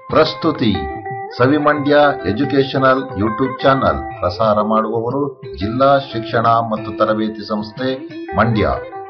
ಪ್ರಸ್ತುತಿ ಸವಿಮಂಡ್ಯ educational YouTube channel ಪ್ರಸಾರ ಮಾಡುವವರು ಜಿಲ್ಲಾ ಶಿಕ್ಷಣ ಮತ್ತು ತರಬೇತಿ ಸಂಸ್ಥೆ ಮಂಡ್ಯ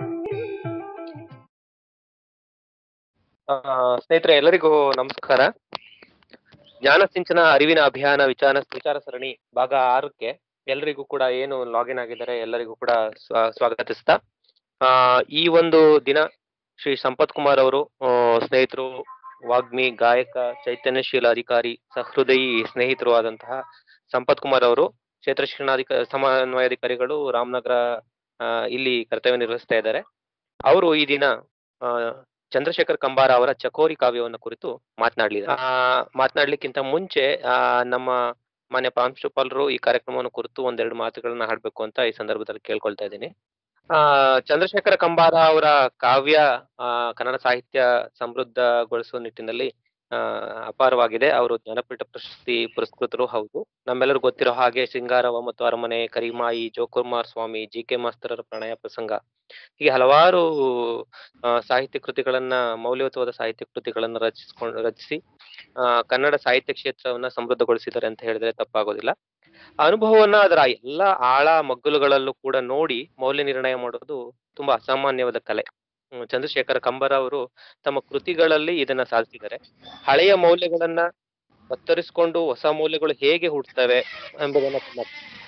ಆ, ಸ್ನೇಹಿತರೆ ಎಲ್ಲರಿಗೂ ನಮಸ್ಕಾರ ಜ್ಞಾನ ಸಿಂಚನ ಅರಿವಿನ ಅಭಿಯಾನ ವಿಚಾರ ವಿಚಾರ ಸರಣಿ ಭಾಗ ಆರಕ್ಕೆ ಎಲ್ಲರಿಗೂ ಕೂಡ ಏನು ಲಾಗಿನ್ ಆಗಿದ್ದಾರೆ ಎಲ್ಲರಿಗೂ ಕೂಡ ಸ್ವ- ಸ್ವಾಗತಿಸ್ತಾ ಆ ಈ ಒಂದು ದಿನ ಶ್ರೀ ಸಂಪತ್ ಕುಮಾರ್ ಅವರು ಆ, ಸ್ನೇಹಿತರು ವಾಗ್ಮಿ ಗಾಯಕ ಚೈತನ್ಯಶೀಲ ಅಧಿಕಾರಿ ಸಹೃದಯಿ ಸ್ನೇಹಿತರು ಆದಂತಹ ಸಂಪತ್ ಕುಮಾರ್ ಅವರು ಕ್ಷೇತ್ರ ಶಿಕ್ಷಣಾಧಿಕ ಸಮನ್ವಯಾಧಿಕಾರಿಗಳು ರಾಮನಗರ ಆ, ಇಲ್ಲಿ ಕರ್ತವ್ಯ ನಿರ್ವಹಿಸ್ತಾ ಇದ್ದಾರೆ ಅವರು ಈ ದಿನ ಆ, ಚಂದ್ರಶೇಖರ್ ಕಂಬಾರ ಅವರ ಚಕೋರಿ ಕಾವ್ಯವನ್ನು ಕುರಿತು ಮಾತನಾಡಲಿದ್ದಾರೆ ಆ ಮಾತನಾಡ್ಲಿಕ್ಕಿಂತ ಮುಂಚೆ ಆ ನಮ್ಮ ಮಾನ್ಯ ಪ್ರಾಂಶುಪಾಲರು ಈ ಕಾರ್ಯಕ್ರಮವನ್ನು ಕುರಿತು ಒಂದೆರಡು ಮಾತುಗಳನ್ನ ಹಾಡ್ಬೇಕು ಅಂತ ಈ ಸಂದರ್ಭದಲ್ಲಿ ಕೇಳ್ಕೊಳ್ತಾ ಇದ್ದೀನಿ ಆ ಚಂದ್ರಶೇಖರ ಕಂಬಾರ ಅವರ ಕಾವ್ಯ ಆ ಕನ್ನಡ ಸಾಹಿತ್ಯ ಸಮೃದ್ಧಗೊಳಿಸುವ ನಿಟ್ಟಿನಲ್ಲಿ ಆ ಅಪಾರವಾಗಿದೆ ಅವರು ಜ್ಞಾನಪೀಠ ಪ್ರಶಸ್ತಿ ಪುರಸ್ಕೃತರು ಹೌದು ನಮ್ಮೆಲ್ಲರೂ ಗೊತ್ತಿರೋ ಹಾಗೆ ಶೃಂಗಾರವ ಮತ್ತು ಅರಮನೆ ಕರಿಮಾಯಿ ಜೋಕುಮಾರ್ ಸ್ವಾಮಿ ಜಿ ಕೆ ಮಾಸ್ತರರ ಪ್ರಣಯ ಪ್ರಸಂಗ ಹೀಗೆ ಹಲವಾರು ಆ, ಸಾಹಿತ್ಯ ಕೃತಿಗಳನ್ನ ಮೌಲ್ಯಯುತವಾದ ಸಾಹಿತ್ಯ ಕೃತಿಗಳನ್ನ ರಚಿಸ್ಕೊಂಡು ರಚಿಸಿ ಆ, ಕನ್ನಡ ಸಾಹಿತ್ಯ ಕ್ಷೇತ್ರವನ್ನ ಸಮೃದ್ಧಗೊಳಿಸಿದ್ದಾರೆ ಅಂತ ಹೇಳಿದ್ರೆ ತಪ್ಪಾಗೋದಿಲ್ಲ ಆ ಅನುಭವವನ್ನ ಅದರ ಎಲ್ಲಾ ಆಳ ಮಗ್ಗುಲುಗಳಲ್ಲೂ ಕೂಡ ನೋಡಿ ಮೌಲ್ಯ ನಿರ್ಣಯ ಮಾಡೋದು ತುಂಬಾ ಅಸಾಮಾನ್ಯವಾದ ಕಲೆ ಹ್ಮ್, ಚಂದ್ರಶೇಖರ ಕಂಬರ ಅವರು ತಮ್ಮ ಕೃತಿಗಳಲ್ಲಿ ಇದನ್ನ ಸಾಧಿಸಿದ್ದಾರೆ ಹಳೆಯ ಮೌಲ್ಯಗಳನ್ನ ಕತ್ತರಿಸಿಕೊಂಡು ಹೊಸ ಮೌಲ್ಯಗಳು ಹೇಗೆ ಹುಟ್ಟುತ್ತವೆ ಎಂಬುದನ್ನ ತಮ್ಮ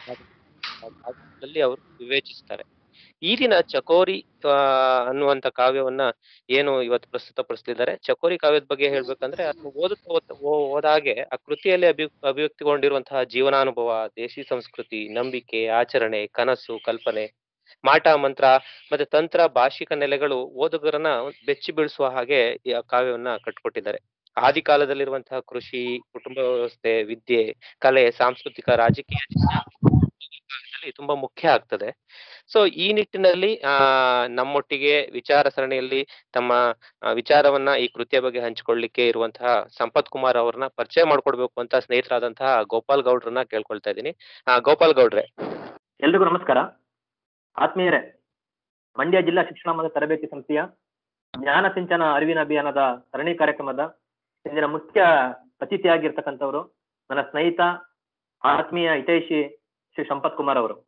ಕಾವ್ಯದಲ್ಲಿ ಅವರು ವಿವೇಚಿಸ್ತಾರೆ ಈ ದಿನ ಚಕೋರಿ ಆ, ಅನ್ನುವಂತ ಕಾವ್ಯವನ್ನ ಏನು ಇವತ್ತು ಪ್ರಸ್ತುತಪಡಿಸ್ತಿದ್ದಾರೆ ಚಕೋರಿ ಕಾವ್ಯದ ಬಗ್ಗೆ ಹೇಳ್ಬೇಕಂದ್ರೆ ಅದನ್ನ ಓದುತ್ತಾ ಓದ್ತಾ- ಓ- ಹೋದಾಗೆ ಆ ಕೃತಿಯಲ್ಲಿ ಅಭಿ ಅಭಿವ್ಯಕ್ತಿಗೊಂಡಿರುವಂತಹ ಜೀವನಾನುಭವ ದೇಶಿ ಸಂಸ್ಕೃತಿ ನಂಬಿಕೆ ಆಚರಣೆ ಕನಸು ಕಲ್ಪನೆ ಮಾಟ ಮಂತ್ರ ಮತ್ತೆ ತಂತ್ರ ಭಾಷಿಕ ನೆಲೆಗಳು ಓದುಗರನ್ನ ಬೆಚ್ಚಿ ಬೀಳಿಸುವ ಹಾಗೆ ಈ ಆ ಕಾವ್ಯವನ್ನ ಕಟ್ಕೊಟ್ಟಿದ್ದಾರೆ ಆದಿ ಕಾಲದಲ್ಲಿರುವಂತಹ ಕೃಷಿ ಕುಟುಂಬ ವ್ಯವಸ್ಥೆ ವಿದ್ಯೆ ಕಲೆ ಸಾಂಸ್ಕೃತಿಕ ರಾಜಕೀಯ ಕಾವ್ಯದಲ್ಲಿ ತುಂಬಾ ಮುಖ್ಯ ಆಗ್ತದೆ ಸೊ ಈ ನಿಟ್ಟಿನಲ್ಲಿ ಆ ನಮ್ಮೊಟ್ಟಿಗೆ ವಿಚಾರ ಸರಣಿಯಲ್ಲಿ ತಮ್ಮ ಆ, ವಿಚಾರವನ್ನ ಈ ಕೃತಿಯ ಬಗ್ಗೆ ಹಂಚಿಕೊಳ್ಳಿಕ್ಕೆ ಇರುವಂತಹ ಸಂಪತ್ ಕುಮಾರ್ ಅವ್ರನ್ನ ಪರಿಚಯ ಮಾಡ್ಕೊಡ್ಬೇಕು ಅಂತ ಸ್ನೇಹಿತರಾದಂತಹ ಗೋಪಾಲ್ ಗೌಡ್ರನ್ನ ಕೇಳ್ಕೊಳ್ತಾ ಇದ್ದೀನಿ ಆ, ಗೋಪಾಲ್ ಗೌಡ್ರೆ ಎಲ್ರಿಗೂ ನಮಸ್ಕಾರ ಆತ್ಮೀಯರೇ ಮಂಡ್ಯ ಜಿಲ್ಲಾ ಶಿಕ್ಷಣ ಮತ್ತು ತರಬೇತಿ ಸಂಸ್ಥೆಯ ಜ್ಞಾನ ಸಿಂಚನ ಅರಿವಿನ ಅಭಿಯಾನದ ಸರಣಿ ಕಾರ್ಯಕ್ರಮದ ಇಂದಿನ ಮುಖ್ಯ ಅತಿಥಿಯಾಗಿರ್ತಕ್ಕಂಥವರು ನನ್ನ ಸ್ನೇಹಿತ ಆತ್ಮೀಯ ಹಿತೈಷಿ ಶ್ರೀ ಸಂಪತ್ ಕುಮಾರ್ ಅವರು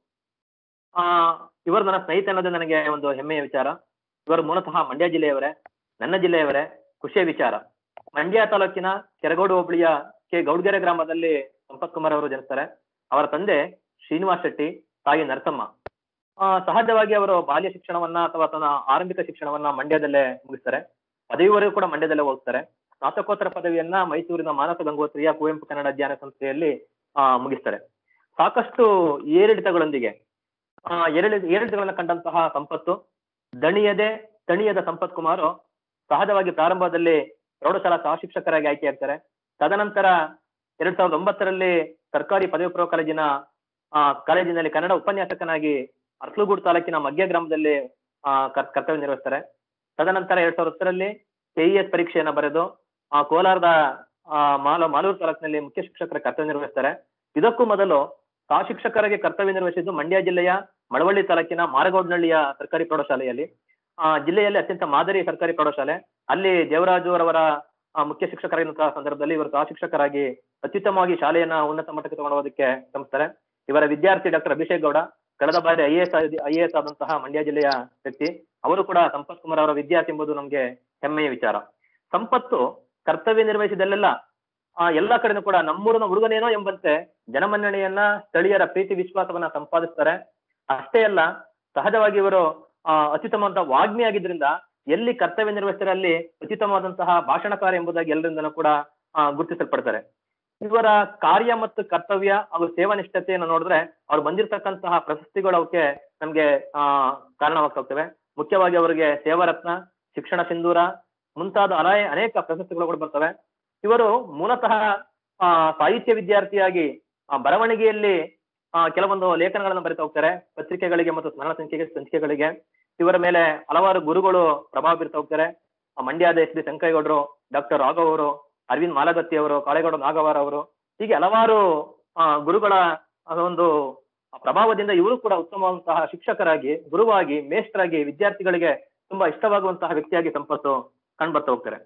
ಆ ಇವರು ನನ್ನ ಸ್ನೇಹಿತ ಅನ್ನೋದು ನನಗೆ ಒಂದು ಹೆಮ್ಮೆಯ ವಿಚಾರ ಇವರು ಮೂಲತಃ ಮಂಡ್ಯ ಜಿಲ್ಲೆಯವರೇ ನನ್ನ ಜಿಲ್ಲೆಯವರೇ ಖುಷಿಯ ವಿಚಾರ ಮಂಡ್ಯ ತಾಲೂಕಿನ ಕೆರಗೋಡು ಹೋಬಳಿಯ ಕೆ ಗೌಡ್ಗೆರೆ ಗ್ರಾಮದಲ್ಲಿ ಸಂಪತ್ ಕುಮಾರ್ ಅವರು ಜನಿಸ್ತಾರೆ ಅವರ ತಂದೆ ಶ್ರೀನಿವಾಸ್ ಶೆಟ್ಟಿ ತಾಯಿ ನರಸಮ್ಮ ಆ, ಸಹಜವಾಗಿ ಅವರು ಬಾಲ್ಯ ಶಿಕ್ಷಣವನ್ನ ಅಥವಾ ತನ್ನ ಆರಂಭಿಕ ಶಿಕ್ಷಣವನ್ನ ಮಂಡ್ಯದಲ್ಲೇ ಮುಗಿಸ್ತಾರೆ ಪದವಿವರೆಗೂ ಕೂಡ ಮಂಡ್ಯದಲ್ಲೇ ಓದ್ತಾರೆ ಸ್ನಾತಕೋತ್ತರ ಪದವಿಯನ್ನ ಮೈಸೂರಿನ ಮಾನಸ ಗಂಗೋತ್ರಿಯ ಕುವೆಂಪು ಕನ್ನಡ ಅಧ್ಯಯನ ಸಂಸ್ಥೆಯಲ್ಲಿ ಆ, ಮುಗಿಸ್ತಾರೆ ಸಾಕಷ್ಟು ಏರಿಳಿತಗಳೊಂದಿಗೆ ಆ, ಏರಿಳಿ ಏರಿಳಿತಗಳನ್ನ ಕಂಡಂತಹ ಸಂಪತ್ತು ದಣಿಯದೆ ತಣಿಯದ ಸಂಪತ್ ಕುಮಾರ್ ಸಹಜವಾಗಿ ಪ್ರಾರಂಭದಲ್ಲಿ ಪ್ರೌಢಶಾಲಾ ಸಹ ಶಿಕ್ಷಕರಾಗಿ ಆಯ್ಕೆಯಾಗ್ತಾರೆ ತದನಂತರ ಎರಡ್ ಸಾವಿರದ ಒಂಬತ್ತರಲ್ಲಿ ಸರ್ಕಾರಿ ಪದವಿ ಪೂರ್ವ ಕಾಲೇಜಿನ ಆ, ಕಾಲೇಜಿನಲ್ಲಿ ಕನ್ನಡ ಉಪನ್ಯಾಸಕನಾಗಿ ಅರ್ಕಲಗೂಡು ತಾಲೂಕಿನ ಮಗ್ಯ ಗ್ರಾಮದಲ್ಲಿ ಆ, ಕರ್- ಕರ್ತವ್ಯ ನಿರ್ವಹಿಸ್ತಾರೆ ತದನಂತರ ಎರಡ್ ಸಾವಿರದ ಹತ್ತರಲ್ಲಿ ಕೆಇಎಸ್ ಪರೀಕ್ಷೆಯನ್ನ ಬರೆದು ಆ, ಕೋಲಾರದ ಆ, ಮಾಲ ಮಾಲೂರು ತಾಲೂಕಿನಲ್ಲಿ ಮುಖ್ಯ ಶಿಕ್ಷಕರ ಕರ್ತವ್ಯ ನಿರ್ವಹಿಸ್ತಾರೆ ಇದಕ್ಕೂ ಮೊದಲು ಸಹ ಶಿಕ್ಷಕರಾಗಿ ಕರ್ತವ್ಯ ನಿರ್ವಹಿಸಿದ್ದು ಮಂಡ್ಯ ಜಿಲ್ಲೆಯ ಮಳವಳ್ಳಿ ತಾಲೂಕಿನ ಮಾರಗೌಡನಹಳ್ಳಿಯ ಸರ್ಕಾರಿ ಪ್ರೌಢಶಾಲೆಯಲ್ಲಿ ಆ, ಜಿಲ್ಲೆಯಲ್ಲಿ ಅತ್ಯಂತ ಮಾದರಿ ಸರ್ಕಾರಿ ಪ್ರೌಢಶಾಲೆ ಅಲ್ಲಿ ದೇವರಾಜು ಅವರ ಆ, ಮುಖ್ಯ ಶಿಕ್ಷಕರಾಗಿರುವಂತಹ ಸಂದರ್ಭದಲ್ಲಿ ಇವರು ಸಹ ಶಿಕ್ಷಕರಾಗಿ ಅತ್ಯುತ್ತಮವಾಗಿ ಶಾಲೆಯನ್ನ ಉನ್ನತ ಮಟ್ಟಕ್ಕೆ ತಗೊಂಡು ಹೋಗೋದಕ್ಕೆ ಶ್ರಮಿಸ್ತಾರೆ ಇವರ ವಿದ್ಯಾರ್ಥಿ ಡಾಕ್ಟರ್ ಅಭಿಷೇಕ್ ಗೌಡ ಕಳೆದ ಬಾರಿ ಐ ಎಸ್ ಐ ಎಸ್ ಆದಂತಹ ಮಂಡ್ಯ ಜಿಲ್ಲೆಯ ವ್ಯಕ್ತಿ ಅವರು ಕೂಡ ಸಂಪತ್ ಕುಮಾರ್ ಅವರ ವಿದ್ಯಾರ್ಥಿ ಎಂಬುದು ನಮ್ಗೆ ಹೆಮ್ಮೆಯ ವಿಚಾರ ಸಂಪತ್ತು ಕರ್ತವ್ಯ ನಿರ್ವಹಿಸಿದಲ್ಲೆಲ್ಲ ಆ ಎಲ್ಲಾ ಕಡೆನೂ ಕೂಡ ನಮ್ಮೂರಿನ ಹುಡುಗನೇನೋ ಎಂಬಂತೆ ಜನಮನ್ನಣೆಯನ್ನ ಸ್ಥಳೀಯರ ಪ್ರೀತಿ ವಿಶ್ವಾಸವನ್ನ ಸಂಪಾದಿಸ್ತಾರೆ ಅಷ್ಟೇ ಅಲ್ಲ ಸಹಜವಾಗಿ ಇವರು ಆ ಅತ್ಯುತ್ತಮವಾದಂತಹ ವಾಗ್ಮಿ ಆಗಿದ್ರಿಂದ ಎಲ್ಲಿ ಕರ್ತವ್ಯ ನಿರ್ವಹಿಸ್ತಾರೆ ಅಲ್ಲಿ ಅತ್ಯುತ್ತಮವಾದಂತಹ ಭಾಷಣಕಾರ ಎಂಬುದಾಗಿ ಎಲ್ಲರಿಂದನೂ ಕೂಡ ಆ, ಗುರುತಿಸಲ್ಪಡ್ತಾರೆ ಇವರ ಕಾರ್ಯ ಮತ್ತು ಕರ್ತವ್ಯ ಹಾಗೂ ಸೇವಾನಿಷ್ಠತೆಯನ್ನು ನೋಡಿದ್ರೆ ಅವ್ರು ಬಂದಿರತಕ್ಕಂತಹ ಪ್ರಶಸ್ತಿಗಳು ಅವಕ್ಕೆ ನಮ್ಗೆ ಆ ಕಾರಣವಾಗ್ತಾ ಹೋಗ್ತವೆ ಮುಖ್ಯವಾಗಿ ಅವರಿಗೆ ಸೇವಾರತ್ನ ಶಿಕ್ಷಣ ಸಿಂಧೂರ ಮುಂತಾದ ಅನೇಕ ಅನೇಕ ಪ್ರಶಸ್ತಿಗಳು ಕೂಡ ಬರ್ತವೆ ಇವರು ಮೂಲತಃ ಆ ಸಾಹಿತ್ಯ ವಿದ್ಯಾರ್ಥಿಯಾಗಿ ಆ, ಬರವಣಿಗೆಯಲ್ಲಿ ಆ, ಕೆಲವೊಂದು ಲೇಖನಗಳನ್ನು ಬರಿತಾ ಹೋಗ್ತಾರೆ ಪತ್ರಿಕೆಗಳಿಗೆ ಮತ್ತು ಸ್ಮರಣ ಸಂಖ್ಯೆಗೆ ಸಂಚಿಕೆಗಳಿಗೆ ಇವರ ಮೇಲೆ ಹಲವಾರು ಗುರುಗಳು ಪ್ರಭಾವ ಬೀರ್ತಾ ಹೋಗ್ತಾರೆ ಆ, ಮಂಡ್ಯದ ಎಸ್ ಬಿ ಶಂಕರೇಗೌಡರು ಡಾಕ್ಟರ್ ರಾಘವ್ ಅವರು ಅರವಿಂದ್ ಮಾಲಗತ್ತಿ ಅವರು ಕಾಳೇಗೌಡ ನಾಗವಾರ ಅವರು ಹೀಗೆ ಹಲವಾರು ಆ, ಗುರುಗಳ ಆ ಒಂದು ಪ್ರಭಾವದಿಂದ ಇವರು ಕೂಡ ಉತ್ತಮವಾದಂತಹ ಶಿಕ್ಷಕರಾಗಿ ಗುರುವಾಗಿ ಮೇಷ್ಟ್ರಾಗಿ ವಿದ್ಯಾರ್ಥಿಗಳಿಗೆ ತುಂಬಾ ಇಷ್ಟವಾಗುವಂತಹ ವ್ಯಕ್ತಿಯಾಗಿ ಸಂಪತ್ತು ಕಂಡು ಬರ್ತಾ ಹೋಗ್ತಾರೆ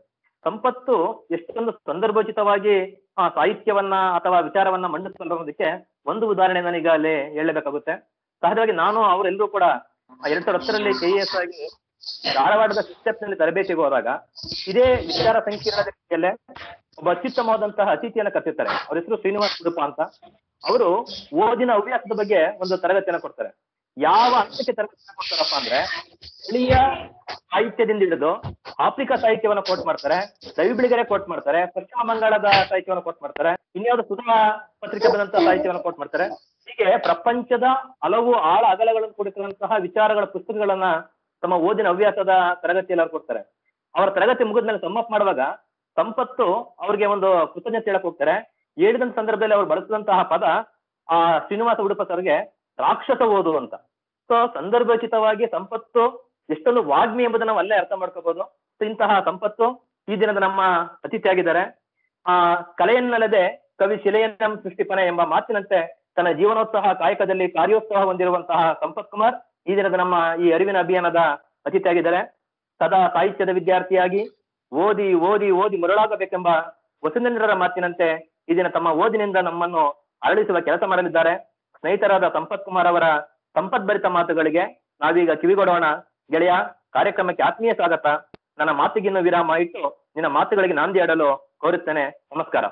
ಸಂಪತ್ತು ಎಷ್ಟೊಂದು ಸಂದರ್ಭೋಚಿತವಾಗಿ ಆ ಸಾಹಿತ್ಯವನ್ನ ಅಥವಾ ವಿಚಾರವನ್ನ ಮಂಡಿಸ್ಕೊಳ್ಳೋದಕ್ಕೆ ಒಂದು ಉದಾಹರಣೆ ನಾನೀಗ ಅಲ್ಲಿ ಹೇಳಬೇಕಾಗುತ್ತೆ ಸಹಜವಾಗಿ ನಾನು ಅವರೆಲ್ಲರೂ ಕೂಡ ಎರಡ್ ಸಾವಿರದ ಹತ್ತರಲ್ಲಿ ಕೆ ಎಸ್ ಆಗಿ ಧಾರವಾಡದ ಶಿಕ್ಷಕನಲ್ಲಿ ತರಬೇತಿಗೆ ಹೋದಾಗ ಇದೇ ವಿಚಾರ ಸಂಕಿರಣದ ರೀತಿಯಲ್ಲೇ ಒಬ್ಬ ಅತ್ಯುತ್ತಮವಾದಂತಹ ಅತಿಥಿಯನ್ನ ಕರೆಸಿರ್ತಾರೆ ಅವ್ರ ಹೆಸರು ಶ್ರೀನಿವಾಸ್ ಉಡುಪ ಅಂತ ಅವರು ಓದಿನ ಹವ್ಯಾಸದ ಬಗ್ಗೆ ಒಂದು ತರಗತಿಯನ್ನ ಕೊಡ್ತಾರೆ ಯಾವ ಹಂತಕ್ಕೆ ತರಗತಿಯನ್ನ ಕೊಡ್ತಾರಪ್ಪ ಅಂದ್ರೆ ಸ್ಥಳೀಯ ಸಾಹಿತ್ಯದಿಂದ ಹಿಡಿದು ಆಫ್ರಿಕಾ ಸಾಹಿತ್ಯವನ್ನ ಕೋಟ್ ಮಾಡ್ತಾರೆ ರವಿ ಬಿಳಿಗೆರೆ ಕೋಟ್ ಮಾಡ್ತಾರೆ ಪಶ್ಚಿಮ ಬಂಗಾಳದ ಸಾಹಿತ್ಯವನ್ನ ಕೋಟ್ ಮಾಡ್ತಾರೆ ಇನ್ಯಾವುದೋ ಸುಧಾ ಪತ್ರಿಕೆ ಬಂದಂತಹ ಸಾಹಿತ್ಯವನ್ನ ಕೋಟ್ ಮಾಡ್ತಾರೆ ಹೀಗೆ ಪ್ರಪಂಚದ ಹಲವು ಆಳ ಅಗಲಗಳನ್ನು ಕುರಿತಂತಹ ವಿಚಾರಗಳ ಪುಸ್ತಕಗಳನ್ನ ತಮ್ಮ ಓದಿನ ಹವ್ಯಾಸದ ತರಗತಿಯಲ್ಲಿ ಅವ್ರು ಕೊಡ್ತಾರೆ ಅವರ ತರಗತಿ ಮುಗಿದ್ಮೇಲೆ ಸಮ್ಮಪ್ ಮಾಡುವಾಗ ಸಂಪತ್ತು ಅವ್ರಿಗೆ ಒಂದು ಕೃತಜ್ಞತೆ ಹೇಳಕ್ ಹೋಗ್ತಾರೆ ಹೇಳಿದಂತ ಸಂದರ್ಭದಲ್ಲಿ ಅವ್ರು ಬಳಸಿದಂತಹ ಪದ ಆ ಶ್ರೀನಿವಾಸ ಉಡುಪ ಸರ್ಗೆ ರಾಕ್ಷಸ ಓದು ಅಂತ ಸೊ ಸಂದರ್ಭೋಚಿತವಾಗಿ ಸಂಪತ್ತು ಎಷ್ಟೊಂದು ವಾಗ್ಮಿ ಎಂಬುದನ್ನ ನಾವು ಅಲ್ಲೇ ಅರ್ಥ ಮಾಡ್ಕೋಬಹುದು So, ಇಂತಹ ಸಂಪತ್ತು ಈ ದಿನದ ನಮ್ಮ ಅತಿಥಿಯಾಗಿದ್ದಾರೆ ಆ ಕಲೆಯನ್ನಲ್ಲದೆ ಕವಿ ಶಿಲೆಯನ್ನಂ ಸೃಷ್ಟಿಪನೆ ಎಂಬ ಮಾತಿನಂತೆ ತನ್ನ ಜೀವನೋತ್ಸಾಹ ಕಾಯಕದಲ್ಲಿ ಕಾರ್ಯೋತ್ಸಾಹ ಹೊಂದಿರುವಂತಹ ಸಂಪತ್ ಕುಮಾರ್ ಈ ದಿನದ ನಮ್ಮ ಈ ಅರಿವಿನ ಅಭಿಯಾನದ ಅತಿಥಿಯಾಗಿದ್ದಾರೆ ಸದಾ ಸಾಹಿತ್ಯದ ವಿದ್ಯಾರ್ಥಿಯಾಗಿ ಓದಿ ಓದಿ ಓದಿ ಮರಳಾಗಬೇಕೆಂಬ ವಸುಂಧರರ ಮಾತಿನಂತೆ ಈ ದಿನ ತಮ್ಮ ಓದಿನಿಂದ ನಮ್ಮನ್ನು ಅರಳಿಸುವ ಕೆಲಸ ಮಾಡಲಿದ್ದಾರೆ ಸ್ನೇಹಿತರಾದ ಸಂಪತ್ ಕುಮಾರ್ ಅವರ ಸಂಪದ್ಭರಿತ ಮಾತುಗಳಿಗೆ ನಾವೀಗ ಕಿವಿಗೊಡೋಣ ಗೆಳೆಯ ಕಾರ್ಯಕ್ರಮಕ್ಕೆ ಆತ್ಮೀಯ ಸ್ವಾಗತ ನನ್ನ ಮಾತಿಗಿನ್ನು ವಿರಾಮ ಇಟ್ಟು ನಿನ್ನ ಮಾತುಗಳಿಗೆ ನಾಂದಿ ಆಡಲು ಕೋರುತ್ತೇನೆ ನಮಸ್ಕಾರ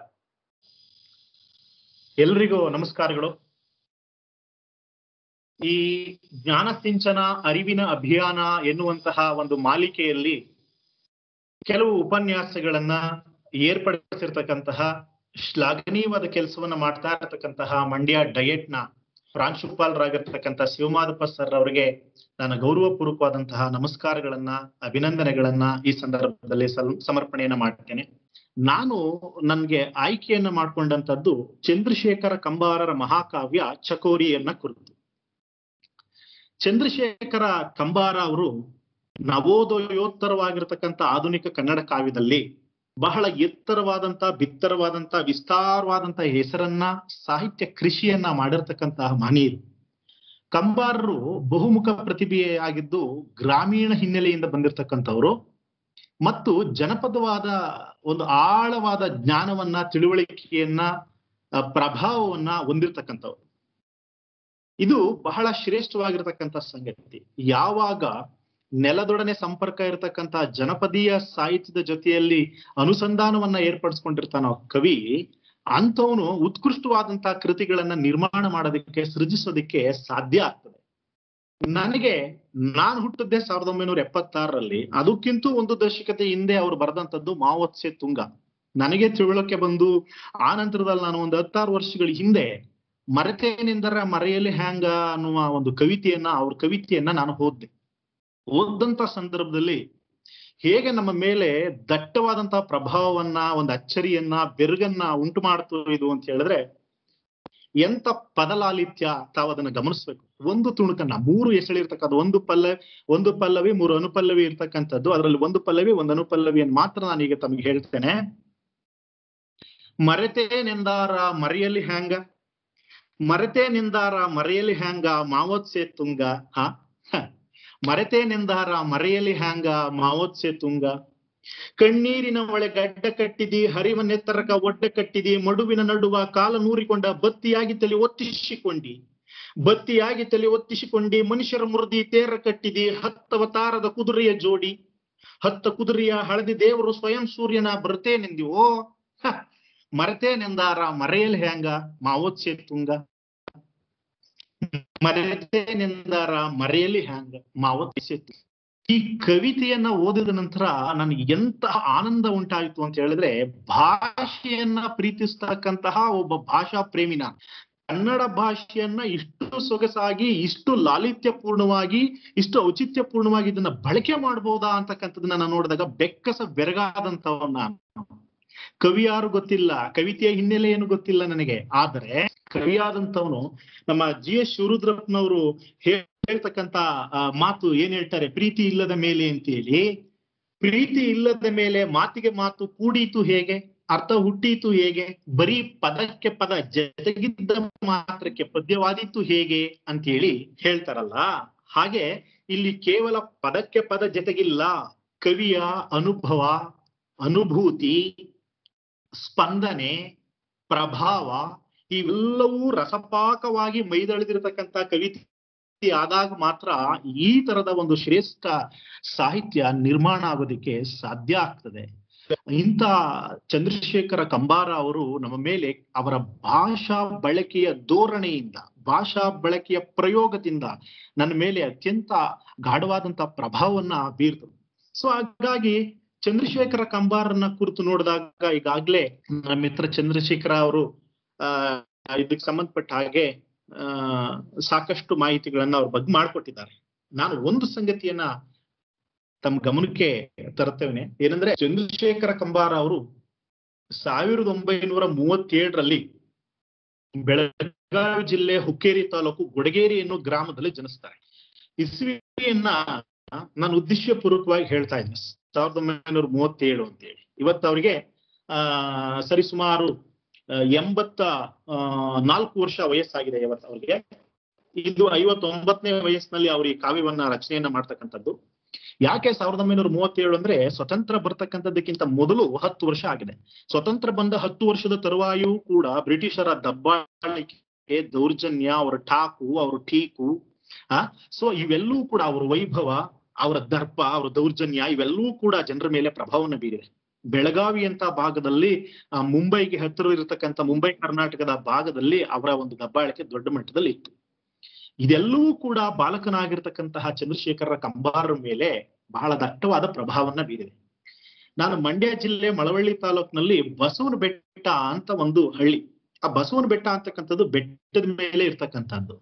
ಎಲ್ರಿಗೂ ನಮಸ್ಕಾರಗಳು ಈ ಜ್ಞಾನ ಸಿಂಚನ ಅರಿವಿನ ಅಭಿಯಾನ ಎನ್ನುವಂತಹ ಒಂದು ಮಾಲಿಕೆಯಲ್ಲಿ ಕೆಲವು ಉಪನ್ಯಾಸಗಳನ್ನ ಏರ್ಪಡಿಸಿರ್ತಕ್ಕಂತಹ ಶ್ಲಾಘನೀಯವಾದ ಕೆಲಸವನ್ನ ಮಾಡ್ತಾ ಇರತಕ್ಕಂತಹ ಮಂಡ್ಯ ಡಯಟ್ ನ ಪ್ರಾಂಶುಪಾಲರಾಗಿರ್ತಕ್ಕಂಥ ಶಿವಮಾದಪ್ಪ ಸರ್ ಅವರಿಗೆ ನನ್ನ ಗೌರವಪೂರ್ವಕವಾದಂತಹ ನಮಸ್ಕಾರಗಳನ್ನ ಅಭಿನಂದನೆಗಳನ್ನ ಈ ಸಂದರ್ಭದಲ್ಲಿ ಸಲ್ ಸಮರ್ಪಣೆಯನ್ನ ಮಾಡ್ತೇನೆ ನಾನು ನನ್ಗೆ ಆಯ್ಕೆಯನ್ನ ಮಾಡ್ಕೊಂಡಂತದ್ದು ಚಂದ್ರಶೇಖರ ಕಂಬಾರರ ಮಹಾಕಾವ್ಯ ಚಕೋರಿಯನ್ನ ಕುರಿತು ಚಂದ್ರಶೇಖರ ಕಂಬಾರ ಅವರು ನವೋದಯೋತ್ತರವಾಗಿರ್ತಕ್ಕಂಥ ಆಧುನಿಕ ಕನ್ನಡ ಕಾವ್ಯದಲ್ಲಿ ಬಹಳ ಎತ್ತರವಾದಂತ ಬಿತ್ತರವಾದಂತ ವಿಸ್ತಾರವಾದಂತ ಹೆಸರನ್ನ ಸಾಹಿತ್ಯ ಕೃಷಿಯನ್ನ ಮಾಡಿರ್ತಕ್ಕಂತಹ ಮಹನೀಯರು ಕಂಬಾರರು ಬಹುಮುಖ ಪ್ರತಿಭೆಯಾಗಿದ್ದು ಗ್ರಾಮೀಣ ಹಿನ್ನೆಲೆಯಿಂದ ಬಂದಿರತಕ್ಕಂಥವ್ರು ಮತ್ತು ಜನಪದವಾದ ಒಂದು ಆಳವಾದ ಜ್ಞಾನವನ್ನ ತಿಳುವಳಿಕೆಯನ್ನ ಆ, ಪ್ರಭಾವವನ್ನ ಹೊಂದಿರತಕ್ಕಂಥವ್ರು ಇದು ಬಹಳ ಶ್ರೇಷ್ಠವಾಗಿರ್ತಕ್ಕಂಥ ಸಂಗತಿ ಯಾವಾಗ ನೆಲದೊಡನೆ ಸಂಪರ್ಕ ಇರತಕ್ಕಂತ ಜನಪದೀಯ ಸಾಹಿತ್ಯದ ಜೊತೆಯಲ್ಲಿ ಅನುಸಂಧಾನವನ್ನ ಏರ್ಪಡಿಸ್ಕೊಂಡಿರ್ತಾನೋ ಕವಿ ಅಂಥವನು ಉತ್ಕೃಷ್ಟವಾದಂತಹ ಕೃತಿಗಳನ್ನ ನಿರ್ಮಾಣ ಮಾಡೋದಕ್ಕೆ ಸೃಜಿಸೋದಕ್ಕೆ ಸಾಧ್ಯ ಆಗ್ತದೆ ನನಗೆ ನಾನು ಹುಟ್ಟಿದ್ದೆ ಸಾವಿರದ ಒಂಬೈನೂರ ಎಪ್ಪತ್ತಾರರಲ್ಲಿ ಅದಕ್ಕಿಂತ ಒಂದು ದಶಕತೆ ಹಿಂದೆ ಅವ್ರು ಬರೆದಂತದ್ದು ಮಾವೋತ್ಸೆ ತುಂಗ ನನಗೆ ತಿಳುವಳಿಕೆ ಬಂದು ಆ ನಂತರದಲ್ಲಿ ನಾನು ಒಂದು ಹತ್ತಾರು ವರ್ಷಗಳ ಹಿಂದೆ ಮರೆತೇನೆಂದರ ಮರೆಯಲಿ ಹ್ಯಾಂಗ ಅನ್ನುವ ಒಂದು ಕವಿತೆಯನ್ನ ಅವ್ರ ಕವಿತೆಯನ್ನ ನಾನು ಓದ್ದೆ ಓದಂತ ಸಂದರ್ಭದಲ್ಲಿ ಹೇಗೆ ನಮ್ಮ ಮೇಲೆ ದಟ್ಟವಾದಂತಹ ಪ್ರಭಾವವನ್ನ ಒಂದು ಅಚ್ಚರಿಯನ್ನ ಬೆರಗನ್ನ ಉಂಟು ಮಾಡ್ತು ಇದು ಅಂತ ಹೇಳಿದ್ರೆ ಎಂತ ಪದಲಾಲಿತ್ಯ ತಾವು ಅದನ್ನ ಗಮನಿಸ್ಬೇಕು ಒಂದು ತುಣುಕನ್ನ ಮೂರು ಎಸಳಿರ್ತಕ್ಕಂಥ ಒಂದು ಪಲ್ಲ ಒಂದು ಪಲ್ಲವಿ ಮೂರು ಅನುಪಲ್ಲವಿ ಇರ್ತಕ್ಕಂಥದ್ದು ಅದರಲ್ಲಿ ಒಂದು ಪಲ್ಲವಿ ಒಂದು ಅನುಪಲ್ಲವಿಯನ್ನು ಮಾತ್ರ ನಾನೀಗ ತಮಗೆ ಹೇಳ್ತೇನೆ ಮರೆತೇನೆಂದಾರ ಮರೆಯಲಿ ಹ್ಯಾಂಗ ಮರೆತೇನೆಂದಾರ ಮರೆಯಲಿ ಹ್ಯಾಂಗ ಮಾವೋತ್ಸೆ ತುಂಗ ಹ ಹ. ಮರೆತೇನೆಂದಾರ ಮರೆಯಲಿ ಹ್ಯಾಂಗ ಮಾವೋತ್ಸೆ ತುಂಗ ಕಣ್ಣೀರಿನ ಒಳೆ ಗಡ್ಡ ಕಟ್ಟಿದಿ ಹರಿವನೆತ್ತರಕ ಒಡ್ಡ ಕಟ್ಟಿದಿ ಮಡುವಿನ ನಡುವ ಕಾಲ ನೂರಿಕೊಂಡ ಬತ್ತಿಯಾಗಿ ತಲೆ ಒತ್ತಿಸಿಕೊಂಡಿ ಬತ್ತಿಯಾಗಿ ತಲೆ ಒತ್ತಿಸಿಕೊಂಡಿ ಮನುಷ್ಯರ ಮುರಿದಿ ತೇರ ಕಟ್ಟಿದಿ ಹತ್ತವತಾರದ ಕುದುರೆಯ ಜೋಡಿ ಹತ್ತ ಕುದುರೆಯ ಹಳದಿ ದೇವರು ಸ್ವಯಂ ಸೂರ್ಯನ ಬರ್ತೇನೆಂದಿವೋ ಹ ಮರೆತೇನೆಂದಾರ ಮರೆಯಲ್ ಹ್ಯಾಂಗ ಮಾವೋತ್ಸೆ ತುಂಗ ಮರೆತೇನೆಂದಾರ ಮರೆಯಲಿ ಹ್ಯಾಂಗ ಮಾವೋತ್ಸೆ ತುಂಗ ಈ ಕವಿತೆಯನ್ನ ಓದಿದ ನಂತರ ನನಗೆ ಎಂತಹ ಆನಂದ ಉಂಟಾಯಿತು ಅಂತ ಹೇಳಿದ್ರೆ ಭಾಷೆಯನ್ನ ಪ್ರೀತಿಸ್ತಕ್ಕಂತಹ ಒಬ್ಬ ಭಾಷಾ ಪ್ರೇಮಿನ ಕನ್ನಡ ಭಾಷೆಯನ್ನ ಇಷ್ಟು ಸೊಗಸಾಗಿ ಇಷ್ಟು ಲಾಲಿತ್ಯಪೂರ್ಣವಾಗಿ ಇಷ್ಟು ಔಚಿತ್ಯಪೂರ್ಣವಾಗಿ ಇದನ್ನ ಬಳಕೆ ಮಾಡಬಹುದಾ ಅಂತಕ್ಕಂಥದ್ದನ್ನ ನಾನು ನೋಡಿದಾಗ ಬೆಕ್ಕಸ ಬೆರಗಾದಂತವ ನಾನು ಕವಿ ಯಾರು ಗೊತ್ತಿಲ್ಲ ಕವಿತೆಯ ಹಿನ್ನೆಲೆ ಏನು ಗೊತ್ತಿಲ್ಲ ನನಗೆ ಆದರೆ ಕವಿಯಾದಂತವನು ನಮ್ಮ ಜಿ ಎಸ್ ಶಿವರುದ್ರಪ್ಪನವರು ಹೇಳ್ತಕ್ಕಂತ ಆ, ಮಾತು ಏನ್ ಹೇಳ್ತಾರೆ ಪ್ರೀತಿ ಇಲ್ಲದ ಮೇಲೆ ಅಂತೇಳಿ ಪ್ರೀತಿ ಇಲ್ಲದ ಮೇಲೆ ಮಾತಿಗೆ ಮಾತು ಕೂಡೀತು ಹೇಗೆ ಅರ್ಥ ಹುಟ್ಟೀತು ಹೇಗೆ ಬರೀ ಪದಕ್ಕೆ ಪದ ಜತೆಗಿದ್ದ ಮಾತ್ರಕ್ಕೆ ಪದ್ಯವಾದೀತು ಹೇಗೆ ಅಂತೇಳಿ ಹೇಳ್ತಾರಲ್ಲ ಹಾಗೆ ಇಲ್ಲಿ ಕೇವಲ ಪದಕ್ಕೆ ಪದ ಜೊತೆಗಿಲ್ಲ ಕವಿಯ ಅನುಭವ ಅನುಭೂತಿ ಸ್ಪಂದನೆ ಪ್ರಭಾವ ಇವೆಲ್ಲವೂ ರಸಪಾಕವಾಗಿ ಮೈದಳೆದಿರತಕ್ಕಂತ ಕವಿತೆ ಆದಾಗ ಮಾತ್ರ ಈ ತರದ ಒಂದು ಶ್ರೇಷ್ಠ ಸಾಹಿತ್ಯ ನಿರ್ಮಾಣ ಆಗೋದಕ್ಕೆ ಸಾಧ್ಯ ಆಗ್ತದೆ ಇಂಥ ಚಂದ್ರಶೇಖರ ಕಂಬಾರ ಅವರು ನಮ್ಮ ಮೇಲೆ ಅವರ ಭಾಷಾ ಬಳಕೆಯ ಧೋರಣೆಯಿಂದ ಭಾಷಾ ಬಳಕೆಯ ಪ್ರಯೋಗದಿಂದ ನನ್ನ ಮೇಲೆ ಅತ್ಯಂತ ಗಾಢವಾದಂತ ಪ್ರಭಾವವನ್ನ ಬೀರ್ತದೆ ಸೊ ಹಾಗಾಗಿ ಚಂದ್ರಶೇಖರ ಕಂಬಾರನ್ನ ಕುರಿತು ನೋಡಿದಾಗ ಈಗಾಗ್ಲೇ ನನ್ನ ಮಿತ್ರ ಚಂದ್ರಶೇಖರ ಅವರು ಆ ಇದಕ್ಕೆ ಸಂಬಂಧಪಟ್ಟ ಹಾಗೆ ಆ ಸಾಕಷ್ಟು ಮಾಹಿತಿಗಳನ್ನ ಅವ್ರ ಬಗ್ಗೆ ಮಾಡ್ಕೊಟ್ಟಿದ್ದಾರೆ ನಾನು ಒಂದು ಸಂಗತಿಯನ್ನ ತಮ್ಮ ಗಮನಕ್ಕೆ ತರ್ತೇನೆ ಏನಂದ್ರೆ ಚಂದ್ರಶೇಖರ ಕಂಬಾರ ಅವರು ಸಾವಿರದ ಒಂಬೈನೂರ ಮೂವತ್ತೇಳರಲ್ಲಿ ಬೆಳಗಾವಿ ಜಿಲ್ಲೆ ಹುಕ್ಕೇರಿ ತಾಲೂಕು ಗುಡಗೇರಿ ಅನ್ನೋ ಗ್ರಾಮದಲ್ಲಿ ಜನಿಸ್ತಾರೆ ಇಸ್ವಿಯನ್ನ ನಾನು ಉದ್ದೇಶಪೂರ್ವಕವಾಗಿ ಹೇಳ್ತಾ ಇದ್ದೀನಿ ಸಾವಿರದ ಒಂಬೈನೂರ ಮೂವತ್ತೇಳು ಅಂತೇಳಿ ಇವತ್ತು ಅವರಿಗೆ ಆ ಸರಿಸುಮಾರು ಆ, ಎಂಬತ್ತ ಆ, ನಾಲ್ಕು ವರ್ಷ ವಯಸ್ಸಾಗಿದೆ ಇವತ್ತು ಅವ್ರಿಗೆ ಇದು ಐವತ್ತೊಂಬತ್ತನೇ ವಯಸ್ಸಿನಲ್ಲಿ ಅವರು ಈ ಕಾವ್ಯವನ್ನ ರಚನೆಯನ್ನ ಮಾಡ್ತಕ್ಕಂಥದ್ದು ಯಾಕೆ ಸಾವಿರದ ಒಂಬೈನೂರ ಮೂವತ್ತೇಳು ಅಂದ್ರೆ ಸ್ವತಂತ್ರ ಬರ್ತಕ್ಕಂಥದ್ದಕ್ಕಿಂತ ಮೊದಲು ಹತ್ತು ವರ್ಷ ಆಗಿದೆ ಸ್ವತಂತ್ರ ಬಂದ ಹತ್ತು ವರ್ಷದ ತರುವಾಯೂ ಕೂಡ ಬ್ರಿಟಿಷರ ದಬ್ಬಾಳಿಕೆ ದೌರ್ಜನ್ಯ ಅವರ ಠಾಕು ಅವರ ಟೀಕು ಆ ಸೊ ಇವೆಲ್ಲವೂ ಕೂಡ ಅವರ ವೈಭವ ಅವರ ದರ್ಪ ಅವರ ದೌರ್ಜನ್ಯ ಇವೆಲ್ಲವೂ ಕೂಡ ಜನರ ಮೇಲೆ ಪ್ರಭಾವವನ್ನು ಬೀರಿದೆ ಬೆಳಗಾವಿ ಅಂತ ಭಾಗದಲ್ಲಿ ಆ, ಮುಂಬೈಗೆ ಹತ್ತಿರ ಇರತಕ್ಕಂತ ಮುಂಬೈ ಕರ್ನಾಟಕದ ಭಾಗದಲ್ಲಿ ಅವರ ಒಂದು ದಬ್ಬಾಳಿಕೆ ದೊಡ್ಡ ಮಟ್ಟದಲ್ಲಿ ಇತ್ತು ಇದೆಲ್ಲವೂ ಕೂಡ ಬಾಲಕನಾಗಿರ್ತಕ್ಕಂತಹ ಚಂದ್ರಶೇಖರ ಕಂಬಾರರ ಮೇಲೆ ಬಹಳ ದಟ್ಟವಾದ ಪ್ರಭಾವವನ್ನ ಬೀರಿದೆ ನಾನು ಮಂಡ್ಯ ಜಿಲ್ಲೆ ಮಳವಳ್ಳಿ ತಾಲೂಕಿನಲ್ಲಿ ಬಸವನ ಬೆಟ್ಟ ಅಂತ ಒಂದು ಹಳ್ಳಿ ಆ ಬಸವನ ಬೆಟ್ಟ ಅಂತಕ್ಕಂಥದ್ದು ಬೆಟ್ಟದ ಮೇಲೆ ಇರ್ತಕ್ಕಂಥದ್ದು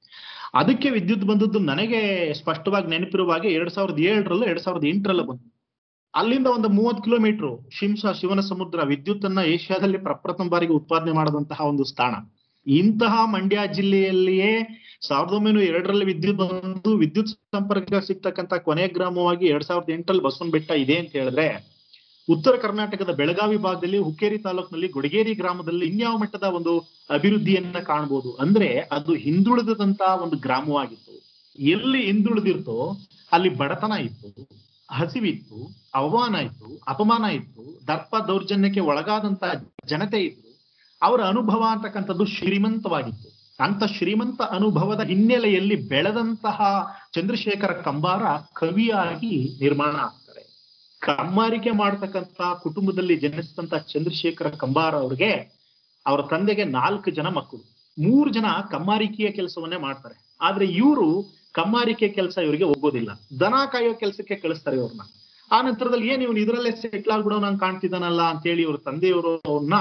ಅದಕ್ಕೆ ವಿದ್ಯುತ್ ಬಂದದ್ದು ನನಗೆ ಸ್ಪಷ್ಟವಾಗಿ ನೆನಪಿರುವ ಹಾಗೆ ಎರಡ್ ಸಾವಿರದ ಏಳರಲ್ಲೂ ಎರಡ್ ಸಾವಿರದ ಎಂಟರಲ್ಲ ಬಂತು ಅಲ್ಲಿಂದ ಒಂದು ಮೂವತ್ತು ಕಿಲೋಮೀಟರ್ ಶಿಂಷಾ ಶಿವನ ಸಮುದ್ರ ವಿದ್ಯುತ್ ಅನ್ನ ಏಷ್ಯಾದಲ್ಲಿ ಪ್ರಪ್ರಥಮ ಬಾರಿಗೆ ಉತ್ಪಾದನೆ ಮಾಡದಂತಹ ಒಂದು ಸ್ಥಾನ ಇಂತಹ ಮಂಡ್ಯ ಜಿಲ್ಲೆಯಲ್ಲಿಯೇ ಸಾವಿರದ ಒಂಬೈನೂರ ಎರಡರಲ್ಲಿ ವಿದ್ಯುತ್ ಬಂದು ವಿದ್ಯುತ್ ಸಂಪರ್ಕ ಸಿಗ್ತಕ್ಕಂತ ಕೊನೆಯ ಗ್ರಾಮವಾಗಿ ಎರಡ್ ಸಾವಿರದ ಎಂಟರಲ್ಲಿ ಬಸವನ ಬೆಟ್ಟ ಇದೆ ಅಂತ ಹೇಳಿದ್ರೆ ಉತ್ತರ ಕರ್ನಾಟಕದ ಬೆಳಗಾವಿ ಭಾಗದಲ್ಲಿ ಹುಕ್ಕೇರಿ ತಾಲೂಕಿನಲ್ಲಿ ಗುಡಗೇರಿ ಗ್ರಾಮದಲ್ಲಿ ಇನ್ಯಾವ ಮಟ್ಟದ ಒಂದು ಅಭಿವೃದ್ಧಿಯನ್ನ ಕಾಣಬಹುದು ಅಂದ್ರೆ ಅದು ಹಿಂದುಳಿದಂತಹ ಒಂದು ಗ್ರಾಮವಾಗಿತ್ತು ಎಲ್ಲಿ ಹಿಂದುಳಿದಿರ್ತೋ ಅಲ್ಲಿ ಬಡತನ ಇತ್ತು ಹಸಿವಿತ್ತು ಅವಮಾನ ಇತ್ತು ಅಪಮಾನ ಇತ್ತು ದರ್ಪ ದೌರ್ಜನ್ಯಕ್ಕೆ ಒಳಗಾದಂತ ಜನತೆ ಇತ್ತು ಅವರ ಅನುಭವ ಅಂತಕ್ಕಂಥದ್ದು ಶ್ರೀಮಂತವಾಗಿತ್ತು ಅಂತ ಶ್ರೀಮಂತ ಅನುಭವದ ಹಿನ್ನೆಲೆಯಲ್ಲಿ ಬೆಳೆದಂತಹ ಚಂದ್ರಶೇಖರ ಕಂಬಾರ ಕವಿಯಾಗಿ ನಿರ್ಮಾಣ ಆಗ್ತಾರೆ ಕಮ್ಮಾರಿಕೆ ಮಾಡ್ತಕ್ಕಂತ ಕುಟುಂಬದಲ್ಲಿ ಜನಿಸಿದಂತ ಚಂದ್ರಶೇಖರ ಕಂಬಾರ ಅವ್ರಿಗೆ ಅವರ ತಂದೆಗೆ ನಾಲ್ಕು ಜನ ಮಕ್ಕಳು ಮೂರು ಜನ ಕಮ್ಮಾರಿಕೆಯ ಕೆಲಸವನ್ನೇ ಮಾಡ್ತಾರೆ ಆದ್ರೆ ಇವರು ಕಮ್ಮಾರಿಕೆ ಕೆಲಸ ಇವರಿಗೆ ಹೋಗೋದಿಲ್ಲ ದನ ಕಾಯೋ ಕೆಲಸಕ್ಕೆ ಕಳಿಸ್ತಾರೆ ಇವ್ರನ್ನ ಆ ನಂತರದಲ್ಲಿ ಏನ್ ಇವನು ಇದರಲ್ಲೇ ಸೆಟ್ಲ್ ಆಗ್ಬಿಡೋ ನಂಗೆ ಕಾಣ್ತಿದ್ದಾನಲ್ಲ ಅಂತೇಳಿ ಇವ್ರ ತಂದೆಯವರು ಅವ್ರನ್ನ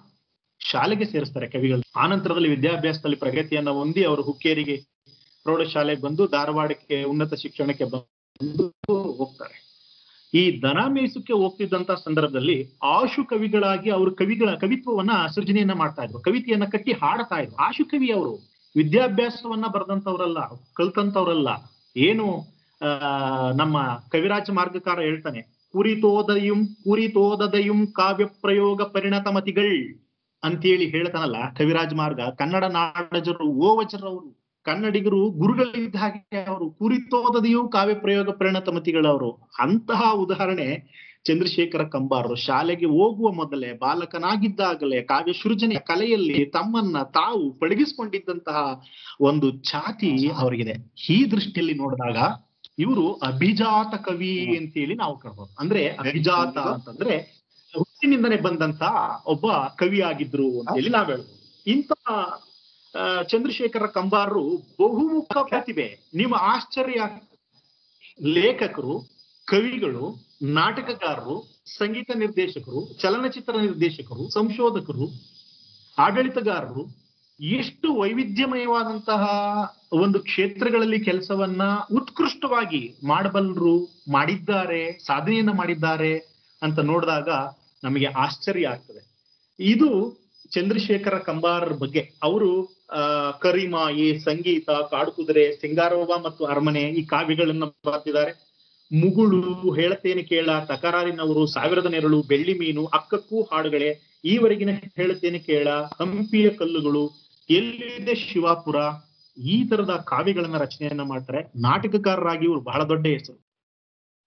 ಶಾಲೆಗೆ ಸೇರಿಸ್ತಾರೆ ಕವಿಗಳು ಆ ನಂತರದಲ್ಲಿ ವಿದ್ಯಾಭ್ಯಾಸದಲ್ಲಿ ಪ್ರಗತಿಯನ್ನ ಹೊಂದಿ ಅವರು ಹುಕ್ಕೇರಿಗೆ ಪ್ರೌಢಶಾಲೆಗೆ ಬಂದು ಧಾರವಾಡಕ್ಕೆ ಉನ್ನತ ಶಿಕ್ಷಣಕ್ಕೆ ಬಂದು ಹೋಗ್ತಾರೆ ಈ ದನ ಮೇಯಿಸಕ್ಕೆ ಹೋಗ್ತಿದ್ದಂತ ಸಂದರ್ಭದಲ್ಲಿ ಆಶು ಕವಿಗಳಾಗಿ ಅವರು ಕವಿಗಳ ಕವಿತ್ವವನ್ನ ಸೃಜನೆಯನ್ನ ಮಾಡ್ತಾ ಇದ್ರು ಕವಿತೆಯನ್ನ ಕಟ್ಟಿ ಹಾಡ್ತಾ ಇದ್ರು ಆಶು ಕವಿ ಅವರು ವಿದ್ಯಾಭ್ಯಾಸವನ್ನ ಬರೆದಂತವ್ರಲ್ಲ ಕಲ್ತಂತವ್ರಲ್ಲ ಏನು ಆ ನಮ್ಮ ಕವಿರಾಜ ಮಾರ್ಗಕಾರ ಹೇಳ್ತಾನೆ ಕುರಿತೋದಯುಂ ಕುರಿತೋದದಯುಂ ಕಾವ್ಯ ಪ್ರಯೋಗ ಪರಿಣತ ಮತಿಗಳ್ ಅಂತೇಳಿ ಹೇಳ್ತಾನಲ್ಲ ಕವಿರಾಜ ಮಾರ್ಗ ಕನ್ನಡ ನಾಡಜರು ಓವಜರವರು ಕನ್ನಡಿಗರು ಗುರುಗಳಿದ್ದ ಹಾಗೆ ಅವರು ಕುರಿತೋದದೆಯೂ ಕಾವ್ಯ ಪ್ರಯೋಗ ಪರಿಣತ ಮತಿಗಳವರು ಅಂತಹ ಉದಾಹರಣೆ ಚಂದ್ರಶೇಖರ ಕಂಬಾರರು ಶಾಲೆಗೆ ಹೋಗುವ ಮೊದಲೇ ಬಾಲಕನಾಗಿದ್ದಾಗಲೇ ಕಾವ್ಯ ಸೃಜನೆ ಕಲೆಯಲ್ಲಿ ತಮ್ಮನ್ನ ತಾವು ಪಳಗಿಸಿಕೊಂಡಿದ್ದಂತಹ ಒಂದು ಛಾತಿ ಅವರಿಗಿದೆ ಈ ದೃಷ್ಟಿಯಲ್ಲಿ ನೋಡಿದಾಗ ಇವರು ಅಭಿಜಾತ ಕವಿ ಅಂತೇಳಿ ನಾವು ಕರ್ಬೋದು ಅಂದ್ರೆ ಅಭಿಜಾತ ಅಂತಂದ್ರೆ ಹುಟ್ಟಿನಿಂದನೇ ಬಂದಂತ ಒಬ್ಬ ಕವಿ ಆಗಿದ್ರು ಅಂತೇಳಿ ನಾವ್ ಹೇಳ್ಬೋದು ಇಂತಹ ಆ, ಚಂದ್ರಶೇಖರ ಕಂಬಾರರು ಬಹುಮುಖ ಪ್ರತಿಭೆ ನಿಮ್ಮ ಆಶ್ಚರ್ಯ ಆಗ್ತದೆ. ಲೇಖಕರು ಕವಿಗಳು ನಾಟಕಕಾರರು ಸಂಗೀತ ನಿರ್ದೇಶಕರು ಚಲನಚಿತ್ರ ನಿರ್ದೇಶಕರು ಸಂಶೋಧಕರು ಆಡಳಿತಗಾರರು ಎಷ್ಟು ವೈವಿಧ್ಯಮಯವಾದಂತಹ ಒಂದು ಕ್ಷೇತ್ರಗಳಲ್ಲಿ ಕೆಲಸವನ್ನ ಉತ್ಕೃಷ್ಟವಾಗಿ ಮಾಡಬಲ್ಲರು ಮಾಡಿದ್ದಾರೆ ಸಾಧನೆಯನ್ನ ಮಾಡಿದ್ದಾರೆ ಅಂತ ನೋಡಿದಾಗ ನಮಗೆ ಆಶ್ಚರ್ಯ ಆಗ್ತದೆ ಇದು ಚಂದ್ರಶೇಖರ ಕಂಬಾರರ ಬಗ್ಗೆ ಅವರು ಆ ಕರಿಮಾಯಿ ಸಂಗೀತ ಕಾಡುಕುದುರೆ ಸಿಂಗಾರವ್ವ ಮತ್ತು ಅರಮನೆ ಈ ಕಾವ್ಯಗಳನ್ನ ಬರೆದಿದ್ದಾರೆ ಮುಗುಳು ಹೇಳತೇನೆ ಕೇಳ ತಕರಾರಿನವರು ಸಾವಿರದ ನೆರಳು ಬೆಳ್ಳಿ ಮೀನು ಅಕ್ಕಕ್ಕೂ ಹಾಡುಗಳೇ ಈವರೆಗಿನ ಹೇಳುತ್ತೇನೆ ಕೇಳ ಹಂಪಿಯ ಕಲ್ಲುಗಳು ಎಲ್ಲಿದೆ ಶಿವಾಪುರ ಈ ತರದ ಕಾವ್ಯಗಳನ್ನ ರಚನೆಯನ್ನ ಮಾಡ್ತಾರೆ ನಾಟಕಕಾರರಾಗಿ ಇವರು ಬಹಳ ದೊಡ್ಡ ಹೆಸರು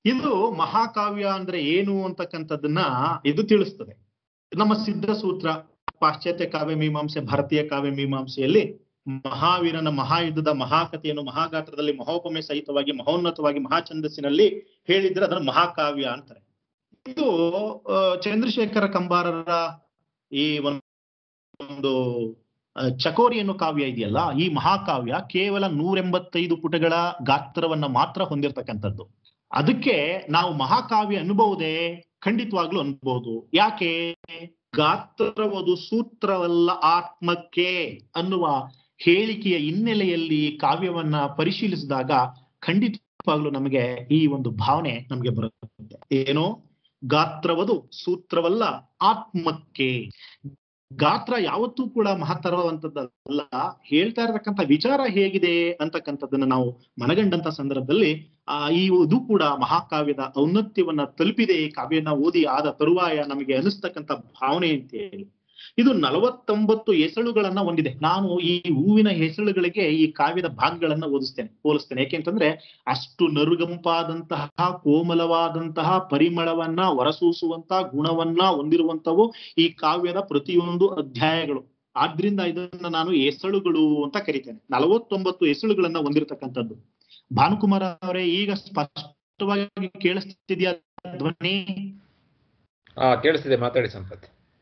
ಇದು ಮಹಾಕಾವ್ಯ ಅಂದ್ರೆ ಏನು ಅಂತಕ್ಕಂಥದ್ದನ್ನ ಇದು ತಿಳಿಸ್ತದೆ ನಮ್ಮ ಸಿದ್ಧ ಸೂತ್ರ ಪಾಶ್ಚಾತ್ಯ ಕಾವ್ಯ ಮೀಮಾಂಸೆ ಭಾರತೀಯ ಕಾವ್ಯ ಮೀಮಾಂಸೆಯಲ್ಲಿ ಮಹಾವೀರನ ಮಹಾಯುದ್ಧದ ಮಹಾಕಥೆಯನ್ನು ಮಹಾಗಾತ್ರದಲ್ಲಿ ಮಹೋಪಮೆ ಸಹಿತವಾಗಿ ಮಹೋನ್ನತವಾಗಿ ಮಹಾಛಂದಸ್ಸಿನಲ್ಲಿ ಹೇಳಿದ್ರೆ ಅದನ್ನ ಮಹಾಕಾವ್ಯ ಅಂತಾರೆ ಇದು ಆ, ಚಂದ್ರಶೇಖರ ಕಂಬಾರರ ಈ ಒಂದು ಆ, ಚಕೋರಿ ಅನ್ನೋ ಕಾವ್ಯ ಇದೆಯಲ್ಲ ಈ ಮಹಾಕಾವ್ಯ ಕೇವಲ ನೂರೆಂಬತ್ತೈದು ಪುಟಗಳ ಗಾತ್ರವನ್ನ ಮಾತ್ರ ಹೊಂದಿರತಕ್ಕಂಥದ್ದು ಅದಕ್ಕೆ ನಾವು ಮಹಾಕಾವ್ಯ ಅನ್ಬಹುದೇ ಖಂಡಿತವಾಗ್ಲೂ ಅನ್ಬಹುದು ಯಾಕೆ ಗಾತ್ರವದು ಸೂತ್ರವಲ್ಲ ಆತ್ಮಕ್ಕೆ ಅನ್ನುವ ಹೇಳಿಕೆಯ ಹಿನ್ನೆಲೆಯಲ್ಲಿ ಕಾವ್ಯವನ್ನ ಪರಿಶೀಲಿಸಿದಾಗ ಖಂಡಿತವಾಗ್ಲೂ ನಮಗೆ ಈ ಒಂದು ಭಾವನೆ ನಮಗೆ ಬರುತ್ತೆ ಏನೋ ಗಾತ್ರವದು ಸೂತ್ರವಲ್ಲ ಆತ್ಮಕ್ಕೆ ಗಾತ್ರ ಯಾವತ್ತೂ ಕೂಡ ಮಹತ್ತರವಂತದ್ದಲ್ಲ ಹೇಳ್ತಾ ಇರತಕ್ಕಂಥ ವಿಚಾರ ಹೇಗಿದೆ ಅಂತಕ್ಕಂಥದ್ದನ್ನ ನಾವು ಮನಗಂಡಂತ ಸಂದರ್ಭದಲ್ಲಿ ಆ ಈ ಇದು ಕೂಡ ಮಹಾಕಾವ್ಯದ ಔನ್ನತ್ಯವನ್ನ ತಲುಪಿದೆ ಈ ಕಾವ್ಯನ ಓದಿ ಆದ ತರುವಾಯ ನಮಗೆ ಅನಿಸ್ತಕ್ಕಂಥ ಭಾವನೆ ಅಂತ ಹೇಳಿ ಇದು ನಲವತ್ತೊಂಬತ್ತು ಹೆಸಳುಗಳನ್ನ ಹೊಂದಿದೆ ನಾನು ಈ ಹೂವಿನ ಹೆಸಳುಗಳಿಗೆ ಈ ಕಾವ್ಯದ ಭಾಗಗಳನ್ನ ಓದಿಸ್ತೇನೆ ಹೋಲಿಸ್ತೇನೆ ಯಾಕೆಂತಂದ್ರೆ ಅಷ್ಟು ನರುಗಂಪಾದಂತಹ ಕೋಮಲವಾದಂತಹ ಪರಿಮಳವನ್ನ ಹೊರಸೂಸುವಂತಹ ಗುಣವನ್ನ ಹೊಂದಿರುವಂತವು ಈ ಕಾವ್ಯದ ಪ್ರತಿಯೊಂದು ಅಧ್ಯಾಯಗಳು ಆದ್ರಿಂದ ಇದನ್ನ ನಾನು ಹೆಸಳುಗಳು ಅಂತ ಕರಿತೇನೆ ನಲವತ್ತೊಂಬತ್ತು ಹೆಸಳುಗಳನ್ನ ಹೊಂದಿರತಕ್ಕಂಥದ್ದು ಭಾನುಕುಮಾರ ಅವರೇ ಈಗ ಸ್ಪಷ್ಟವಾಗಿ ಕೇಳಿಸ್ತಿದ್ಯಾ ಧ್ವನಿ ಹಾ ಕೇಳಿಸ್ತಿದೆ ಮಾತಾಡಿ ಸಂಪತ್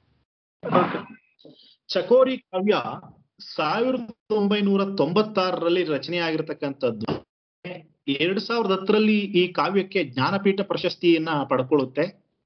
ಚಕೋರಿ ಕಾವ್ಯ ಸಾವಿರದ ಒಂಬೈನೂರ ತೊಂಬತ್ತಾರರಲ್ಲಿ ರಚನೆ ಆಗಿರತಕ್ಕಂಥದ್ದು ಎರಡ್ ಸಾವಿರದ ಹತ್ತರಲ್ಲಿ ಈ ಕಾವ್ಯಕ್ಕೆ ಜ್ಞಾನಪೀಠ ಪ್ರಶಸ್ತಿಯನ್ನ ಪಡ್ಕೊಳ್ಳುತ್ತೆ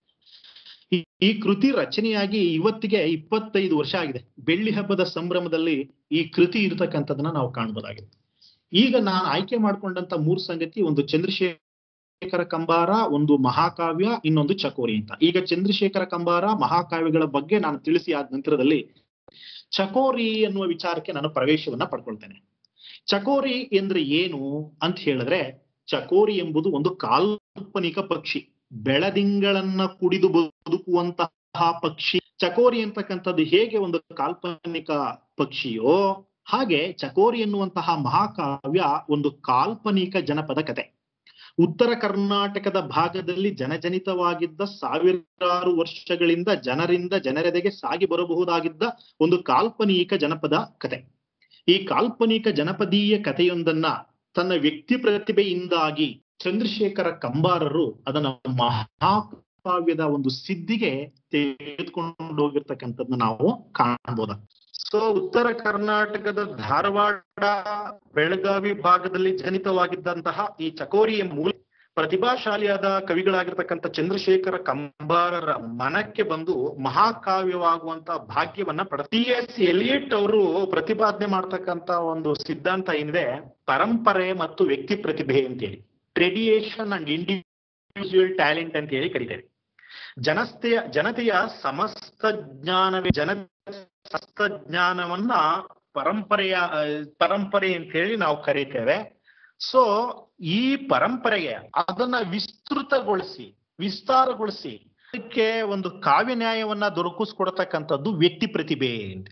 ಈ- ಈ ಕೃತಿ ರಚನೆಯಾಗಿ ಇವತ್ತಿಗೆ ಇಪ್ಪತ್ತೈದು ವರ್ಷ ಆಗಿದೆ ಬೆಳ್ಳಿ ಹಬ್ಬದ ಸಂಭ್ರಮದಲ್ಲಿ ಈ ಕೃತಿ ಇರತಕ್ಕಂಥದನ್ನ ನಾವು ಕಾಣಬಹುದಾಗಿದೆ ಈಗ ನಾನು ಆಯ್ಕೆ ಮಾಡ್ಕೊಂಡಂತ ಮೂರು ಸಂಗತಿ ಒಂದು ಚಂದ್ರಶೇಖರ ಕಂಬಾರ ಒಂದು ಮಹಾಕಾವ್ಯ ಇನ್ನೊಂದು ಚಕೋರಿ ಅಂತ ಈಗ ಚಂದ್ರಶೇಖರ ಕಂಬಾರ ಮಹಾಕಾವ್ಯಗಳ ಬಗ್ಗೆ ನಾನು ತಿಳಿಸಿ ಆದ ನಂತರದಲ್ಲಿ ಚಕೋರಿ ಅನ್ನುವ ವಿಚಾರಕ್ಕೆ ನಾನು ಪ್ರವೇಶವನ್ನ ಪಡ್ಕೊಳ್ತೇನೆ ಚಕೋರಿ ಎಂದ್ರೆ ಏನು ಅಂತ ಹೇಳಿದ್ರೆ ಚಕೋರಿ ಎಂಬುದು ಒಂದು ಕಾಲ್ಪನಿಕ ಪಕ್ಷಿ ಬೆಳದಿಂಗಳನ್ನ ಕುಡಿದು ಬದುಕುವಂತಹ ಪಕ್ಷಿ ಚಕೋರಿ ಅಂತಕ್ಕಂಥದ್ದು ಹೇಗೆ ಒಂದು ಕಾಲ್ಪನಿಕ ಪಕ್ಷಿಯೋ ಹಾಗೆ ಚಕೋರಿ ಎನ್ನುವಂತಹ ಮಹಾಕಾವ್ಯ ಒಂದು ಕಾಲ್ಪನಿಕ ಜನಪದ ಕತೆ ಉತ್ತರ ಕರ್ನಾಟಕದ ಭಾಗದಲ್ಲಿ ಜನಜನಿತವಾಗಿದ್ದ ಸಾವಿರಾರು ವರ್ಷಗಳಿಂದ ಜನರಿಂದ ಜನರೆದೆಗೆ ಸಾಗಿ ಬರಬಹುದಾಗಿದ್ದ ಒಂದು ಕಾಲ್ಪನಿಕ ಜನಪದ ಕತೆ ಈ ಕಾಲ್ಪನಿಕ ಜನಪದೀಯ ಕಥೆಯೊಂದನ್ನ ತನ್ನ ವ್ಯಕ್ತಿ ಪ್ರತಿಭೆಯಿಂದಾಗಿ ಚಂದ್ರಶೇಖರ ಕಂಬಾರರು ಅದನ್ನ ಮಹಾಕಾವ್ಯದ ಒಂದು ಸಿದ್ಧಿಗೆ ತೆಗೆದುಕೊಂಡು ಹೋಗಿರ್ತಕ್ಕಂಥದ್ದನ್ನ ನಾವು ಕಾಣಬಹುದ ಸೊ ಉತ್ತರ ಕರ್ನಾಟಕದ ಧಾರವಾಡ ಬೆಳಗಾವಿ ಭಾಗದಲ್ಲಿ ಜನಿತವಾಗಿದ್ದಂತಹ ಈ ಚಕೋರಿಯ ಮೂಲ ಪ್ರತಿಭಾಶಾಲಿಯಾದ ಕವಿಗಳಾಗಿರ್ತಕ್ಕಂಥ ಚಂದ್ರಶೇಖರ ಕಂಬಾರರ ಮನಕ್ಕೆ ಬಂದು ಮಹಾಕಾವ್ಯವಾಗುವಂತ ಭಾಗ್ಯವನ್ನ ಪಡ ಟಿ ಎಸ್ ಎಲಿಯಟ್ ಅವರು ಪ್ರತಿಪಾದನೆ ಮಾಡ್ತಕ್ಕಂತ ಒಂದು ಸಿದ್ಧಾಂತ ಏನಿದೆ ಪರಂಪರೆ ಮತ್ತು ವ್ಯಕ್ತಿ ಪ್ರತಿಭೆ ಅಂತೇಳಿ ಟ್ರೆಡಿಯೇಷನ್ ಅಂಡ್ ಇಂಡಿವಿಜುವಲ್ ಟ್ಯಾಲೆಂಟ್ ಅಂತ ಹೇಳಿ ಕರೀತಾರೆ ಜನತೆಯ ಜನತೆಯ ಸಮಸ್ತ ಜ್ಞಾನವೇ ಜನ ಸಮಸ್ತ ಜ್ಞಾನವನ್ನ ಪರಂಪರೆಯ ಆ, ಪರಂಪರೆ ಅಂತ ಹೇಳಿ ನಾವು ಕರೀತೇವೆ ಸೊ ಈ ಪರಂಪರೆಗೆ ಅದನ್ನ ವಿಸ್ತೃತಗೊಳಿಸಿ ವಿಸ್ತಾರಗೊಳಿಸಿ ಅದಕ್ಕೆ ಒಂದು ಕಾವ್ಯ ನ್ಯಾಯವನ್ನ ದೊರಕಿಸ್ಕೊಡತಕ್ಕಂಥದ್ದು ವ್ಯಕ್ತಿ ಪ್ರತಿಭೆ ಅಂತ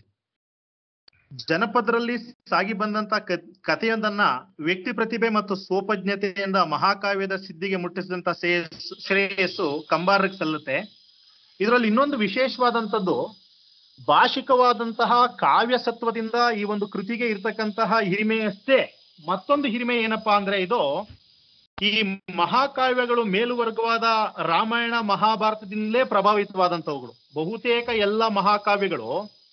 ಜನಪದರಲ್ಲಿ ಸಾಗಿ ಬಂದಂತ ಕ- ಕಥೆಯೊಂದನ್ನ ವ್ಯಕ್ತಿ ಪ್ರತಿಭೆ ಮತ್ತು ಸ್ವೋಪಜ್ಞತೆಯಿಂದ ಮಹಾಕಾವ್ಯದ ಸಿದ್ಧಿಗೆ ಮುಟ್ಟಿಸಿದಂತ ಶ್ರೇಯಸ್- ಶ್ರೇಯಸ್ಸು ಕಂಬಾರಕ್ಕೆ ಸಲ್ಲುತ್ತೆ ಇದರಲ್ಲಿ ಇನ್ನೊಂದು ವಿಶೇಷವಾದಂಥದ್ದು ಭಾಷಿಕವಾದಂತಹ ಕಾವ್ಯ ಸತ್ವದಿಂದ ಈ ಒಂದು ಕೃತಿಗೆ ಇರ್ತಕ್ಕಂತಹ ಹಿರಿಮೆಯಷ್ಟೇ ಮತ್ತೊಂದು ಹಿರಿಮೆ ಏನಪ್ಪಾ ಅಂದ್ರೆ ಇದು ಈ ಮಹಾಕಾವ್ಯಗಳು ಮೇಲುವರ್ಗವಾದ ರಾಮಾಯಣ ಮಹಾಭಾರತದಿಂದಲೇ ಪ್ರಭಾವಿತವಾದಂತವುಗಳು ಬಹುತೇಕ ಎಲ್ಲ ಮಹಾಕಾವ್ಯಗಳು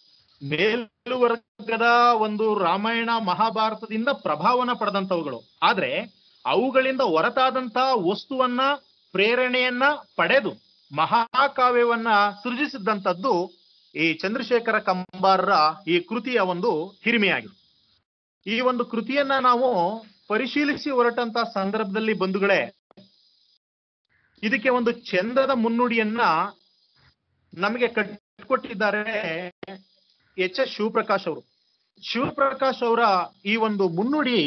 ಮೇಲುವರ್ಗದ ಒಂದು ರಾಮಾಯಣ ಮಹಾಭಾರತದಿಂದ ಪ್ರಭಾವನ ಪಡೆದಂತವುಗಳು ಆದ್ರೆ ಅವುಗಳಿಂದ ಹೊರತಾದಂತಹ ವಸ್ತುವನ್ನ ಪ್ರೇರಣೆಯನ್ನ ಪಡೆದು ಮಹಾಕಾವ್ಯವನ್ನ ಸೃಜಿಸಿದಂತದ್ದು ಈ ಚಂದ್ರಶೇಖರ ಕಂಬಾರರ ಈ ಕೃತಿಯ ಒಂದು ಹಿರಿಮೆಯಾಗಿದೆ ಈ ಒಂದು ಕೃತಿಯನ್ನ ನಾವು ಪರಿಶೀಲಿಸಿ ಹೊರಟಂತ ಸಂದರ್ಭದಲ್ಲಿ ಬಂಧುಗಳೇ ಇದಕ್ಕೆ ಒಂದು ಚಂದದ ಮುನ್ನುಡಿಯನ್ನ ನಮಗೆ ಕಟ್ಟಿಕೊಟ್ಟಿದ್ದಾರೆ ಎಚ್ ಎಸ್ ಶಿವಪ್ರಕಾಶ್ ಅವರು ಶಿವಪ್ರಕಾಶ್ ಅವರ ಈ ಒಂದು ಮುನ್ನುಡಿ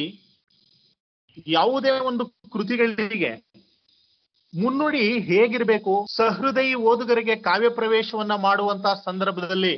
ಯಾವುದೇ ಒಂದು ಕೃತಿಗಳಿಗೆ ಮುನ್ನುಡಿ ಹೇಗಿರ್ಬೇಕು ಸಹೃದಯಿ ಓದುಗರಿಗೆ ಕಾವ್ಯ ಪ್ರವೇಶವನ್ನ ಮಾಡುವಂತ ಸಂದರ್ಭದಲ್ಲಿ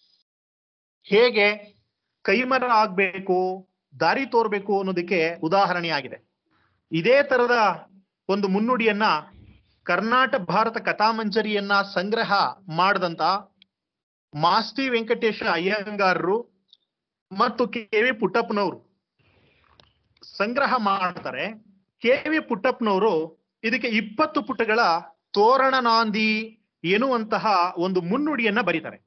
ಹೇಗೆ ಕೈಮರ ಆಗ್ಬೇಕು ದಾರಿ ತೋರ್ಬೇಕು ಅನ್ನೋದಕ್ಕೆ ಉದಾಹರಣೆಯಾಗಿದೆ ಇದೇ ತರದ ಒಂದು ಮುನ್ನುಡಿಯನ್ನ ಕರ್ನಾಟಕ ಭಾರತ ಕಥಾಮಂಜರಿಯನ್ನ ಸಂಗ್ರಹ ಮಾಡಿದಂತ ಮಾಸ್ತಿ ವೆಂಕಟೇಶ ಅಯ್ಯಂಗಾರರು ಮತ್ತು ಕೆ ವಿ ಪುಟ್ಟಪ್ಪನವರು ಸಂಗ್ರಹ ಮಾಡ್ತಾರೆ ಕೆ ವಿ ಪುಟ್ಟಪ್ಪನವರು ಇದಕ್ಕೆ ಇಪ್ಪತ್ತು ಪುಟಗಳ ತೋರಣ ನಾಂದಿ ಎನ್ನುವಂತಹ ಒಂದು ಮುನ್ನುಡಿಯನ್ನ ಬರೀತಾರೆ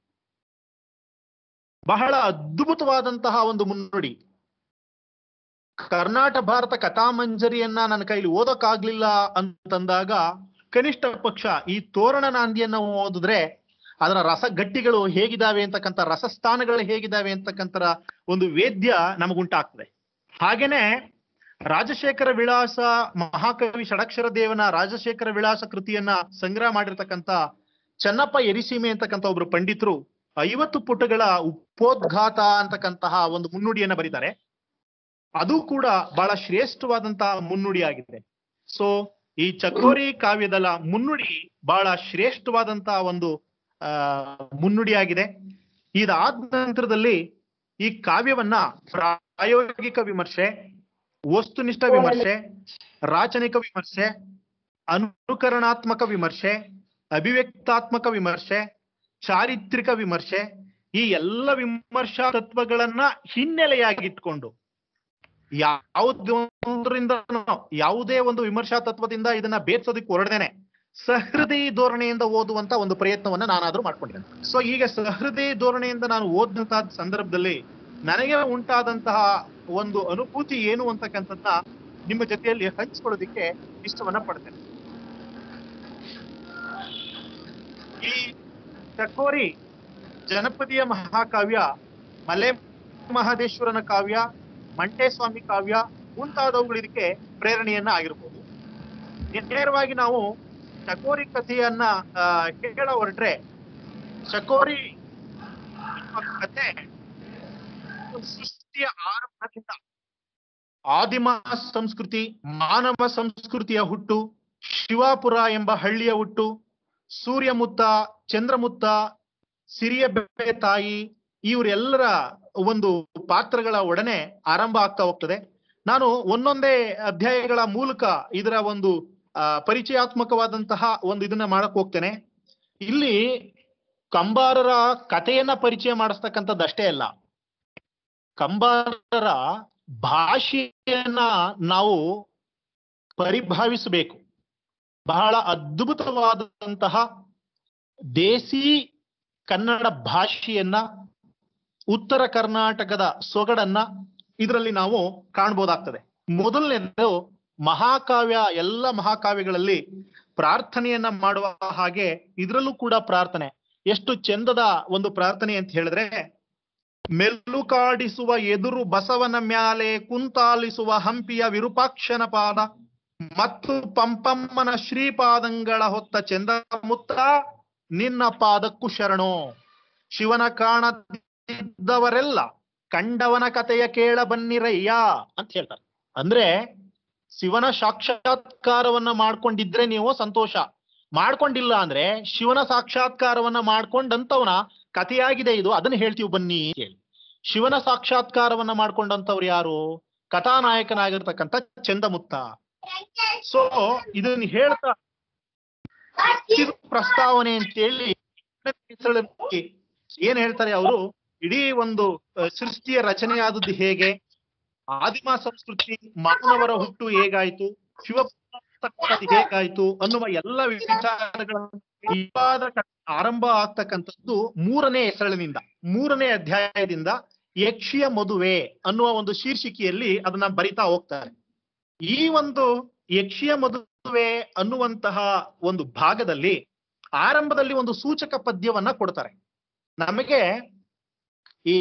ಬಹಳ ಅದ್ಭುತವಾದಂತಹ ಒಂದು ಮುನ್ನುಡಿ ಕರ್ನಾಟಕ ಭಾರತ ಕಥಾಮಂಜರಿಯನ್ನ ನನ್ನ ಕೈಲಿ ಓದಕ್ಕಾಗ್ಲಿಲ್ಲ ಅಂತಂದಾಗ ಕನಿಷ್ಠ ಪಕ್ಷ ಈ ತೋರಣ ನಾಂದಿಯನ್ನ ಓದಿದ್ರೆ ಅದರ ರಸಗಟ್ಟಿಗಳು ಹೇಗಿದಾವೆ ಅಂತಕ್ಕಂಥ ರಸಸ್ಥಾನಗಳು ಹೇಗಿದಾವೆ ಅಂತಕ್ಕಂಥ ಒಂದು ವೇದ್ಯ ನಮಗುಂಟಾಗ್ತದೆ ಹಾಗೇನೆ ರಾಜಶೇಖರ ವಿಳಾಸ ಮಹಾಕವಿ ಷಡಕ್ಷರ ದೇವನ ರಾಜಶೇಖರ ವಿಳಾಸ ಕೃತಿಯನ್ನ ಸಂಗ್ರಹ ಮಾಡಿರ್ತಕ್ಕಂಥ ಚನ್ನಪ್ಪ ಎರಿಸೀಮೆ ಅಂತಕ್ಕಂಥ ಒಬ್ರು ಪಂಡಿತರು ಐವತ್ತು ಪುಟಗಳ ಉಪೋದ್ಘಾತ ಅಂತಕ್ಕಂತಹ ಒಂದು ಮುನ್ನುಡಿಯನ್ನ ಬರೀತಾರೆ ಅದು ಕೂಡ ಬಹಳ ಶ್ರೇಷ್ಠವಾದಂತಹ ಮುನ್ನುಡಿ ಆಗಿದೆ ಸೊ ಈ ಚಕೋರಿ ಕಾವ್ಯದ ಮುನ್ನುಡಿ ಬಹಳ ಶ್ರೇಷ್ಠವಾದಂತಹ ಒಂದು ಆ ಮುನ್ನುಡಿಯಾಗಿದೆ ಇದಾದ ನಂತರದಲ್ಲಿ ಈ ಕಾವ್ಯವನ್ನ ಪ್ರಾಯೋಗಿಕ ವಿಮರ್ಶೆ ವಸ್ತುನಿಷ್ಠ ವಿಮರ್ಶೆ ರಾಚನಿಕ ವಿಮರ್ಶೆ ಅನುಕರಣಾತ್ಮಕ ವಿಮರ್ಶೆ ಅಭಿವ್ಯಕ್ತಾತ್ಮಕ ವಿಮರ್ಶೆ ಚಾರಿತ್ರಿಕ ವಿಮರ್ಶೆ ಈ ಎಲ್ಲ ವಿಮರ್ಶಾ ತತ್ವಗಳನ್ನ ಹಿನ್ನೆಲೆಯಾಗಿಟ್ಕೊಂಡು ಯಾವುದೊಂದರಿಂದ ಯಾವುದೇ ಒಂದು ವಿಮರ್ಶಾ ತತ್ವದಿಂದ ಇದನ್ನ ಬೇರ್ಸೋದಕ್ಕೆ ಹೊರಡ್ದೇನೆ ಸಹೃದಯಿ ಧೋರಣೆಯಿಂದ ಓದುವಂತ ಒಂದು ಪ್ರಯತ್ನವನ್ನ ನಾನಾದ್ರೂ ಮಾಡ್ಕೊಂಡಿದ್ದೇನೆ ಸೊ ಈಗ ಸಹೃದಯಿ ಧೋರಣೆಯಿಂದ ನಾನು ಓದಂತಹ ಸಂದರ್ಭದಲ್ಲಿ ನನಗೆ ಉಂಟಾದಂತಹ ಒಂದು ಅನುಭೂತಿ ಏನು ಅಂತಕ್ಕಂಥದ್ದ ನಿಮ್ಮ ಜೊತೆಯಲ್ಲಿ ಹಂಚಿಕೊಳ್ಳೋದಿಕ್ಕೆ ಇಷ್ಟವನ್ನ ಪಡ್ತೇನೆ ಈ ಚಕೋರಿ ಜನಪದೀಯ ಮಹಾಕಾವ್ಯ ಮಲೆ ಮಹದೇಶ್ವರನ ಕಾವ್ಯ ಮಂಟೇಸ್ವಾಮಿ ಕಾವ್ಯ ಮುಂತಾದವುಗಳು ಇದಕ್ಕೆ ಪ್ರೇರಣೆಯನ್ನ ಆಗಿರ್ಬೋದು ನೇರವಾಗಿ ನಾವು ಚಕೋರಿ ಕಥೆಯನ್ನ ಆ, ಹೇಳ ಹೊರಟ್ರೆ ಚಕೋರಿ ಎನ್ನುವ ಕಥೆ ಒಂದು ಸೃಷ್ಟಿಯ ಆರಂಭದಿಂದ ಆದಿಮ ಸಂಸ್ಕೃತಿ ಮಾನವ ಸಂಸ್ಕೃತಿಯ ಹುಟ್ಟು ಶಿವಾಪುರ ಎಂಬ ಹಳ್ಳಿಯ ಹುಟ್ಟು ಸೂರ್ಯಮುತ್ತ ಚಂದ್ರಮುತ್ತ ಸಿರಿಯ ಬೆಳೆ ತಾಯಿ ಇವರೆಲ್ಲರ ಒಂದು ಪಾತ್ರಗಳ ಒಡನೆ ಆರಂಭ ಆಗ್ತಾ ಹೋಗ್ತದೆ ನಾನು ಒಂದೊಂದೇ ಅಧ್ಯಾಯಗಳ ಮೂಲಕ ಇದರ ಒಂದು ಆ, ಪರಿಚಯಾತ್ಮಕವಾದಂತಹ ಒಂದು ಇದನ್ನ ಮಾಡಕ್ ಹೋಗ್ತೇನೆ ಇಲ್ಲಿ ಕಂಬಾರರ ಕಥೆಯನ್ನ ಪರಿಚಯ ಮಾಡಿಸ್ತಕ್ಕಂಥದ್ದಷ್ಟೇ ಅಲ್ಲ ಕಂಬಾರರ ಭಾಷೆಯನ್ನ ನಾವು ಪರಿಭಾವಿಸಬೇಕು ಬಹಳ ಅದ್ಭುತವಾದಂತಹ ದೇಸಿ ಕನ್ನಡ ಭಾಷೆಯನ್ನ ಉತ್ತರ ಕರ್ನಾಟಕದ ಸೊಗಡನ್ನ ಇದರಲ್ಲಿ ನಾವು ಕಾಣ್ಬೋದಾಗ್ತದೆ ಮೊದಲನೇದು ಮಹಾಕಾವ್ಯ ಎಲ್ಲ ಮಹಾಕಾವ್ಯಗಳಲ್ಲಿ ಪ್ರಾರ್ಥನೆಯನ್ನ ಮಾಡುವ ಹಾಗೆ ಇದರಲ್ಲೂ ಕೂಡ ಪ್ರಾರ್ಥನೆ ಎಷ್ಟು ಚಂದದ ಒಂದು ಪ್ರಾರ್ಥನೆ ಅಂತ ಹೇಳಿದ್ರೆ ಮೆಲ್ಲುಕಾಡಿಸುವ ಎದುರು ಬಸವನ ಮ್ಯಾಲೆ ಕುಂತಾಲಿಸುವ ಹಂಪಿಯ ವಿರೂಪಾಕ್ಷನ ಪಾದ ಮತ್ತು ಪಂಪಮ್ಮನ ಶ್ರೀಪಾದಂಗಳ ಹೊತ್ತ ಚಂದಮುತ್ತ ನಿನ್ನ ಪಾದಕ್ಕೂ ಶರಣು ಶಿವನ ಕಾಣದಿದ್ದವರೆಲ್ಲ ಕಂಡವನ ಕಥೆಯ ಕೇಳ ಬನ್ನಿರಯ್ಯ ಅಂತ ಹೇಳ್ತಾರೆ ಅಂದ್ರೆ ಶಿವನ ಸಾಕ್ಷಾತ್ಕಾರವನ್ನ ಮಾಡ್ಕೊಂಡಿದ್ರೆ ನೀವು ಸಂತೋಷ ಮಾಡ್ಕೊಂಡಿಲ್ಲ ಅಂದ್ರೆ ಶಿವನ ಸಾಕ್ಷಾತ್ಕಾರವನ್ನ ಮಾಡ್ಕೊಂಡಂತವನ ಕಥೆಯಾಗಿದೆ ಇದು ಅದನ್ನ ಹೇಳ್ತೀವಿ ಬನ್ನಿ ಅಂತ ಹೇಳಿ ಶಿವನ ಸಾಕ್ಷಾತ್ಕಾರವನ್ನ ಮಾಡ್ಕೊಂಡಂತವ್ರು ಯಾರು ಕಥಾನಾಯಕನಾಗಿರ್ತಕ್ಕಂಥ ಚಂದಮುತ್ತ ಸೊ ಇದನ್ನ ಹೇಳ್ತಾ ಇದು ಪ್ರಸ್ತಾವನೆ ಅಂತೇಳಿ ಏನ್ ಹೇಳ್ತಾರೆ ಅವರು ಇಡೀ ಒಂದು ಅಹ್, ಸೃಷ್ಟಿಯ ರಚನೆಯಾದದ್ದು ಹೇಗೆ ಆದಿಮ ಸಂಸ್ಕೃತಿ ಮಾನವರ ಹುಟ್ಟು ಹೇಗಾಯ್ತು ಶಿವ ಹೇಗಾಯ್ತು ಅನ್ನುವ ಎಲ್ಲ ವಿಚಾರಗಳನ್ನು ವಿವಾದ ಕ- ಆರಂಭ ಆಗ್ತಕ್ಕಂಥದ್ದು ಮೂರನೇ ಹೆಸರಿನಿಂದ ಮೂರನೇ ಅಧ್ಯಾಯದಿಂದ ಯಕ್ಷಿಯ ಮದುವೆ ಅನ್ನುವ ಒಂದು ಶೀರ್ಷಿಕೆಯಲ್ಲಿ ಅದನ್ನ ಬರಿತಾ ಹೋಗ್ತಾರೆ ಈ ಒಂದು ಯಕ್ಷಿಯ ಮದುವೆ ಅನ್ನುವಂತಹ ಒಂದು ಭಾಗದಲ್ಲಿ ಆರಂಭದಲ್ಲಿ ಒಂದು ಸೂಚಕ ಪದ್ಯವನ್ನ ಕೊಡ್ತಾರೆ ನಮಗೆ ಈ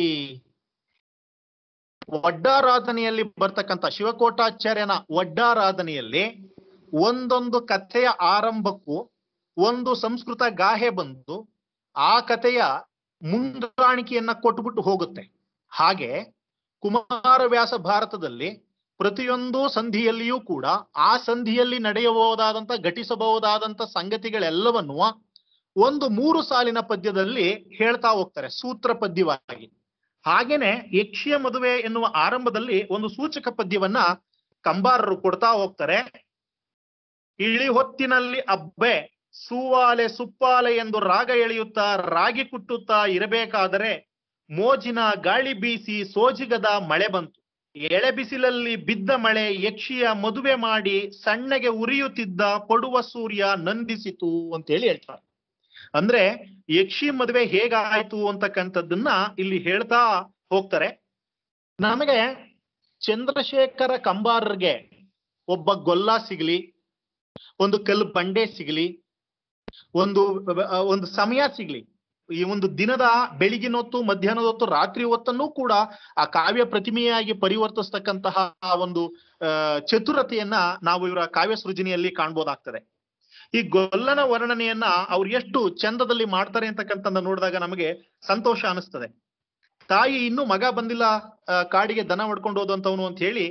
ಒಡ್ಡಾರಾಧನೆಯಲ್ಲಿ ಬರ್ತಕ್ಕಂಥ ಶಿವಕೋಟಾಚಾರ್ಯನ ಒಡ್ಡಾರಾಧನೆಯಲ್ಲಿ ಒಂದೊಂದು ಕಥೆಯ ಆರಂಭಕ್ಕೂ ಒಂದು ಸಂಸ್ಕೃತ ಗಾಹೆ ಬಂದು ಆ ಕಥೆಯ ಮುಂದಾಣಿಕೆಯನ್ನ ಕೊಟ್ಬಿಟ್ಟು ಹೋಗುತ್ತೆ ಹಾಗೆ ಕುಮಾರವ್ಯಾಸ ಭಾರತದಲ್ಲಿ ಪ್ರತಿಯೊಂದು ಸಂಧಿಯಲ್ಲಿಯೂ ಕೂಡ ಆ ಸಂಧಿಯಲ್ಲಿ ನಡೆಯಬಹುದಾದಂತ ಘಟಿಸಬಹುದಾದಂತ ಸಂಗತಿಗಳೆಲ್ಲವನ್ನು ಒಂದು ಮೂರು ಸಾಲಿನ ಪದ್ಯದಲ್ಲಿ ಹೇಳ್ತಾ ಹೋಗ್ತಾರೆ ಸೂತ್ರ ಪದ್ಯವಾಗಿ ಹಾಗೇನೆ ಯಕ್ಷಿಯ ಮದುವೆ ಎನ್ನುವ ಆರಂಭದಲ್ಲಿ ಒಂದು ಸೂಚಕ ಪದ್ಯವನ್ನ ಕಂಬಾರರು ಕೊಡ್ತಾ ಹೋಗ್ತಾರೆ ಇಳಿ ಹೊತ್ತಿನಲ್ಲಿ ಅಬ್ಬೆ ಸೂವಾಲೆ ಸುಪ್ಪಾಲೆ ಎಂದು ರಾಗ ಎಳೆಯುತ್ತಾ ರಾಗಿ ಕುಟ್ಟುತ್ತಾ ಇರಬೇಕಾದರೆ ಮೋಜಿನ ಗಾಳಿ ಬೀಸಿ ಸೋಜಿಗದ ಮಳೆ ಬಂತು ಎಳೆ ಬಿಸಿಲಲ್ಲಿ ಬಿದ್ದ ಮಳೆ ಯಕ್ಷಿಯ ಮದುವೆ ಮಾಡಿ ಸಣ್ಣಗೆ ಉರಿಯುತ್ತಿದ್ದ ಕೊಡುವ ಸೂರ್ಯ ನಂದಿಸಿತು ಅಂತ ಹೇಳಿ ಹೇಳ್ತಾರೆ ಅಂದ್ರೆ ಯಕ್ಷಿ ಮದುವೆ ಹೇಗಾಯ್ತು ಅಂತಕ್ಕಂಥದ್ದನ್ನ ಇಲ್ಲಿ ಹೇಳ್ತಾ ಹೋಗ್ತಾರೆ ನಮಗೆ ಚಂದ್ರಶೇಖರ ಕಂಬಾರರಿಗೆ ಒಬ್ಬ ಗೊಲ್ಲ ಸಿಗ್ಲಿ ಒಂದು ಕಲ್ಲು ಬಂಡೆ ಸಿಗ್ಲಿ ಒಂದು ಅಹ್, ಒಂದು ಸಮಯ ಸಿಗ್ಲಿ ಈ ಒಂದು ದಿನದ ಬೆಳಗಿನ ಹೊತ್ತು ಮಧ್ಯಾಹ್ನದ ಹೊತ್ತು ರಾತ್ರಿ ಹೊತ್ತನ್ನು ಕೂಡ ಆ ಕಾವ್ಯ ಪ್ರತಿಮೆಯಾಗಿ ಪರಿವರ್ತಿಸ್ತಕ್ಕಂತಹ ಆ ಒಂದು ಅಹ್ ಚತುರತೆಯನ್ನ ನಾವು ಇವರ ಕಾವ್ಯ ಸೃಜನೆಯಲ್ಲಿ ಕಾಣ್ಬೋದಾಗ್ತದೆ ಈ ಗೊಲ್ಲನ ವರ್ಣನೆಯನ್ನ ಅವ್ರು ಎಷ್ಟು ಚಂದದಲ್ಲಿ ಮಾಡ್ತಾರೆ ಅಂತಕ್ಕಂಥದ್ದನ್ನ ನೋಡಿದಾಗ ನಮಗೆ ಸಂತೋಷ ಅನಿಸ್ತದೆ ತಾಯಿ ಇನ್ನು ಮಗ ಬಂದಿಲ್ಲ ಆ, ಕಾಡಿಗೆ ದನ ಹೊಡ್ಕೊಂಡು ಹೋದಂತವನು ಅಂತ ಹೇಳಿ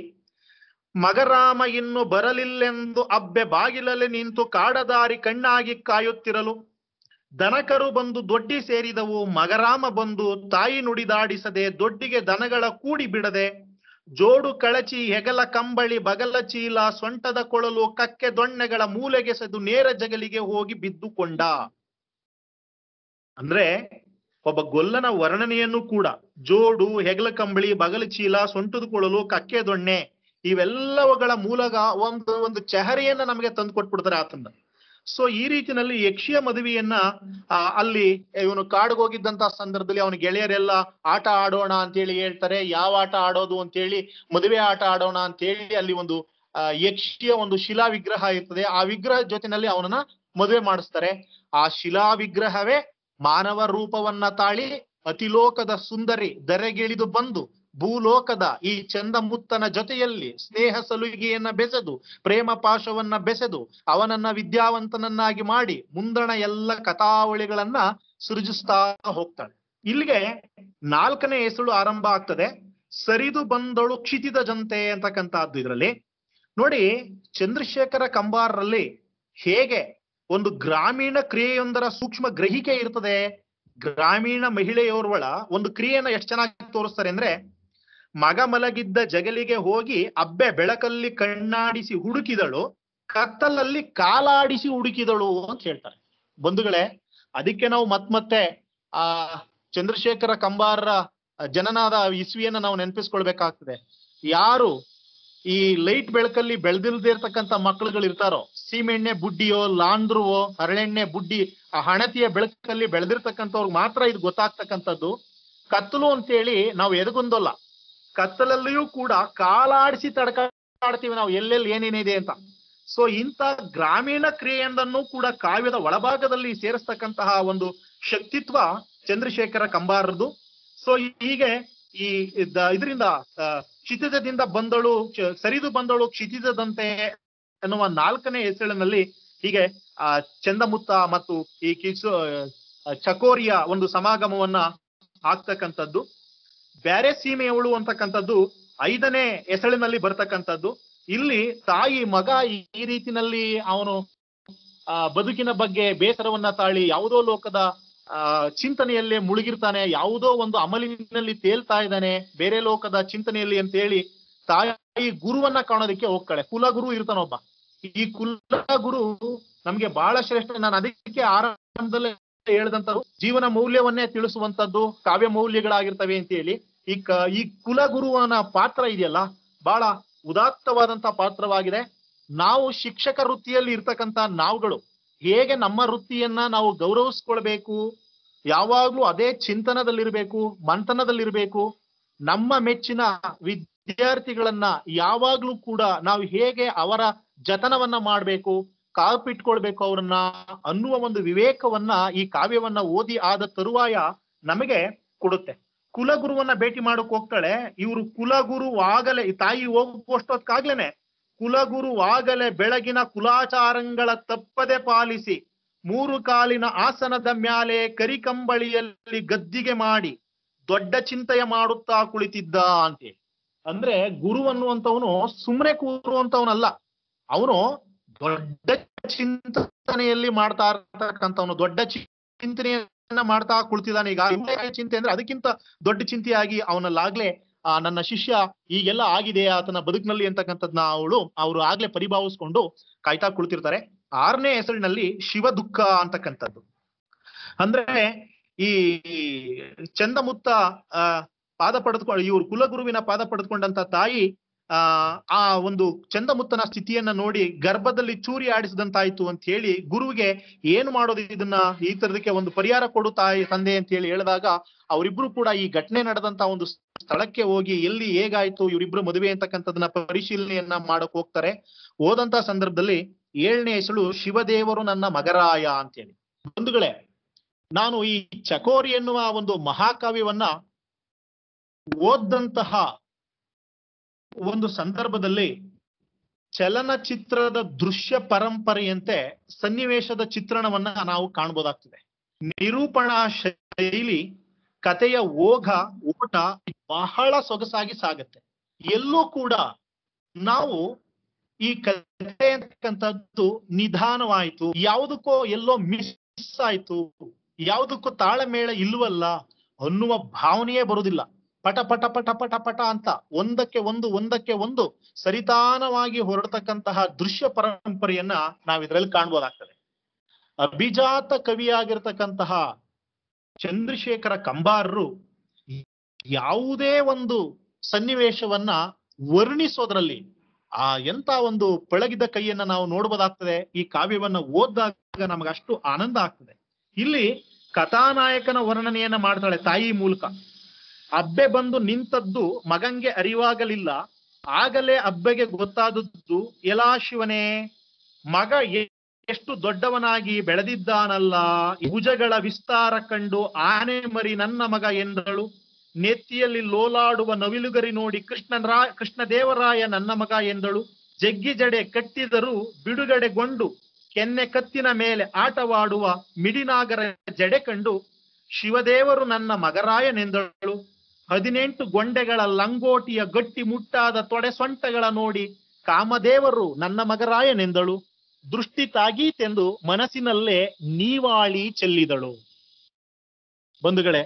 ಮಗರಾಮ ಇನ್ನು ಬರಲಿಲ್ಲೆಂದು ಅಬ್ಬೆ ಬಾಗಿಲಲ್ಲಿ ನಿಂತು ಕಾಡದಾರಿ ಕಣ್ಣಾಗಿ ಕಾಯುತ್ತಿರಲು ದನಕರು ಬಂದು ದೊಡ್ಡಿ ಸೇರಿದವು ಮಗರಾಮ ಬಂದು ತಾಯಿ ನುಡಿದಾಡಿಸದೆ ದೊಡ್ಡಿಗೆ ದನಗಳ ಕೂಡಿ ಬಿಡದೆ ಜೋಡು ಕಳಚಿ ಹೆಗಲ ಕಂಬಳಿ ಬಗಲ ಚೀಲ ಸೊಂಟದ ಕೊಳಲು ಕಕ್ಕೆ ದೊಣ್ಣೆಗಳ ಮೂಲೆಗೆಸೆದು ನೇರ ಜಗಲಿಗೆ ಹೋಗಿ ಬಿದ್ದುಕೊಂಡ ಅಂದ್ರೆ ಒಬ್ಬ ಗೊಲ್ಲನ ವರ್ಣನೆಯನ್ನು ಕೂಡ ಜೋಡು ಹೆಗಲ ಕಂಬಳಿ ಬಗಲ ಚೀಲ ಸೊಂಟದ ಕೊಳಲು ಕಕ್ಕೆ ದೊಣ್ಣೆ ಇವೆಲ್ಲವುಗಳ ಮೂಲಗ ಒಂದು ಒಂದು ಚಹರೆಯನ್ನ ನಮಗೆ ತಂದು ಕೊಟ್ಬಿಡ್ತಾರೆ ಆತನ ಸೊ ಈ ರೀತಿನಲ್ಲಿ ಯಕ್ಷಿಯ ಮದುವೆಯನ್ನ ಆ, ಅಲ್ಲಿ ಇವನು ಕಾಡಿಗೆ ಹೋಗಿದ್ದಂತ ಸಂದರ್ಭದಲ್ಲಿ ಅವನ ಗೆಳೆಯರೆಲ್ಲ ಆಟ ಆಡೋಣ ಅಂತೇಳಿ ಹೇಳ್ತಾರೆ ಯಾವ ಆಟ ಆಡೋದು ಅಂತೇಳಿ ಮದುವೆ ಆಟ ಆಡೋಣ ಅಂತೇಳಿ ಅಲ್ಲಿ ಒಂದು ಆ, ಯಕ್ಷಿಯ ಒಂದು ಶಿಲಾ ವಿಗ್ರಹ ಇರ್ತದೆ ಆ ವಿಗ್ರಹ ಜೊತೆನಲ್ಲಿ ಅವನನ್ನ ಮದುವೆ ಮಾಡಿಸ್ತಾರೆ ಆ ಶಿಲಾ ವಿಗ್ರಹವೇ ಮಾನವ ರೂಪವನ್ನ ತಾಳಿ ಅತಿಲೋಕದ ಸುಂದರಿ ದರೆಗಿಳಿದು ಬಂದು ಭೂಲೋಕದ ಈ ಚಂದಮುತ್ತನ ಜೊತೆಯಲ್ಲಿ ಸ್ನೇಹ ಸಲುಗೆಯನ್ನ ಬೆಸೆದು ಪ್ರೇಮ ಪಾಶವನ್ನ ಬೆಸೆದು ಅವನನ್ನ ವಿದ್ಯಾವಂತನನ್ನಾಗಿ ಮಾಡಿ ಮುಂದಣ ಎಲ್ಲ ಕಥಾವಳಿಗಳನ್ನ ಸೃಜಿಸ್ತಾ ಹೋಗ್ತಾಳೆ ಇಲ್ಲಿಗೆ ನಾಲ್ಕನೇ ಹೆಸರು ಆರಂಭ ಆಗ್ತದೆ ಸರಿದು ಬಂದಳು ಕ್ಷಿತಿದ ಜಂತೆ ಅಂತಕ್ಕಂತಹದ್ದು ಇದರಲ್ಲಿ ನೋಡಿ ಚಂದ್ರಶೇಖರ ಕಂಬಾರರಲ್ಲಿ ಹೇಗೆ ಒಂದು ಗ್ರಾಮೀಣ ಕ್ರಿಯೆಯೊಂದರ ಸೂಕ್ಷ್ಮ ಗ್ರಹಿಕೆ ಇರ್ತದೆ ಗ್ರಾಮೀಣ ಮಹಿಳೆಯೋರ್ವಳ ಒಂದು ಕ್ರಿಯೆಯನ್ನ ಎಷ್ಟು ಚೆನ್ನಾಗಿ ತೋರಿಸ್ತಾರೆ ಅಂದ್ರೆ ಮಗ ಮಲಗಿದ್ದ ಜಗಲಿಗೆ ಹೋಗಿ ಅಬ್ಬೆ ಬೆಳಕಲ್ಲಿ ಕಣ್ಣಾಡಿಸಿ ಹುಡುಕಿದಳು ಕತ್ತಲಲ್ಲಿ ಕಾಲಾಡಿಸಿ ಹುಡುಕಿದಳು ಅಂತ ಹೇಳ್ತಾರೆ ಬಂಧುಗಳೇ ಅದಕ್ಕೆ ನಾವು ಮತ್ ಮತ್ತೆ ಆ ಚಂದ್ರಶೇಖರ ಕಂಬಾರರ ಜನನಾದ ಇಸ್ವಿಯನ್ನ ನಾವು ನೆನಪಿಸ್ಕೊಳ್ಬೇಕಾಗ್ತದೆ ಯಾರು ಈ ಲೈಟ್ ಬೆಳಕಲ್ಲಿ ಬೆಳೆದಿಲ್ದೇ ಇರ್ತಕ್ಕಂಥ ಮಕ್ಕಳುಗಳು ಇರ್ತಾರೋ ಸೀಮೆಣ್ಣೆ ಬುಡ್ಡಿಯೋ ಲಾಂದ್ರುವೋ ಹರಳೆಣ್ಣೆ ಬುಡ್ಡಿ ಆ ಹಣತೆಯ ಬೆಳಕಲ್ಲಿ ಬೆಳೆದಿರ್ತಕ್ಕಂಥವ್ರಿಗೆ ಮಾತ್ರ ಇದು ಗೊತ್ತಾಗ್ತಕ್ಕಂಥದ್ದು ಕತ್ತಲು ಅಂತೇಳಿ ನಾವು ಎದಗೊಂದಲ್ಲ ಕತ್ತಲಲ್ಲಿಯೂ ಕೂಡ ಕಾಲಾಡಿಸಿ ತಡ್ಕಾಡ್ತೀವಿ ನಾವು ಎಲ್ಲೆಲ್ಲಿ ಏನೇನಿದೆ ಅಂತ ಸೊ ಇಂಥ ಗ್ರಾಮೀಣ ಕ್ರಿಯೆಯೊಂದನ್ನು ಕೂಡ ಕಾವ್ಯದ ಒಳಭಾಗದಲ್ಲಿ ಸೇರಿಸ್ತಕ್ಕಂತಹ ಒಂದು ಶಕ್ತಿತ್ವ ಚಂದ್ರಶೇಖರ ಕಂಬಾರದು ಸೊ ಹೀಗೆ ಈ ಇದ- ಇದರಿಂದ ಆ, ಕ್ಷಿತಿಜದಿಂದ ಬಂದಳು ಚ- ಸರಿದು ಬಂದಳು ಕ್ಷಿತಿಜದಂತೆ ಎನ್ನುವ ನಾಲ್ಕನೇ ಹೆಸರಿನಲ್ಲಿ ಹೀಗೆ ಆ ಚಂದಮುತ್ತ ಮತ್ತು ಈ ಕಿಸು ಆ, ಚಕೋರಿಯ ಒಂದು ಸಮಾಗಮವನ್ನ ಆಗ್ತಕ್ಕಂಥದ್ದು ಬ್ಯಾರೆ ಸೀಮೆಯವಳು ಅಂತಕ್ಕಂಥದ್ದು ಐದನೇ ಹೆಸಳಿನಲ್ಲಿ ಬರ್ತಕ್ಕಂಥದ್ದು ಇಲ್ಲಿ ತಾಯಿ ಮಗ ಈ- ಈ ರೀತಿನಲ್ಲಿ ಅವನು ಆ ಬದುಕಿನ ಬಗ್ಗೆ ಬೇಸರವನ್ನ ತಾಳಿ ಯಾವುದೋ ಲೋಕದ ಆ ಚಿಂತನೆಯಲ್ಲೇ ಮುಳುಗಿರ್ತಾನೆ ಯಾವುದೋ ಒಂದು ಅಮಲಿನಲ್ಲಿ ತೇಲ್ತಾ ಇದ್ದಾನೆ ಬೇರೆ ಲೋಕದ ಚಿಂತನೆಯಲ್ಲಿ ಅಂತ ಹೇಳಿ ತಾಯಿ ಗುರುವನ್ನ ಕಾಣೋದಕ್ಕೆ ಹೋಗ್ತಾಳೆ ಕುಲಗುರು ಇರ್ತಾನೊಬ್ಬ ಈ ಕುಲಗುರು ನಮ್ಗೆ ಬಹಳ ಶ್ರೇಷ್ಠ ನಾನು ಅದಕ್ಕೆ ಆರಂಭದಲ್ಲೇ ಹೇಳ್ದಂತದ್ದು ಜೀವನ ಮೌಲ್ಯವನ್ನೇ ತಿಳಿಸುವಂತದ್ದು ಕಾವ್ಯ ಮೌಲ್ಯಗಳಾಗಿರ್ತವೆ ಅಂತ ಹೇಳಿ ಈ ಕ ಈ ಕುಲಗುರುವನ ಪಾತ್ರ ಇದೆಯಲ್ಲ ಬಹಳ ಉದಾತ್ತವಾದಂತ ಪಾತ್ರವಾಗಿದೆ ನಾವು ಶಿಕ್ಷಕ ವೃತ್ತಿಯಲ್ಲಿ ಇರ್ತಕ್ಕಂತ ನಾವುಗಳು ಹೇಗೆ ನಮ್ಮ ವೃತ್ತಿಯನ್ನ ನಾವು ಗೌರವಿಸ್ಕೊಳ್ಬೇಕು ಯಾವಾಗ್ಲೂ ಅದೇ ಚಿಂತನದಲ್ಲಿರ್ಬೇಕು ಮಂಥನದಲ್ಲಿರ್ಬೇಕು ನಮ್ಮ ಮೆಚ್ಚಿನ ವಿದ್ಯಾರ್ಥಿಗಳನ್ನ ಯಾವಾಗ್ಲೂ ಕೂಡ ನಾವು ಹೇಗೆ ಅವರ ಜತನವನ್ನ ಮಾಡ್ಬೇಕು ಕಾಪಿಟ್ಕೊಳ್ಬೇಕು ಅವರನ್ನ ಅನ್ನುವ ಒಂದು ವಿವೇಕವನ್ನ ಈ ಕಾವ್ಯವನ್ನ ಓದಿ ಆದ ತರುವಾಯ ನಮಗೆ ಕೊಡುತ್ತೆ ಕುಲಗುರುವನ್ನ ಭೇಟಿ ಮಾಡಕ್ ಹೋಗ್ತಾಳೆ ಇವರು ಕುಲಗುರುವಾಗಲೇ ಈ ತಾಯಿ ಹೋಗೋಷ್ಟೊತ್ತಾಗ್ಲೇನೆ ಕುಲಗುರುವಾಗಲೇ ಬೆಳಗಿನ ಕುಲಾಚಾರಂಗಳ ತಪ್ಪದೆ ಪಾಲಿಸಿ ಮೂರು ಕಾಲಿನ ಆಸನದ ಮ್ಯಾಲೆ ಕರಿಕಂಬಳಿಯಲ್ಲಿ ಗದ್ದಿಗೆ ಮಾಡಿ ದೊಡ್ಡ ಚಿಂತೆಯ ಮಾಡುತ್ತಾ ಕುಳಿತಿದ್ದ ಅಂತೇಳಿ ಅಂದ್ರೆ ಗುರು ಅನ್ನುವಂಥವನು ಸುಮ್ಮನೆ ಕೂರುವಂತವನಲ್ಲ ಅವನು ದೊಡ್ಡ ಚಿಂತನೆಯಲ್ಲಿ ಮಾಡ್ತಾ ಇರ್ತಕ್ಕಂಥವನು ದೊಡ್ಡ ಚಿ- ಚಿಂತನೆಯನ್ನ ಮಾಡ್ತಾ ಕುಳಿತಿದ್ದಾನೆ ಈಗ ಇವ್ನೇ ಚಿಂತೆ ಅಂದ್ರೆ ಅದಕ್ಕಿಂತ ದೊಡ್ಡ ಚಿಂತೆಯಾಗಿ ಅವನಲ್ಲಾಗ್ಲೇ ಆ ನನ್ನ ಶಿಷ್ಯ ಈಗೆಲ್ಲ ಆಗಿದೆ ಆತನ ಬದುಕಿನಲ್ಲಿ ಅಂತಕ್ಕಂಥದ್ನ ಅವಳು ಅವರು ಆಗ್ಲೇ ಪರಿಭಾವಿಸ್ಕೊಂಡು ಕಾಯ್ತಾ ಕುಳಿತಿರ್ತಾರೆ ಆರನೇ ಹೆಸರಿನಲ್ಲಿ ಶಿವ ದುಃಖ ಅಂತಕ್ಕಂಥದ್ದು ಅಂದ್ರೆ ಈ ಚಂದಮುತ್ತ ಆ ಪಾದ ಪಡೆದುಕೊಂಡು ಇವ್ರು ಕುಲಗುರುವಿನ ಪಾದ ಪಡೆದುಕೊಂಡಂತ ತಾಯಿ ಆ ಆ ಒಂದು ಚಂದಮುತ್ತನ ಸ್ಥಿತಿಯನ್ನ ನೋಡಿ ಗರ್ಭದಲ್ಲಿ ಚೂರಿ ಆಡಿಸಿದಂತಾಯ್ತು ಅಂತ ಹೇಳಿ ಗುರುವಿಗೆ ಏನು ಮಾಡೋದು ಇದನ್ನ ಈ ತರದಕ್ಕೆ ಒಂದು ಪರಿಹಾರ ಕೊಡು ತಾಯಿ ತಂದೆ ಅಂತ ಹೇಳಿ ಹೇಳಿದಾಗ ಅವರಿಬ್ರು ಕೂಡ ಈ ಘಟನೆ ನಡೆದಂತ ಒಂದು ಸ್ಥಳಕ್ಕೆ ಹೋಗಿ ಎಲ್ಲಿ ಹೇಗಾಯ್ತು ಇವರಿಬ್ರು ಮದುವೆ ಅಂತಕ್ಕಂಥದನ್ನ ಪರಿಶೀಲನೆಯನ್ನ ಮಾಡಕ್ ಹೋಗ್ತಾರೆ ಹೋದಂತ ಸಂದರ್ಭದಲ್ಲಿ ಏಳನೇ ಹೆಸರು ಶಿವದೇವರು ನನ್ನ ಮಗರಾಯ ಅಂತೇಳಿ ಬಂಧುಗಳೇ ನಾನು ಈ ಚಕೋರಿ ಎನ್ನುವ ಒಂದು ಮಹಾಕಾವ್ಯವನ್ನ ಓದಂತಹ ಒಂದು ಸಂದರ್ಭದಲ್ಲಿ ಚಲನಚಿತ್ರದ ದೃಶ್ಯ ಪರಂಪರೆಯಂತೆ ಸನ್ನಿವೇಶದ ಚಿತ್ರಣವನ್ನ ನಾವು ಕಾಣ್ಬೋದಾಗ್ತದೆ ನಿರೂಪಣಾ ಶೈಲಿ ಕಥೆಯ ಓಘ ಓಟ ಬಹಳ ಸೊಗಸಾಗಿ ಸಾಗತ್ತೆ ಎಲ್ಲೂ ಕೂಡ ನಾವು ಈ ಕಥೆ ಅಂತಕ್ಕಂಥದ್ದು ನಿಧಾನವಾಯ್ತು ಯಾವುದಕ್ಕೋ ಎಲ್ಲೋ ಮಿಸ್ ಆಯ್ತು ಯಾವುದಕ್ಕೂ ತಾಳಮೇಳ ಇಲ್ವಲ್ಲ ಅನ್ನುವ ಭಾವನೆಯೇ ಬರುವುದಿಲ್ಲ ಪಟ ಪಟ ಪಟ ಪಟ ಪಟ ಅಂತ ಒಂದಕ್ಕೆ ಒಂದು ಒಂದಕ್ಕೆ ಒಂದು ಸರಿತಾನವಾಗಿ ಹೊರಡ್ತಕ್ಕಂತಹ ದೃಶ್ಯ ಪರಂಪರೆಯನ್ನ ನಾವ್ ಇದ್ರಲ್ಲಿ ಕಾಣ್ಬೋದಾಗ್ತದೆ ಅಭಿಜಾತ ಕವಿಯಾಗಿರ್ತಕ್ಕಂತಹ ಚಂದ್ರಶೇಖರ ಕಂಬಾರರು ಯಾವುದೇ ಒಂದು ಸನ್ನಿವೇಶವನ್ನ ವರ್ಣಿಸೋದ್ರಲ್ಲಿ ಆ ಎಂತ ಒಂದು ಪಳಗಿದ ಕೈಯನ್ನ ನಾವು ನೋಡ್ಬೋದಾಗ್ತದೆ ಈ ಕಾವ್ಯವನ್ನ ಓದಿದಾಗ ನಮಗೆ ಅಷ್ಟು ಆನಂದ ಆಗ್ತದೆ ಇಲ್ಲಿ ಕಥಾನಾಯಕನ ವರ್ಣನೆಯನ್ನ ಮಾಡ್ತಾಳೆ ತಾಯಿ ಮೂಲಕ ಅಬ್ಬೆ ಬಂದು ನಿಂತದ್ದು ಮಗಂಗೆ ಅರಿವಾಗಲಿಲ್ಲ ಆಗಲೇ ಅಬ್ಬೆಗೆ ಗೊತ್ತಾದದ್ದು ಎಲ್ಲಾ ಶಿವನೇ ಮಗ ಎ- ಎಷ್ಟು ದೊಡ್ಡವನಾಗಿ ಬೆಳೆದಿದ್ದಾನಲ್ಲ ಭುಜಗಳ ವಿಸ್ತಾರ ಕಂಡು ಆನೆ ಮರಿ ನನ್ನ ಮಗ ಎಂದಳು ನೆತ್ತಿಯಲ್ಲಿ ಲೋಲಾಡುವ ನವಿಲುಗರಿ ನೋಡಿ ಕೃಷ್ಣರಾ ಕೃಷ್ಣದೇವರಾಯ ನನ್ನ ಮಗ ಎಂದಳು ಜಗ್ಗಿ ಜಡೆ ಕಟ್ಟಿದರೂ ಬಿಡುಗಡೆಗೊಂಡು ಕೆನ್ನೆ ಕತ್ತಿನ ಮೇಲೆ ಆಟವಾಡುವ ಮಿಡಿನಾಗರ ಜಡೆ ಕಂಡು ಶಿವದೇವರು ನನ್ನ ಮಗರಾಯನೆಂದಳು ಹದಿನೆಂಟು ಗೊಂಡೆಗಳ ಲಂಗೋಟಿಯ ಗಟ್ಟಿ ಮುಟ್ಟಾದ ತೊಡೆ ಸೊಂಟಗಳ ನೋಡಿ ಕಾಮದೇವರು ನನ್ನ ಮಗರಾಯನೆಂದಳು ದೃಷ್ಟಿ ತಾಗೀತೆಂದು ಮನಸ್ಸಿನಲ್ಲೇ ನೀವಾಳಿ ಚೆಲ್ಲಿದಳು ಬಂಧುಗಳೇ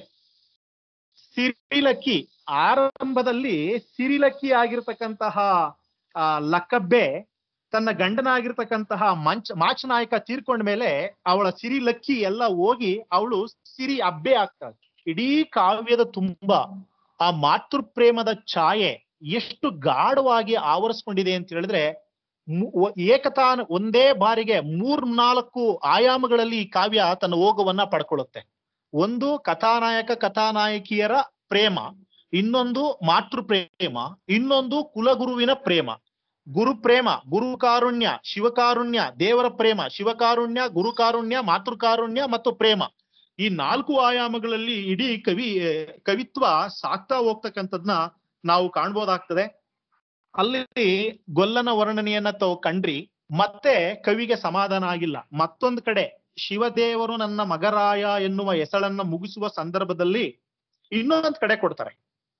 ಸಿರಿಲಕ್ಕಿ ಆರಂಭದಲ್ಲಿ ಸಿರಿಲಕ್ಕಿ ಆಗಿರ್ತಕ್ಕಂತಹ ಆ ಲಕ್ಕಬ್ಬೆ ತನ್ನ ಗಂಡನಾಗಿರ್ತಕ್ಕಂತಹ ಮಂಚ ಮಾಚನಾಯಕ ತೀರ್ಕೊಂಡ ಮೇಲೆ ಅವಳ ಸಿರಿಲಕ್ಕಿ ಎಲ್ಲ ಹೋಗಿ ಅವಳು ಸಿರಿ ಅಬ್ಬೆ ಆಗ್ತಾಳೆ ಇಡೀ ಕಾವ್ಯದ ತುಂಬಾ ಆ ಮಾತೃ ಪ್ರೇಮದ ಛಾಯೆ ಎಷ್ಟು ಗಾಢವಾಗಿ ಆವರಿಸ್ಕೊಂಡಿದೆ ಅಂತ ಹೇಳಿದ್ರೆ ಮು- ಒ- ಏಕತಾನ ಒಂದೇ ಬಾರಿಗೆ ಮೂರ್ ನಾಲ್ಕು ಆಯಾಮಗಳಲ್ಲಿ ಈ ಕಾವ್ಯ ತನ್ನ ಓಗವನ್ನ ಪಡ್ಕೊಳ್ಳುತ್ತೆ ಒಂದು ಕಥಾನಾಯಕ ಕಥಾನಾಯಕಿಯರ ಪ್ರೇಮ ಇನ್ನೊಂದು ಮಾತೃ ಪ್ರೇಮ ಇನ್ನೊಂದು ಕುಲಗುರುವಿನ ಪ್ರೇಮ ಗುರು ಪ್ರೇಮ ಗುರು ಕಾರುಣ್ಯ ಶಿವಕಾರುಣ್ಯ ದೇವರ ಪ್ರೇಮ ಶಿವಕಾರುಣ್ಯ ಗುರುಕಾರುಣ್ಯ ಮಾತೃಕಾರುಣ್ಯ ಮತ್ತು ಪ್ರೇಮ ಈ ನಾಲ್ಕು ಆಯಾಮಗಳಲ್ಲಿ ಇಡೀ ಕವಿ ಆ, ಕವಿತ್ವ ಸಾಕ್ತಾ ಹೋಗ್ತಕ್ಕಂಥದ್ನ ನಾವು ಕಾಣ್ಬೋದಾಗ್ತದೆ ಅಲ್ಲಿ ಗೊಲ್ಲನ ವರ್ಣನೆಯನ್ನ ತಾವು ಕಂಡ್ರಿ ಮತ್ತೆ ಕವಿಗೆ ಸಮಾಧಾನ ಆಗಿಲ್ಲ ಮತ್ತೊಂದು ಕಡೆ ಶಿವದೇವರು ನನ್ನ ಮಗರಾಯ ಎನ್ನುವ ಹೆಸಳನ್ನ ಮುಗಿಸುವ ಸಂದರ್ಭದಲ್ಲಿ ಇನ್ನೊಂದ್ ಕಡೆ ಕೊಡ್ತಾರೆ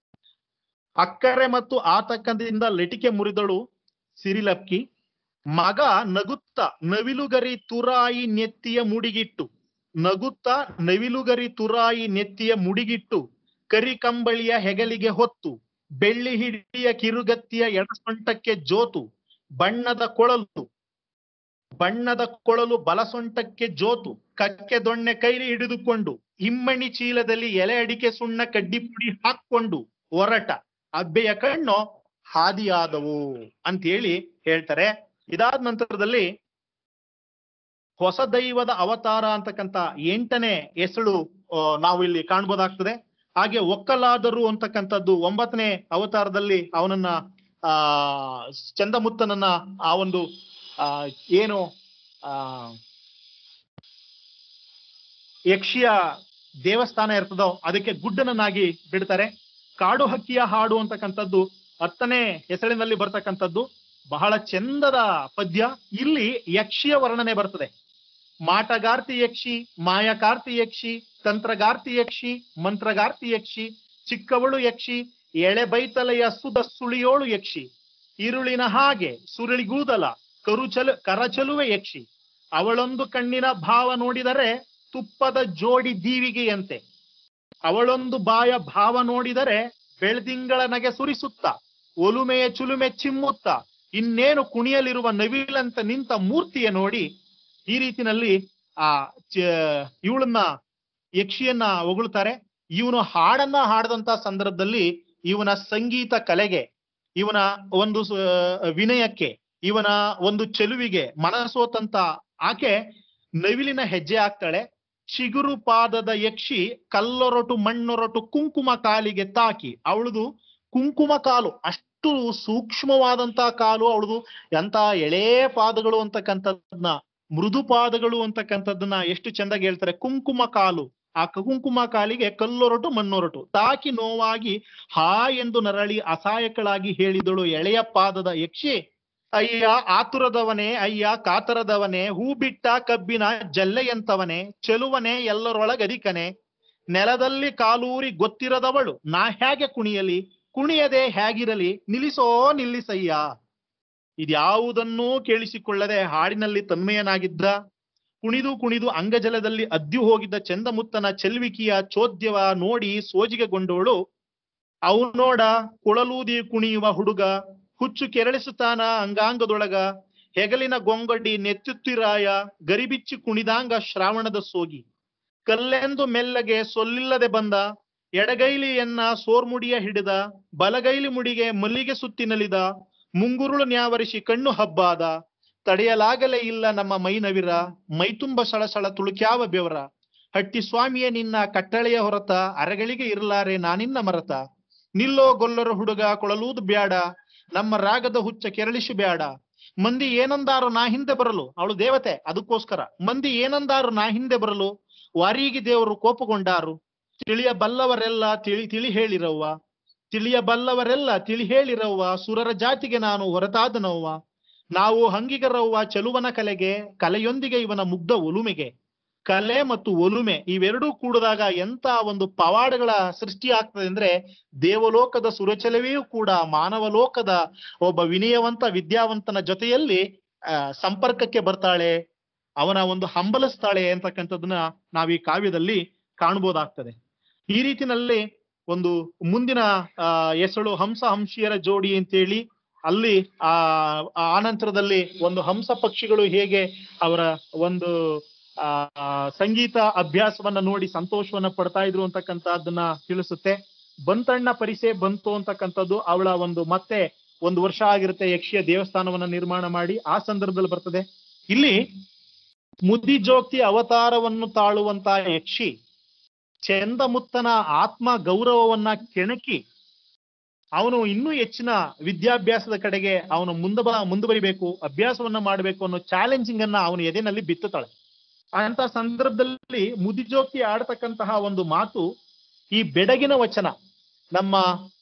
ಅಕ್ಕರೆ ಮತ್ತು ಆತಂಕದಿಂದ ಲೆಟಿಕೆ ಮುರಿದಳು ಸಿರಿಲಕ್ಕಿ ಮಗ ನಗುತ್ತ ನವಿಲುಗರಿ ತುರಾಯಿ ನೆತ್ತಿಯ ಮುಡಿಗಿಟ್ಟು ನಗುತ್ತ ನವಿಲುಗರಿ ತುರಾಯಿ ನೆತ್ತಿಯ ಮುಡಿಗಿಟ್ಟು ಕರಿಕಂಬಳಿಯ ಹೆಗಲಿಗೆ ಹೊತ್ತು ಬೆಳ್ಳಿ ಹಿಡಿಯ ಕಿರುಗತ್ತಿಯ ಎಡಸೊಂಟಕ್ಕೆ ಜೋತು ಬಣ್ಣದ ಕೊಳಲು ಬಣ್ಣದ ಕೊಳಲು ಬಲಸೊಂಟಕ್ಕೆ ಜೋತು ಕಕ್ಕೆ ದೊಣ್ಣೆ ಕೈಲಿ ಹಿಡಿದುಕೊಂಡು ಹಿಮ್ಮಣಿ ಚೀಲದಲ್ಲಿ ಎಲೆ ಅಡಿಕೆ ಸುಣ್ಣ ಕಡ್ಡಿ ಪುಡಿ ಹಾಕೊಂಡು ಹೊರಟ ಅಬ್ಬೆಯ ಕಣ್ಣು ಹಾದಿಯಾದವು ಅಂತ ಹೇಳಿ ಹೇಳ್ತಾರೆ ಇದಾದ ನಂತರದಲ್ಲಿ ಹೊಸ ದೈವದ ಅವತಾರ ಅಂತಕ್ಕಂತ ಎಂಟನೇ ಹೆಸರು ಆ, ನಾವು ಇಲ್ಲಿ ಕಾಣ್ಬೋದಾಗ್ತದೆ ಹಾಗೆ ಒಕ್ಕಲಾದರು ಅಂತಕ್ಕಂಥದ್ದು ಒಂಬತ್ತನೇ ಅವತಾರದಲ್ಲಿ ಅವನನ್ನ ಆ ಚಂದಮುತ್ತನನ್ನ ಆ ಒಂದು ಆ ಏನು ಆ ಯಕ್ಷಿಯ ದೇವಸ್ಥಾನ ಇರ್ತದೋ ಅದಕ್ಕೆ ಗುಡ್ಡನನ್ನಾಗಿ ಬಿಡ್ತಾರೆ ಕಾಡು ಹಕ್ಕಿಯ ಹಾಡು ಅಂತಕ್ಕಂಥದ್ದು ಹತ್ತನೇ ಹೆಸರಿನಲ್ಲಿ ಬರ್ತಕ್ಕಂಥದ್ದು ಬಹಳ ಚಂದದ ಪದ್ಯ ಇಲ್ಲಿ ಯಕ್ಷಿಯ ವರ್ಣನೆ ಬರ್ತದೆ ಮಾಟಗಾರ್ತಿ ಯಕ್ಷಿ ಮಾಯಕಾರ್ತಿ ಯಕ್ಷಿ ತಂತ್ರಗಾರ್ತಿ ಯಕ್ಷಿ ಮಂತ್ರಗಾರ್ತಿ ಯಕ್ಷಿ ಚಿಕ್ಕವಳು ಯಕ್ಷಿ ಎಳೆ ಬೈತಲೆಯ ಸುದ ಸುಳಿಯೋಳು ಯಕ್ಷಿ ಇರುಳಿನ ಹಾಗೆ ಸುರುಳಿಗೂದಲ ಕರುಚಲು ಕರಚಲುವೆ ಯಕ್ಷಿ ಅವಳೊಂದು ಕಣ್ಣಿನ ಭಾವ ನೋಡಿದರೆ ತುಪ್ಪದ ಜೋಡಿ ದೀವಿಗೆಯಂತೆ ಅವಳೊಂದು ಬಾಯ ಭಾವ ನೋಡಿದರೆ ಬೆಳ್ದಿಂಗಳ ನಗೆ ಸುರಿಸುತ್ತ ಒಲುಮೆಯ ಚುಲುಮೆ ಚಿಮ್ಮುತ್ತ ಇನ್ನೇನು ಕುಣಿಯಲಿರುವ ನವಿಲಂತ ನಿಂತ ಮೂರ್ತಿಯ ನೋಡಿ ಈ ರೀತಿನಲ್ಲಿ ಆ ಇವಳನ್ನ ಯಕ್ಷಿಯನ್ನ ಹೊಗಳ್ತಾರೆ ಇವನು ಹಾಡನ್ನ ಹಾಡದಂತ ಸಂದರ್ಭದಲ್ಲಿ ಇವನ ಸಂಗೀತ ಕಲೆಗೆ ಇವನ ಒಂದು ಸ- ವಿನಯಕ್ಕೆ ಇವನ ಒಂದು ಚೆಲುವಿಗೆ ಮನಸೋತಂತ ಆಕೆ ನವಿಲಿನ ಹೆಜ್ಜೆ ಹಾಕ್ತಾಳೆ ಚಿಗುರು ಪಾದದ ಯಕ್ಷಿ ಕಲ್ಲೊರಟು ಮಣ್ಣೊರಟು ಕುಂಕುಮ ಕಾಲಿಗೆ ತಾಕಿ ಅವಳದು ಕುಂಕುಮ ಕಾಲು ಅಷ್ಟು ಸೂಕ್ಷ್ಮವಾದಂತ ಕಾಲು ಅವಳದು ಎಂತ ಎಳೆ ಪಾದಗಳು ಅಂತಕ್ಕಂಥದ್ದನ್ನ ಮೃದು ಪಾದಗಳು ಅಂತಕ್ಕಂಥದ್ದನ್ನ ಎಷ್ಟು ಚಂದಾಗಿ ಹೇಳ್ತಾರೆ ಕುಂಕುಮ ಕಾಲು ಆ ಕುಂಕುಮ ಕಾಲಿಗೆ ಕಲ್ಲೊರಟು ಮಣ್ಣೊರಟು ತಾಕಿ ನೋವಾಗಿ ಹಾ ಎಂದು ನರಳಿ ಅಸಹಾಯಕಳಾಗಿ ಹೇಳಿದಳು ಎಳೆಯ ಪಾದದ ಯಕ್ಷಿ ಅಯ್ಯ ಆತುರದವನೇ ಅಯ್ಯ ಕಾತರದವನೇ ಹೂ ಬಿಟ್ಟ ಕಬ್ಬಿನ ಜಲ್ಲೆಯಂತವನೇ ಚೆಲುವನೆ ಎಲ್ಲರೊಳಗದಿಕನೆ ನೆಲದಲ್ಲಿ ಕಾಲೂರಿ ಗೊತ್ತಿರದವಳು ನಾ ಹೇಗೆ ಕುಣಿಯಲಿ ಕುಣಿಯದೆ ಹೇಗಿರಲಿ ನಿಲ್ಲಿಸೋ ನಿಲ್ಲಿಸಯ್ಯ ಇದ್ಯಾವುದನ್ನೂ ಕೇಳಿಸಿಕೊಳ್ಳದೆ ಹಾಡಿನಲ್ಲಿ ತನ್ಮಯನಾಗಿದ್ದ ಕುಣಿದು ಕುಣಿದು ಅಂಗಜಲದಲ್ಲಿ ಅದ್ದಿ ಹೋಗಿದ್ದ ಚಂದಮುತ್ತನ ಚೆಲ್ವಿಕಿಯ ಚೋದ್ಯವ ನೋಡಿ ಸೋಜಿಗೆಗೊಂಡವಳು ಅವನೋಡ ಕೊಳಲೂದಿ ಕುಣಿಯುವ ಹುಡುಗ ಹುಚ್ಚು ಕೆರಳಿಸುತ್ತಾನ ಅಂಗಾಂಗದೊಳಗ ಹೆಗಲಿನ ಗೊಂಗಡ್ಡಿ ನೆತ್ತುತ್ತಿರಾಯ ಗರಿಬಿಚ್ಚಿ ಕುಣಿದಾಂಗ ಶ್ರಾವಣದ ಸೋಗಿ ಕಲ್ಲೆಂದು ಮೆಲ್ಲಗೆ ಸೊಲ್ಲಿಲ್ಲದೆ ಬಂದ ಎಡಗೈಲಿಯನ್ನ ಸೋರ್ಮುಡಿಯ ಹಿಡಿದ ಬಲಗೈಲಿ ಮುಡಿಗೆ ಮಲ್ಲಿಗೆ ಸುತ್ತಿನಲಿದ ಮುಂಗುರುಳು ನ್ಯಾವರಿಸಿ ಕಣ್ಣು ಹಬ್ಬಾದ ತಡೆಯಲಾಗಲೇ ಇಲ್ಲ ನಮ್ಮ ಮೈನವಿರ ಮೈತುಂಬ ಸಳಸಳ ತುಳುಕ್ಯಾವ ಬೆವರ ಹಟ್ಟಿ ಸ್ವಾಮಿಯೇ ನಿನ್ನ ಕಟ್ಟಳೆಯ ಹೊರತ ಅರಗಳಿಗೆ ಇರಲಾರೆ ನಾನಿನ್ನ ಮರತ ನಿಲ್ಲೋ ಗೊಲ್ಲರ ಹುಡುಗ ಕೊಳಲೂದು ಬ್ಯಾಡ ನಮ್ಮ ರಾಗದ ಹುಚ್ಚ ಕೆರಳಿಸಿ ಬ್ಯಾಡ ಮಂದಿ ಏನಂದಾರು ನಾ ಹಿಂದೆ ಬರಲು ಅವಳು ದೇವತೆ ಅದಕ್ಕೋಸ್ಕರ ಮಂದಿ ಏನಂದಾರು ನಾ ಹಿಂದೆ ಬರಲು ವಾರಿಗೆ ದೇವರು ಕೋಪಗೊಂಡಾರು ತಿಳಿಯ ಬಲ್ಲವರೆಲ್ಲ ತಿಳಿ ತಿಳಿ ಹೇಳಿರವ್ವ ತಿಳಿಯ ಬಲ್ಲವರೆಲ್ಲ ತಿಳಿ ಹೇಳಿರವ್ವ ಸುರರ ಜಾತಿಗೆ ನಾನು ಹೊರತಾದನವ್ವ ನಾವು ಹಂಗಿಗರವ್ವ ಚಲುವನ ಕಲೆಗೆ ಕಲೆಯೊಂದಿಗೆ ಇವನ ಮುಗ್ಧ ಒಲುಮೆಗೆ ಕಲೆ ಮತ್ತು ಒಲುಮೆ ಇವೆರಡೂ ಕೂಡಿದಾಗ ಎಂತ ಒಂದು ಪವಾಡಗಳ ಸೃಷ್ಟಿ ಆಗ್ತದೆ ಅಂದ್ರೆ ದೇವಲೋಕದ ಸುರಚಲವೆಯೂ ಕೂಡ ಮಾನವ ಲೋಕದ ಒಬ್ಬ ವಿನಯವಂತ ವಿದ್ಯಾವಂತನ ಜೊತೆಯಲ್ಲಿ ಆ ಸಂಪರ್ಕಕ್ಕೆ ಬರ್ತಾಳೆ ಅವನ ಒಂದು ಹಂಬಲಿಸ್ತಾಳೆ ಅಂತಕ್ಕಂಥದ್ದನ್ನ ನಾವ್ ಈ ಕಾವ್ಯದಲ್ಲಿ ಕಾಣಬಹುದಾಗ್ತದೆ ಈ ರೀತಿನಲ್ಲಿ ಒಂದು ಮುಂದಿನ ಆ ಹೆಸಳು ಹಂಸ ಹಂಸಿಯರ ಜೋಡಿ ಅಂತೇಳಿ ಅಲ್ಲಿ ಆ ಆ ಆನಂತರದಲ್ಲಿ ಒಂದು ಹಂಸ ಪಕ್ಷಿಗಳು ಹೇಗೆ ಅವರ ಒಂದು ಆ ಸಂಗೀತ ಅಭ್ಯಾಸವನ್ನ ನೋಡಿ ಸಂತೋಷವನ್ನ ಪಡ್ತಾ ಇದ್ರು ಅಂತಕ್ಕಂಥದ್ದನ್ನ ತಿಳಿಸುತ್ತೆ ಬಂತಣ್ಣ ಪರಿಸೆ ಬಂತು ಅಂತಕ್ಕಂಥದ್ದು ಅವಳ ಒಂದು ಮತ್ತೆ ಒಂದು ವರ್ಷ ಆಗಿರುತ್ತೆ ಯಕ್ಷಿಯ ದೇವಸ್ಥಾನವನ್ನ ನಿರ್ಮಾಣ ಮಾಡಿ ಆ ಸಂದರ್ಭದಲ್ಲಿ ಬರ್ತದೆ ಇಲ್ಲಿ ಮುದಿಜೋಕ್ತಿ ಅವತಾರವನ್ನು ತಾಳುವಂತ ಯಕ್ಷಿ ಚಂದಮುತ್ತನ ಆತ್ಮ ಗೌರವವನ್ನ ಕೆಣಕಿ ಅವನು ಇನ್ನೂ ಹೆಚ್ಚಿನ ವಿದ್ಯಾಭ್ಯಾಸದ ಕಡೆಗೆ ಅವನು ಮುಂದೆ ಬ ಮುಂದುವರಿಬೇಕು ಅಭ್ಯಾಸವನ್ನ ಮಾಡಬೇಕು ಅನ್ನೋ ಚಾಲೆಂಜಿಂಗ್ ಅನ್ನ ಅವನ ಎದೆನಲ್ಲಿ ಬಿತ್ತುತ್ತಾಳೆ ಅಂತ ಸಂದರ್ಭದಲ್ಲಿ ಮುದಿಜೋಕ್ತಿ ಆಡ್ತಕ್ಕಂತಹ ಒಂದು ಮಾತು ಈ ಬೆಡಗಿನ ವಚನ ನಮ್ಮ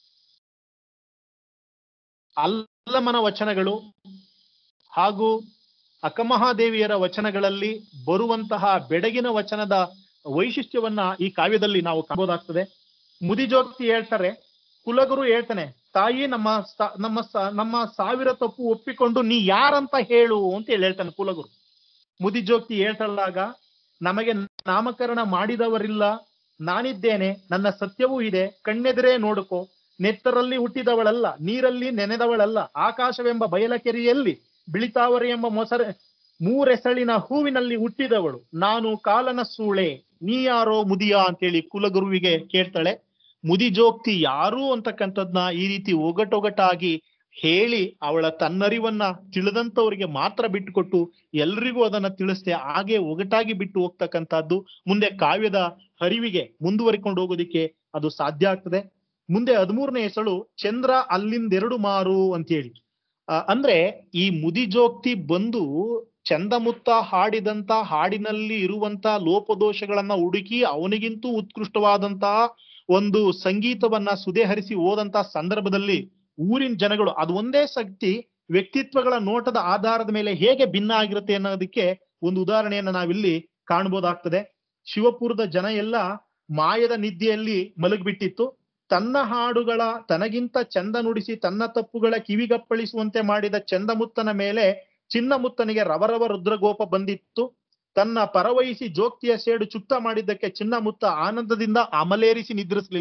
ಅಲ್ಲಮನ ವಚನಗಳು ಹಾಗೂ ಅಕ್ಕಮಹಾದೇವಿಯರ ವಚನಗಳಲ್ಲಿ ಬರುವಂತಹ ಬೆಡಗಿನ ವಚನದ ವೈಶಿಷ್ಟ್ಯವನ್ನ ಈ ಕಾವ್ಯದಲ್ಲಿ ನಾವು ಕಾಣಬಹುದಾಗ್ತದೆ ಮುದಿಜೋಕ್ತಿ ಹೇಳ್ತಾರೆ ಕುಲಗುರು ಹೇಳ್ತಾನೆ ತಾಯಿ ನಮ್ಮ ಸ- ನಮ್ಮ ಸ- ನಮ್ಮ ಸಾವಿರ ತಪ್ಪು ಒಪ್ಪಿಕೊಂಡು ನೀ ಯಾರಂತ ಹೇಳು ಅಂತ ಹೇಳಿ ಹೇಳ್ತಾನೆ ಕುಲಗುರು ಮುದಿಜೋಕ್ತಿ ಹೇಳ್ತಳ್ಳಾಗ ನಮಗೆ ನಾಮಕರಣ ಮಾಡಿದವರಿಲ್ಲ ನಾನಿದ್ದೇನೆ ನನ್ನ ಸತ್ಯವೂ ಇದೆ ಕಣ್ಣೆದುರೇ ನೋಡುಕೋ ನೆತ್ತರಲ್ಲಿ ಹುಟ್ಟಿದವಳಲ್ಲ ನೀರಲ್ಲಿ ನೆನೆದವಳಲ್ಲ ಆಕಾಶವೆಂಬ ಬಯಲಕೆರೆಯಲ್ಲಿ ಬಿಳಿತಾವರೆ ಎಂಬ ಮೊಸರೆ ಮೂರೆಸಳಿನ ಹೂವಿನಲ್ಲಿ ಹುಟ್ಟಿದವಳು ನಾನು ಕಾಲನ ಸೂಳೆ ನೀ ಯಾರೋ ಮುದಿಯ ಅಂತೇಳಿ ಕುಲಗುರುವಿಗೆ ಕೇಳ್ತಾಳೆ ಮುದಿಜೋಕ್ತಿ ಯಾರು ಅಂತಕ್ಕಂಥದ್ನ ಈ ರೀತಿ ಒಗಟೊಗಟಾಗಿ ಹೇಳಿ ಅವಳ ತನ್ನರಿವನ್ನ ತಿಳಿದಂತವರಿಗೆ ಮಾತ್ರ ಬಿಟ್ಟುಕೊಟ್ಟು ಎಲ್ರಿಗೂ ಅದನ್ನ ತಿಳಿಸ್ದೆ ಹಾಗೆ ಒಗಟಾಗಿ ಬಿಟ್ಟು ಹೋಗ್ತಕ್ಕಂಥದ್ದು ಮುಂದೆ ಕಾವ್ಯದ ಹರಿವಿಗೆ ಮುಂದುವರಿಕೊಂಡು ಹೋಗೋದಿಕ್ಕೆ ಅದು ಸಾಧ್ಯ ಆಗ್ತದೆ ಮುಂದೆ ಹದಿಮೂರನೇ ಹೆಸಳು ಚಂದ್ರ ಅಲ್ಲಿಂದೆರಡು ಮಾರು ಅಂತೇಳಿ ಆ, ಅಂದ್ರೆ ಈ ಮುದಿಜೋಕ್ತಿ ಬಂದು ಚಂದಮುತ್ತ ಹಾಡಿದಂತ ಹಾಡಿನಲ್ಲಿ ಇರುವಂತ ಲೋಪದೋಷಗಳನ್ನ ಹುಡುಕಿ ಅವನಿಗಿಂತೂ ಉತ್ಕೃಷ್ಟವಾದಂತಹ ಒಂದು ಸಂಗೀತವನ್ನ ಸುದೆಹರಿಸಿ ಹೋದಂತ ಸಂದರ್ಭದಲ್ಲಿ ಊರಿನ ಜನಗಳು ಅದು ಒಂದೇ ಶಕ್ತಿ ವ್ಯಕ್ತಿತ್ವಗಳ ನೋಟದ ಆಧಾರದ ಮೇಲೆ ಹೇಗೆ ಭಿನ್ನ ಆಗಿರುತ್ತೆ ಅನ್ನೋದಕ್ಕೆ ಒಂದು ಉದಾಹರಣೆಯನ್ನ ನಾವಿಲ್ಲಿ ಕಾಣಬಹುದಾಗ್ತದೆ ಶಿವಪುರದ ಜನ ಎಲ್ಲ ಮಾಯದ ನಿದ್ದೆಯಲ್ಲಿ ಮಲಗಿಬಿಟ್ಟಿತ್ತು ತನ್ನ ಹಾಡುಗಳ ತನಗಿಂತ ಚಂದ ನುಡಿಸಿ ತನ್ನ ತಪ್ಪುಗಳ ಕಿವಿಗಪ್ಪಳಿಸುವಂತೆ ಮಾಡಿದ ಚಂದಮುತ್ತನ ಮೇಲೆ ಚಿನ್ನಮುತ್ತನಿಗೆ ರವರವ ರುದ್ರಗೋಪ ಬಂದಿತ್ತು ತನ್ನ ಪರವಹಿಸಿ ಜೋಕ್ತಿಯ ಸೇಡು ಚುಕ್ತ ಮಾಡಿದ್ದಕ್ಕೆ ಚಿನ್ನಮುತ್ತ ಆನಂದದಿಂದ ಅಮಲೇರಿಸಿ ನಿದ್ರಿಸಲಿಲ್ಲ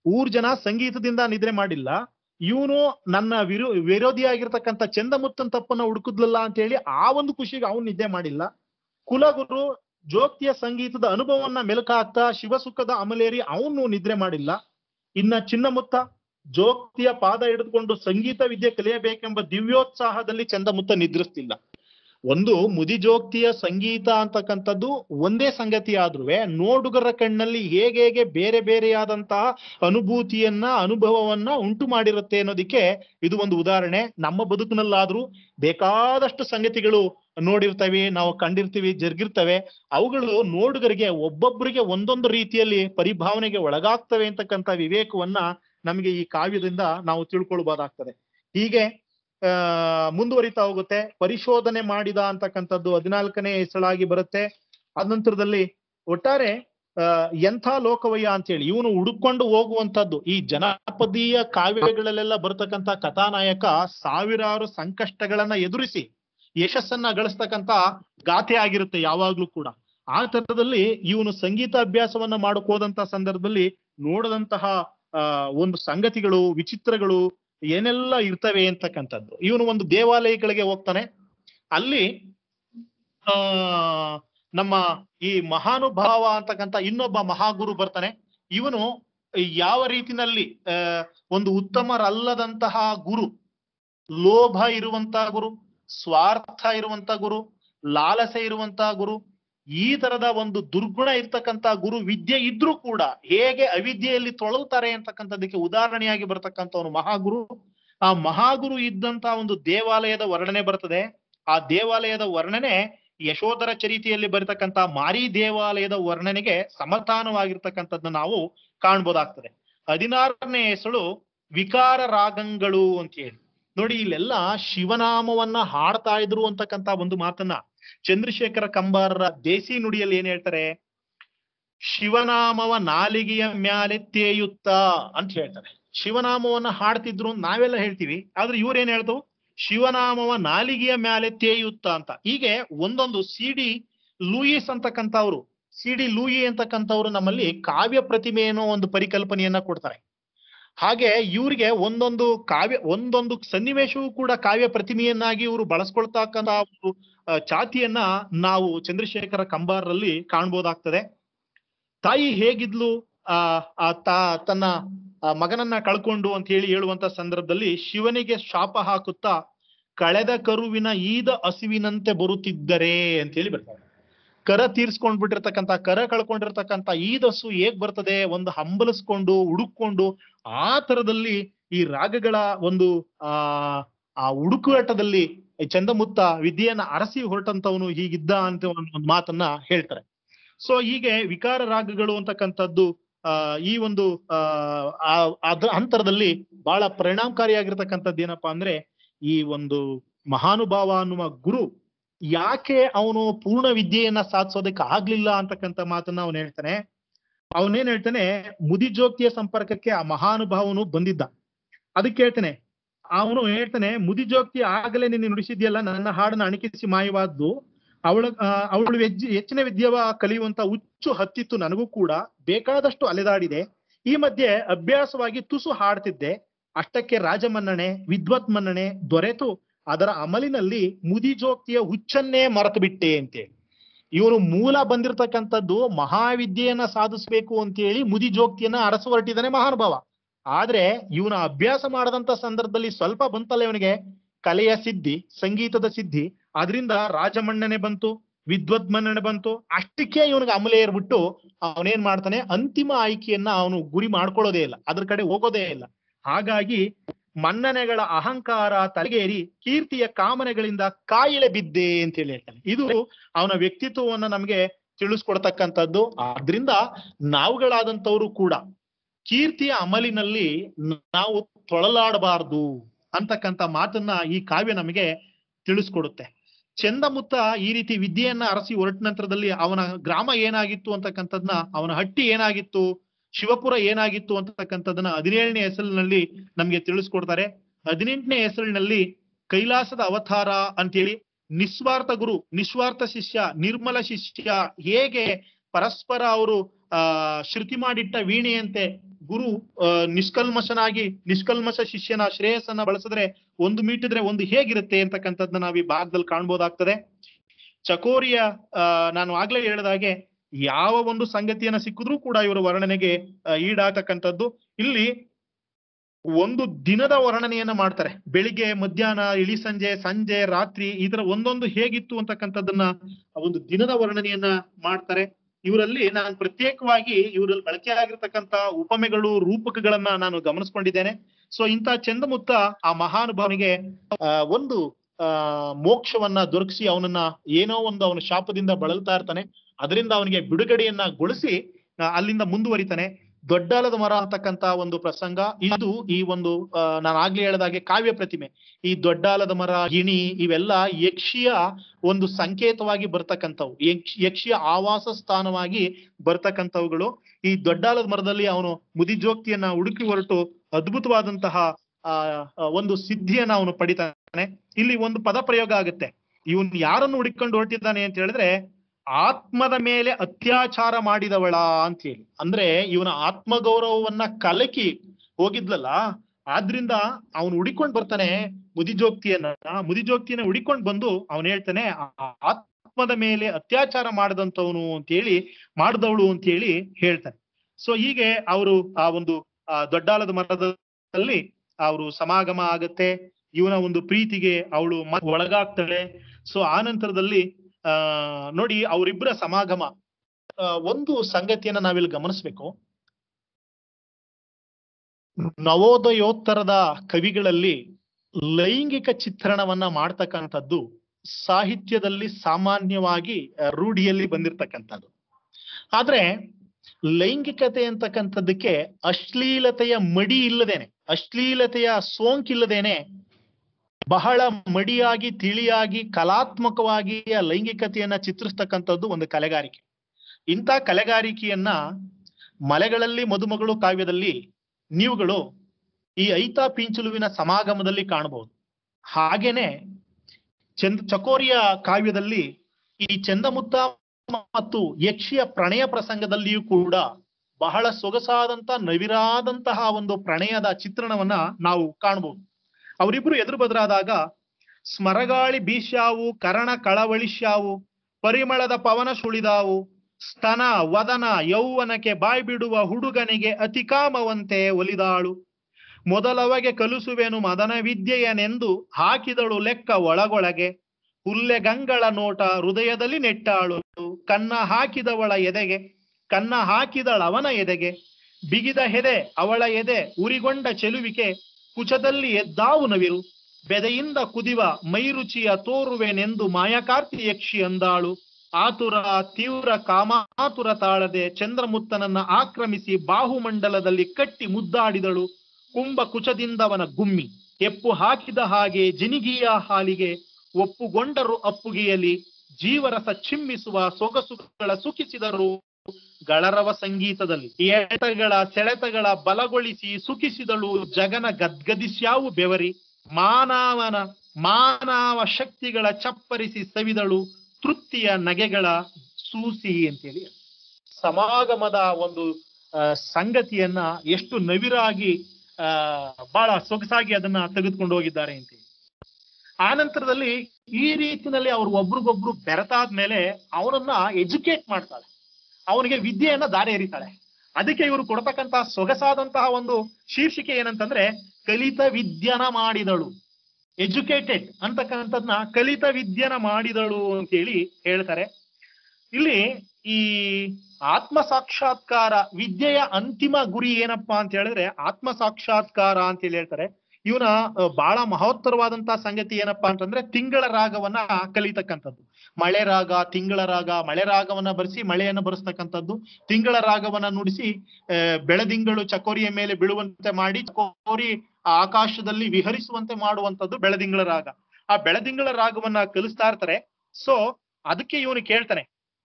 ಊರ್ ಜನ ಸಂಗೀತದಿಂದ ನಿದ್ರೆ ಮಾಡಿಲ್ಲ ಇವನು ನನ್ನ ವಿರೋ ವಿರೋಧಿಯಾಗಿರ್ತಕ್ಕಂಥ ಚಂದಮುತ್ತನ್ ತಪ್ಪನ್ನ ಹುಡುಕುದ್ಲಲ್ಲ ಅಂತ ಹೇಳಿ ಆ ಒಂದು ಖುಷಿಗೆ ಅವನು ನಿದ್ದೆ ಮಾಡಿಲ್ಲ ಕುಲಗುರು ಜೋಕ್ತಿಯ ಸಂಗೀತದ ಅನುಭವವನ್ನ ಮೆಲುಕ ಹಾಕ್ತಾ ಶಿವಸುಖದ ಅಮಲೇರಿ ಅವನು ನಿದ್ರೆ ಮಾಡಿಲ್ಲ ಇನ್ನ ಚಿನ್ನಮುತ್ತ ಜೋಕ್ತಿಯ ಪಾದ ಹಿಡಿದುಕೊಂಡು ಸಂಗೀತ ವಿದ್ಯೆ ಕಲಿಯಬೇಕೆಂಬ ದಿವ್ಯೋತ್ಸಾಹದಲ್ಲಿ ಚಂದಮುತ್ತ ನಿದ್ರಿಸ್ತಿಲ್ಲ ಒಂದು ಮುದಿಜೋಕ್ತಿಯ ಸಂಗೀತ ಅಂತಕ್ಕಂಥದ್ದು ಒಂದೇ ಸಂಗತಿ ಆದ್ರೂ ನೋಡುಗರ ಕಣ್ಣಲ್ಲಿ ಹೇಗೆ ಹೇಗೆ ಬೇರೆ ಬೇರೆಯಾದಂತಹ ಅನುಭೂತಿಯನ್ನ ಅನುಭವವನ್ನ ಉಂಟು ಮಾಡಿರುತ್ತೆ ಅನ್ನೋದಕ್ಕೆ ಇದು ಒಂದು ಉದಾಹರಣೆ ನಮ್ಮ ಬದುಕಿನಲ್ಲಾದ್ರೂ ಬೇಕಾದಷ್ಟು ಸಂಗತಿಗಳು ನೋಡಿರ್ತವೆ ನಾವು ಕಂಡಿರ್ತೀವಿ ಜರುಗಿರ್ತವೆ ಅವುಗಳು ನೋಡುಗರಿಗೆ ಒಬ್ಬೊಬ್ಬರಿಗೆ ಒಂದೊಂದು ರೀತಿಯಲ್ಲಿ ಪರಿಭಾವನೆಗೆ ಒಳಗಾಗ್ತವೆ ಅಂತಕ್ಕಂಥ ವಿವೇಕವನ್ನ ನಮಗೆ ಈ ಕಾವ್ಯದಿಂದ ನಾವು ತಿಳ್ಕೊಳ್ಬಹುದಾಗ್ತದೆ ಹೀಗೆ ಆ ಮುಂದುವರಿತಾ ಹೋಗುತ್ತೆ ಪರಿಶೋಧನೆ ಮಾಡಿದ ಅಂತಕ್ಕಂಥದ್ದು ಹದಿನಾಲ್ಕನೇ ಹೆಸಳಾಗಿ ಬರುತ್ತೆ ಅನಂತರದಲ್ಲಿ ಒಟ್ಟಾರೆ ಆ ಎಂಥ ಲೋಕವಯ್ಯ ಅಂತೇಳಿ ಇವನು ಹುಡುಕೊಂಡು ಹೋಗುವಂತದ್ದು ಈ ಜನಪದೀಯ ಕಾವ್ಯಗಳಲ್ಲೆಲ್ಲ ಬರ್ತಕ್ಕಂಥ ಕಥಾನಾಯಕ ಸಾವಿರಾರು ಸಂಕಷ್ಟಗಳನ್ನ ಎದುರಿಸಿ ಯಶಸ್ಸನ್ನ ಗಳಿಸ್ತಕ್ಕಂಥ ಗಾಥೆ ಆಗಿರುತ್ತೆ ಯಾವಾಗ್ಲೂ ಕೂಡ ಆ ತರದಲ್ಲಿ ಇವನು ಸಂಗೀತ ಅಭ್ಯಾಸವನ್ನ ಮಾಡಕ್ ಹೋದಂತ ಸಂದರ್ಭದಲ್ಲಿ ನೋಡದಂತಹ ಆ ಒಂದು ಸಂಗತಿಗಳು ವಿಚಿತ್ರಗಳು ಏನೆಲ್ಲ ಇರ್ತವೆ ಅಂತಕ್ಕಂಥದ್ದು ಇವನು ಒಂದು ದೇವಾಲಯಗಳಿಗೆ ಹೋಗ್ತಾನೆ ಅಲ್ಲಿ ಆ ನಮ್ಮ ಈ ಮಹಾನುಭಾವ ಅಂತಕ್ಕಂಥ ಇನ್ನೊಬ್ಬ ಮಹಾಗುರು ಬರ್ತಾನೆ ಇವನು ಯಾವ ರೀತಿನಲ್ಲಿ ಆ ಒಂದು ಉತ್ತಮರಲ್ಲದಂತಹ ಗುರು ಲೋಭ ಇರುವಂತಹ ಗುರು ಸ್ವಾರ್ಥ ಇರುವಂತ ಗುರು ಲಾಲಸೆ ಇರುವಂತ ಗುರು ಈ ತರದ ಒಂದು ದುರ್ಗುಣ ಇರ್ತಕ್ಕಂತ ಗುರು ವಿದ್ಯೆ ಇದ್ರೂ ಕೂಡ ಹೇಗೆ ಅವಿದ್ಯೆಯಲ್ಲಿ ತೊಳಲ್ತಾರೆ ಅಂತಕ್ಕಂಥದ್ದಕ್ಕೆ ಉದಾಹರಣೆಯಾಗಿ ಬರ್ತಕ್ಕಂಥವನು ಮಹಾಗುರು ಆ ಮಹಾಗುರು ಇದ್ದಂತ ಒಂದು ದೇವಾಲಯದ ವರ್ಣನೆ ಬರ್ತದೆ ಆ ದೇವಾಲಯದ ವರ್ಣನೆ ಯಶೋಧರ ಚರಿತೆಯಲ್ಲಿ ಬರತಕ್ಕಂತ ಮಾರಿ ದೇವಾಲಯದ ವರ್ಣನೆಗೆ ಸಮತಾನವಾಗಿರ್ತಕ್ಕಂಥದ್ದನ್ನ ನಾವು ಕಾಣ್ಬೋದಾಗ್ತದೆ ಹದಿನಾರನೇ ಹೆಸರು ವಿಕಾರ ರಾಗಗಳು ಅಂತ ಹೇಳಿ ನೋಡಿ ಇಲ್ಲೆಲ್ಲ ಶಿವನಾಮವನ್ನ ಹಾಡ್ತಾ ಇದ್ರು ಅಂತಕ್ಕಂತ ಒಂದು ಮಾತನ್ನ ಚಂದ್ರಶೇಖರ ಕಂಬಾರರ ದೇಸಿ ನುಡಿಯಲ್ಲಿ ಏನ್ ಹೇಳ್ತಾರೆ ಶಿವನಾಮವ ನಾಲಿಗೆಯ ಮ್ಯಾಲೆ ತೇಯುತ್ತ ಅಂತ ಹೇಳ್ತಾರೆ ಶಿವನಾಮವನ್ನ ಹಾಡ್ತಿದ್ರು ಅಂತ ನಾವೆಲ್ಲ ಹೇಳ್ತೀವಿ ಆದ್ರೆ ಇವ್ರೇನ್ ಹೇಳ್ತು ಶಿವನಾಮವ ನಾಲಿಗೆಯ ಮ್ಯಾಲೆ ತೇಯುತ್ತ ಅಂತ ಹೀಗೆ ಒಂದೊಂದು ಸಿ ಡಿ ಲೂಯಿಸ್ ಅಂತಕ್ಕಂಥವ್ರು ಸಿ ಡಿ ಲೂಯಿ ಅಂತಕ್ಕಂಥವ್ರು ನಮ್ಮಲ್ಲಿ ಕಾವ್ಯ ಪ್ರತಿಮೆ ಅನ್ನೋ ಒಂದು ಪರಿಕಲ್ಪನೆಯನ್ನ ಕೊಡ್ತಾರೆ ಹಾಗೆ ಇವ್ರಿಗೆ ಒಂದೊಂದು ಕಾವ್ಯ ಒಂದೊಂದು ಸನ್ನಿವೇಶವೂ ಕೂಡ ಕಾವ್ಯ ಪ್ರತಿಮೆಯನ್ನಾಗಿ ಇವರು ಬಳಸ್ಕೊಳ್ತಕ್ಕಂಥ ಒಂದು ಆ, ಚಾತಿಯನ್ನ ನಾವು ಚಂದ್ರಶೇಖರ ಕಂಬಾರರಲ್ಲಿ ಕಾಣ್ಬೋದಾಗ್ತದೆ ತಾಯಿ ಹೇಗಿದ್ಲು ಆ ಆ ತಾ ತನ್ನ ಆ ಮಗನನ್ನ ಕಳ್ಕೊಂಡು ಅಂತ ಹೇಳಿ ಹೇಳುವಂತ ಸಂದರ್ಭದಲ್ಲಿ ಶಿವನಿಗೆ ಶಾಪ ಹಾಕುತ್ತಾ ಕಳೆದ ಕರುವಿನ ಈದ ಹಸಿವಿನಂತೆ ಬರುತ್ತಿದ್ದರೆ ಅಂತ ಹೇಳಿ ಬರ್ತಾರೆ ಕರ ತೀರ್ಸ್ಕೊಂಡ್ ಬಿಟ್ಟಿರ್ತಕ್ಕಂಥ ಕರ ಕಳ್ಕೊಂಡಿರ್ತಕ್ಕಂಥ ಈದಸ್ಸು ಹೇಗ್ ಬರ್ತದೆ ಒಂದು ಹಂಬಲಿಸ್ಕೊಂಡು ಹುಡುಕೊಂಡು ಆ ತರದಲ್ಲಿ ಈ ರಾಗಗಳ ಒಂದು ಆ ಆ ಹುಡುಕಾಟದಲ್ಲಿ ಈ ಚಂದಮುತ್ತ ವಿದ್ಯೆಯನ್ನ ಅರಸಿ ಹೊರಟಂತವನು ಹೀಗಿದ್ದ ಅಂತ ಒಂದು ಒಂದು ಮಾತನ್ನ ಹೇಳ್ತಾರೆ ಸೊ ಹೀಗೆ ವಿಕಾರ ರಾಗಗಳು ಅಂತಕ್ಕಂಥದ್ದು ಆ ಈ ಒಂದು ಆ ಆ- ಅದ್ರ ಅಂತರದಲ್ಲಿ ಬಹಳ ಪರಿಣಾಮಕಾರಿಯಾಗಿರ್ತಕ್ಕಂಥದ್ದು ಏನಪ್ಪಾ ಅಂದ್ರೆ ಈ ಒಂದು ಮಹಾನುಭಾವ ಅನ್ನುವ ಗುರು ಯಾಕೆ ಅವನು ಪೂರ್ಣ ವಿದ್ಯೆಯನ್ನ ಸಾಧಿಸೋದಕ್ಕೆ ಆಗ್ಲಿಲ್ಲ ಅಂತಕ್ಕಂಥ ಮಾತನ್ನ ಅವನು ಹೇಳ್ತಾನೆ ಅವನೇನ್ ಹೇಳ್ತಾನೆ ಮುದಿಜೋಕ್ತಿಯ ಸಂಪರ್ಕಕ್ಕೆ ಆ ಮಹಾನುಭಾವನು ಬಂದಿದ್ದ ಅದಕ್ಕೆ ಹೇಳ್ತಾನೆ ಅವನು ಹೇಳ್ತಾನೆ ಮುದಿಜೋಕ್ತಿ ಆಗಲೇ ನೀನು ನುಡಿಸಿದ್ಯಲ್ಲ ನನ್ನ ಹಾಡನ್ನ ಅಣಕಿಸಿ ಮಾಯವಾದ್ದು ಅವಳ ಆ, ಅವಳು ಹೆಜ್ಜೆ ಹೆಚ್ಚಿನ ವಿದ್ಯವ ಕಲಿಯುವಂತ ಹುಚ್ಚು ಹತ್ತಿತ್ತು ನನಗೂ ಕೂಡ ಬೇಕಾದಷ್ಟು ಅಲೆದಾಡಿದೆ ಈ ಮಧ್ಯೆ ಅಭ್ಯಾಸವಾಗಿ ತುಸು ಹಾಡ್ತಿದ್ದೆ ಅಷ್ಟಕ್ಕೆ ರಾಜಮನ್ನಣೆ ವಿದ್ವತ್ ಮನ್ನಣೆ ದೊರೆತು ಅದರ ಅಮಲಿನಲ್ಲಿ ಮುದಿಜೋಕ್ತಿಯ ಹುಚ್ಚನ್ನೇ ಮರೆತು ಬಿಟ್ಟೆ ಅಂತೇಳಿ ಇವನು ಮೂಲ ಬಂದಿರತಕ್ಕಂಥದ್ದು ಮಹಾವಿದ್ಯೆಯನ್ನ ಸಾಧಿಸ್ಬೇಕು ಅಂತೇಳಿ ಮುದಿಜೋಕ್ತಿಯನ್ನ ಅರಸು ಹೊರಟಿದ್ದಾನೆ ಮಹಾನುಭಾವ ಆದ್ರೆ ಇವನ ಅಭ್ಯಾಸ ಮಾಡದಂತ ಸಂದರ್ಭದಲ್ಲಿ ಸ್ವಲ್ಪ ಬಂತಲ್ಲ ಇವನಿಗೆ ಕಲೆಯ ಸಿದ್ಧಿ ಸಂಗೀತದ ಸಿದ್ಧಿ ಅದರಿಂದ ರಾಜಮನ್ನಣೆ ಬಂತು ವಿದ್ವತ್ ಮನ್ನಣೆ ಬಂತು ಅಷ್ಟಕ್ಕೆ ಇವನಿಗೆ ಅಮಲೆ ಏರ್ಬಿಟ್ಟು ಅವನೇನ್ ಮಾಡ್ತಾನೆ ಅಂತಿಮ ಆಯ್ಕೆಯನ್ನ ಅವನು ಗುರಿ ಮಾಡ್ಕೊಳ್ಳೋದೇ ಇಲ್ಲ ಅದ್ರ ಕಡೆ ಹೋಗೋದೇ ಇಲ್ಲ ಹಾಗಾಗಿ ಮನ್ನಣೆಗಳ ಅಹಂಕಾರ ತಲೆಗೇರಿ ಕೀರ್ತಿಯ ಕಾಮನೆಗಳಿಂದ ಕಾಯಿಲೆ ಬಿದ್ದೆ ಅಂತ ಹೇಳಿ ಹೇಳ್ತಾನೆ ಇದು ಅವನ ವ್ಯಕ್ತಿತ್ವವನ್ನ ನಮಗೆ ತಿಳಿಸ್ಕೊಡ್ತಕ್ಕಂಥದ್ದು ಆದ್ರಿಂದ ನಾವುಗಳಾದಂತವ್ರು ಕೂಡ ಕೀರ್ತಿಯ ಅಮಲಿನಲ್ಲಿ ನಾವು ತೊಳಲಾಡಬಾರ್ದು ಅಂತಕ್ಕಂಥ ಮಾತನ್ನ ಈ ಕಾವ್ಯ ನಮಗೆ ತಿಳಿಸ್ಕೊಡುತ್ತೆ ಚಂದಮುತ್ತ ಈ ರೀತಿ ವಿದ್ಯೆಯನ್ನ ಅರಸಿ ಹೊರಟ ನಂತರದಲ್ಲಿ ಅವನ ಗ್ರಾಮ ಏನಾಗಿತ್ತು ಅಂತಕ್ಕಂಥದ್ನ ಅವನ ಹಟ್ಟಿ ಏನಾಗಿತ್ತು ಶಿವಪುರ ಏನಾಗಿತ್ತು ಅಂತಕ್ಕಂಥದ್ದನ್ನ ಹದಿನೇಳನೇ ಹೆಸರಿನಲ್ಲಿ ನಮ್ಗೆ ತಿಳಿಸ್ಕೊಡ್ತಾರೆ ಹದಿನೆಂಟನೇ ಹೆಸರಿನಲ್ಲಿ ಕೈಲಾಸದ ಅವತಾರ ಅಂತೇಳಿ ನಿಸ್ವಾರ್ಥ ಗುರು ನಿಸ್ವಾರ್ಥ ಶಿಷ್ಯ ನಿರ್ಮಲ ಶಿಷ್ಯ ಹೇಗೆ ಪರಸ್ಪರ ಅವರು ಆ ಶ್ರುತಿ ಮಾಡಿಟ್ಟ ವೀಣೆಯಂತೆ ಗುರು ಆ, ನಿಷ್ಕಲ್ಮಶನಾಗಿ ನಿಷ್ಕಲ್ಮಶ ಶಿಷ್ಯನ ಶ್ರೇಯಸ್ಸನ್ನ ಬಳಸಿದ್ರೆ ಒಂದು ಮೀಟಿದ್ರೆ ಒಂದು ಹೇಗಿರುತ್ತೆ ಅಂತಕ್ಕಂಥದ್ದನ್ನ ನಾವು ಈ ಭಾಗದಲ್ಲಿ ಕಾಣ್ಬೋದಾಗ್ತದೆ ಚಕೋರಿಯ ಆ ನಾನು ಆಗ್ಲೇ ಹೇಳಿದಾಗೆ ಯಾವ ಒಂದು ಸಂಗತಿಯನ್ನ ಸಿಕ್ಕಿದ್ರೂ ಕೂಡ ಇವರ ವರ್ಣನೆಗೆ ಆ, ಈಡಾಗತಕ್ಕಂಥದ್ದು ಇಲ್ಲಿ ಒಂದು ದಿನದ ವರ್ಣನೆಯನ್ನ ಮಾಡ್ತಾರೆ ಬೆಳಿಗ್ಗೆ ಮಧ್ಯಾಹ್ನ ಇಳಿ ಸಂಜೆ ಸಂಜೆ ರಾತ್ರಿ ಈ ತರ ಒಂದೊಂದು ಹೇಗಿತ್ತು ಅಂತಕ್ಕಂಥದ್ದನ್ನ ಆ ಒಂದು ದಿನದ ವರ್ಣನೆಯನ್ನ ಮಾಡ್ತಾರೆ ಇವರಲ್ಲಿ ನಾನು ಪ್ರತ್ಯೇಕವಾಗಿ ಇವರಲ್ಲಿ ಬಳಕೆ ಆಗಿರ್ತಕ್ಕಂತ ಉಪಮೆಗಳು ರೂಪಕಗಳನ್ನ ನಾನು ಗಮನಿಸ್ಕೊಂಡಿದ್ದೇನೆ ಸೊ ಇಂಥ ಚಂದಮುತ್ತ ಆ ಮಹಾನುಭಾವನಿಗೆ ಆ, ಒಂದು ಆ ಮೋಕ್ಷವನ್ನ ದೊರಕಿಸಿ ಅವನನ್ನ ಏನೋ ಒಂದು ಅವನ ಶಾಪದಿಂದ ಬಳಲ್ತಾ ಇರ್ತಾನೆ ಅದರಿಂದ ಅವನಿಗೆ ಬಿಡುಗಡೆಯನ್ನ ಗೊಳಿಸಿ ಆ, ಅಲ್ಲಿಂದ ಮುಂದುವರಿತಾನೆ ದೊಡ್ಡಾಲದ ಮರ ಅಂತಕ್ಕಂತ ಒಂದು ಪ್ರಸಂಗ ಇದು ಈ ಒಂದು ಆ, ನಾನು ಆಗ್ಲೇ ಹೇಳಿದಾಗೆ ಕಾವ್ಯ ಪ್ರತಿಮೆ ಈ ದೊಡ್ಡಾಲದ ಮರ ಗಿಣಿ ಇವೆಲ್ಲ ಯಕ್ಷಿಯ ಒಂದು ಸಂಕೇತವಾಗಿ ಬರ್ತಕ್ಕಂಥವು ಯಕ್ಷ- ಯಕ್ಷಿಯ ಆವಾಸ ಸ್ಥಾನವಾಗಿ ಬರ್ತಕ್ಕಂಥವುಗಳು ಈ ದೊಡ್ಡಾಲದ ಮರದಲ್ಲಿ ಅವನು ಮುದಿಜೋಕ್ತಿಯನ್ನ ಹುಡುಕಿ ಹೊರಟು ಅದ್ಭುತವಾದಂತಹ ಆ ಆ, ಒಂದು ಸಿದ್ಧಿಯನ್ನ ಅವನು ಪಡಿತಾನೆ ಇಲ್ಲಿ ಒಂದು ಪದ ಪ್ರಯೋಗ ಆಗುತ್ತೆ ಇವನ್ ಯಾರನ್ನು ಹುಡುಕೊಂಡು ಹೊರಟಿದ್ದಾನೆ ಅಂತ ಹೇಳಿದ್ರೆ ಆತ್ಮದ ಮೇಲೆ ಅತ್ಯಾಚಾರ ಮಾಡಿದವಳ ಅಂತ ಹೇಳಿ ಅಂದ್ರೆ ಇವನ ಆತ್ಮಗೌರವವನ್ನ ಕಲಕಿ ಹೋಗಿದ್ಲಲ್ಲ ಆದ್ರಿಂದ ಅವನು ಹುಡಿಕೊಂಡ್ ಬರ್ತಾನೆ ಮುದಿಜೋಕ್ತಿಯನ್ನ ಮುದಿಜೋಕ್ತಿಯನ್ನ ಹುಡಿಕೊಂಡ್ ಬಂದು ಅವನು ಹೇಳ್ತಾನೆ ಆ ಆತ್ಮದ ಮೇಲೆ ಅತ್ಯಾಚಾರ ಮಾಡದಂತವನು ಅಂತ ಹೇಳಿ ಮಾಡಿದವಳು ಅಂತ ಹೇಳಿ ಹೇಳ್ತಾನೆ ಸೊ ಹೀಗೆ ಅವರು ಆ ಒಂದು ಆ ದೊಡ್ಡಾಲದ ಮರದಲ್ಲಿ ಅವರು ಸಮಾಗಮ ಆಗತ್ತೆ ಇವನ ಒಂದು ಪ್ರೀತಿಗೆ ಅವಳು ಮತ್ ಒಳಗಾಗ್ತಾಳೆ ಸೊ ಆ ನಂತರದಲ್ಲಿ ಆ ನೋಡಿ ಅವರಿಬ್ಬರ ಸಮಾಗಮ ಆ, ಒಂದು ಸಂಗತಿಯನ್ನ ನಾವಿಲ್ಲಿ ಗಮನಿಸ್ಬೇಕು ನವೋದಯೋತ್ತರದ ಕವಿಗಳಲ್ಲಿ ಲೈಂಗಿಕ ಚಿತ್ರಣವನ್ನ ಮಾಡ್ತಕ್ಕಂಥದ್ದು ಸಾಹಿತ್ಯದಲ್ಲಿ ಸಾಮಾನ್ಯವಾಗಿ ಆ, ರೂಢಿಯಲ್ಲಿ ಬಂದಿರತಕ್ಕಂಥದ್ದು ಆದ್ರೆ ಲೈಂಗಿಕತೆ ಅಂತಕ್ಕಂಥದ್ದಕ್ಕೆ ಅಶ್ಲೀಲತೆಯ ಮಡಿ ಇಲ್ಲದೇನೆ ಅಶ್ಲೀಲತೆಯ ಸೋಂಕಿಲ್ಲದೇನೆ ಬಹಳ ಮಡಿಯಾಗಿ ತಿಳಿಯಾಗಿ ಕಲಾತ್ಮಕವಾಗಿ ಆ ಲೈಂಗಿಕತೆಯನ್ನ ಚಿತ್ರಿಸ್ತಕ್ಕಂಥದ್ದು ಒಂದು ಕಲೆಗಾರಿಕೆ ಇಂಥ ಕಲೆಗಾರಿಕೆಯನ್ನ ಮಲೆಗಳಲ್ಲಿ ಮದುಮಗಳು ಕಾವ್ಯದಲ್ಲಿ ನೀವುಗಳು ಈ ಐತಾ ಪಿಂಚುಲುವಿನ ಸಮಾಗಮದಲ್ಲಿ ಕಾಣಬಹುದು ಹಾಗೇನೆ ಚಂದ್ ಚಕೋರಿಯ ಕಾವ್ಯದಲ್ಲಿ ಈ ಚಂದಮುತ್ತ ಮತ್ತು ಯಕ್ಷಿಯ ಪ್ರಣಯ ಪ್ರಸಂಗದಲ್ಲಿಯೂ ಕೂಡ ಬಹಳ ಸೊಗಸಾದಂತ ನವಿರಾದಂತಹ ಒಂದು ಪ್ರಣಯದ ಚಿತ್ರಣವನ್ನ ನಾವು ಕಾಣಬಹುದು ಅವರಿಬ್ರು ಎದುರು ಬದರಾದಾಗ ಸ್ಮರಗಾಳಿ ಬೀಶ್ಯಾವು ಕರಣ ಕಳವಳಿಶ್ಯಾವು ಪರಿಮಳದ ಪವನ ಸುಳಿದಾವು ಸ್ತನ ವದನ ಯೌವನಕ್ಕೆ ಬಾಯ್ ಬಿಡುವ ಹುಡುಗನಿಗೆ ಅತಿಕಾಮವಂತೆ ಒಲಿದಾಳು ಮೊದಲವಗೆ ಕಲಿಸುವೆನು ಮದನ ವಿದ್ಯೆಯನೆಂದು ಹಾಕಿದಳು ಲೆಕ್ಕ ಒಳಗೊಳಗೆ ಹುಲ್ಲೆ ಗಂಗಳ ನೋಟ ಹೃದಯದಲ್ಲಿ ನೆಟ್ಟಾಳು ಕನ್ನ ಹಾಕಿದವಳ ಎದೆಗೆ ಕನ್ನ ಹಾಕಿದಳವನ ಎದೆಗೆ ಬಿಗಿದ ಹೆದೆ ಅವಳ ಎದೆ ಉರಿಗೊಂಡ ಚೆಲುವಿಕೆ ಕುಚದಲ್ಲಿ ಎದ್ದಾವು ನವಿರು ಬೆದೆಯಿಂದ ಕುದಿವ ಮೈರುಚಿಯ ತೋರುವೆನೆಂದು ಮಾಯಕಾರ್ತಿ ಯಕ್ಷಿ ಅಂದಾಳು ಆತುರ ತೀವ್ರ ಕಾಮಾತುರ ತಾಳದೆ ಚಂದ್ರಮುತ್ತನನ್ನ ಆಕ್ರಮಿಸಿ ಬಾಹುಮಂಡಲದಲ್ಲಿ ಕಟ್ಟಿ ಮುದ್ದಾಡಿದಳು ಕುಂಭ ಕುಚದಿಂದವನ ಗುಮ್ಮಿ ಎಪ್ಪು ಹಾಕಿದ ಹಾಗೆ ಜಿನಿಗಿಯ ಹಾಲಿಗೆ ಒಪ್ಪುಗೊಂಡರು ಅಪ್ಪುಗೆಯಲಿ ಜೀವರಸ ಚಿಮ್ಮಿಸುವ ಸೊಗಸುಗಳ ಸುಖಿಸಿದರು ಗಳರವ ಸಂಗೀತದಲ್ಲಿ ಎಳೆತಗಳ ಸೆಳೆತಗಳ ಬಲಗೊಳಿಸಿ ಸುಖಿಸಿದಳು ಜಗನ ಗದ್ಗದಿಸ್ಯಾವು ಬೆವರಿ ಮಾನವನ ಮಾನವ ಶಕ್ತಿಗಳ ಚಪ್ಪರಿಸಿ ಸವಿದಳು ತೃಪ್ತಿಯ ನಗೆಗಳ ಸೂಸಿ ಅಂತೇಳಿ ಸಮಾಗಮದ ಒಂದು ಆ, ಸಂಗತಿಯನ್ನ ಎಷ್ಟು ನವಿರಾಗಿ ಆ ಬಹಳ ಸೊಗಸಾಗಿ ಅದನ್ನ ತೆಗೆದುಕೊಂಡು ಹೋಗಿದ್ದಾರೆ ಅಂತೇಳಿ ಆ ನಂತರದಲ್ಲಿ ಈ ರೀತಿನಲ್ಲಿ ಅವ್ರು ಒಬ್ರಿಗೊಬ್ರು ಬೆರೆತಾದ್ಮೇಲೆ ಅವನನ್ನ ಎಜುಕೇಟ್ ಮಾಡ್ತಾಳೆ ಅವನಿಗೆ ವಿದ್ಯೆಯನ್ನ ದಾರಿ ಎರಿತಾಳೆ ಅದಕ್ಕೆ ಇವರು ಕೊಡ್ತಕ್ಕಂತಹ ಸೊಗಸಾದಂತಹ ಒಂದು ಶೀರ್ಷಿಕೆ ಏನಂತಂದ್ರೆ ಕಲಿತ ವಿದ್ಯನ ಮಾಡಿದಳು ಎಜುಕೇಟೆಡ್ ಅಂತಕ್ಕಂಥದ್ನ ಕಲಿತ ವಿದ್ಯನ ಮಾಡಿದಳು ಅಂತೇಳಿ ಹೇಳ್ತಾರೆ ಇಲ್ಲಿ ಈ ಆತ್ಮ ಸಾಕ್ಷಾತ್ಕಾರ ವಿದ್ಯೆಯ ಅಂತಿಮ ಗುರಿ ಏನಪ್ಪಾ ಅಂತ ಹೇಳಿದ್ರೆ ಆತ್ಮ ಸಾಕ್ಷಾತ್ಕಾರ ಅಂತ ಹೇಳಿ ಹೇಳ್ತಾರೆ ಇವನ ಬಹಳ ಮಹೋತ್ತರವಾದಂತಹ ಸಂಗತಿ ಏನಪ್ಪಾ ಅಂತಂದ್ರೆ ತಿಂಗಳ ರಾಗವನ್ನ ಕಲಿತಕ್ಕಂಥದ್ದು ಮಳೆ ರಾಗ ತಿಂಗಳ ರಾಗ ಮಳೆ ರಾಗವನ್ನ ಬರೆಸಿ ಮಳೆಯನ್ನು ಬರೆಸ್ತಕ್ಕಂಥದ್ದು ತಿಂಗಳ ರಾಗವನ್ನ ನುಡಿಸಿ ಆ, ಬೆಳದಿಂಗಳು ಚಕೋರಿಯ ಮೇಲೆ ಬೀಳುವಂತೆ ಮಾಡಿ ಚಕೋರಿ ಆ ಆಕಾಶದಲ್ಲಿ ವಿಹರಿಸುವಂತೆ ಮಾಡುವಂತದ್ದು ಬೆಳದಿಂಗಳ ರಾಗ ಆ ಬೆಳದಿಂಗಳ ರಾಗವನ್ನ ಕಲಿಸ್ತಾ ಇರ್ತಾರೆ ಸೊ ಅದಕ್ಕೆ ಇವನು ಕೇಳ್ತಾನೆ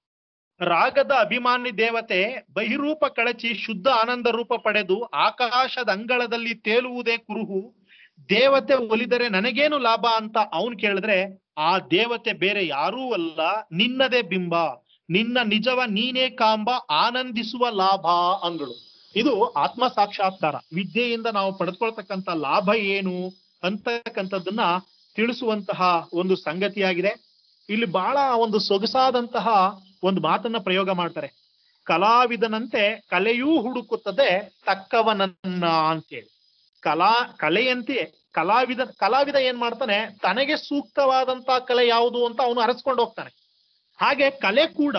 ರಾಗದ ಅಭಿಮಾನಿ ದೇವತೆ ಬಹಿರೂಪ ಕಳಚಿ ಶುದ್ಧ ಆನಂದ ರೂಪ ಪಡೆದು ಆಕಾಶದ ಅಂಗಳದಲ್ಲಿ ತೇಲುವುದೇ ಕುರುಹು ದೇವತೆ ಒಲಿದರೆ ನನಗೇನು ಲಾಭ ಅಂತ ಅವನು ಕೇಳಿದ್ರೆ ಆ ದೇವತೆ ಬೇರೆ ಯಾರೂ ಅಲ್ಲ ನಿನ್ನದೇ ಬಿಂಬ ನಿನ್ನ ನಿಜವ ನೀನೇ ಕಾಂಬ ಆನಂದಿಸುವ ಲಾಭ ಅಂದಳು ಇದು ಆತ್ಮ ಸಾಕ್ಷಾತ್ಕಾರ ವಿದ್ಯೆಯಿಂದ ನಾವು ಪಡೆದುಕೊಳ್ತಕ್ಕಂಥ ಲಾಭ ಏನು ಅಂತಕ್ಕಂಥದ್ದನ್ನ ತಿಳಿಸುವಂತಹ ಒಂದು ಸಂಗತಿಯಾಗಿದೆ ಇಲ್ಲಿ ಬಹಳ ಒಂದು ಸೊಗಸಾದಂತಹ ಒಂದು ಮಾತನ್ನ ಪ್ರಯೋಗ ಮಾಡ್ತಾರೆ ಕಲಾವಿದನಂತೆ ಕಲೆಯೂ ಹುಡುಕುತ್ತದೆ ತಕ್ಕವನನ್ನ ಅಂತೇಳಿ ಕಲಾ ಕಲೆಯಂತೆ ಕಲಾವಿದ ಕಲಾವಿದ ಏನ್ ಮಾಡ್ತಾನೆ ತನಗೆ ಸೂಕ್ತವಾದಂತಹ ಕಲೆ ಯಾವುದು ಅಂತ ಅವನು ಅರಸ್ಕೊಂಡು ಹೋಗ್ತಾನೆ ಹಾಗೆ ಕಲೆ ಕೂಡ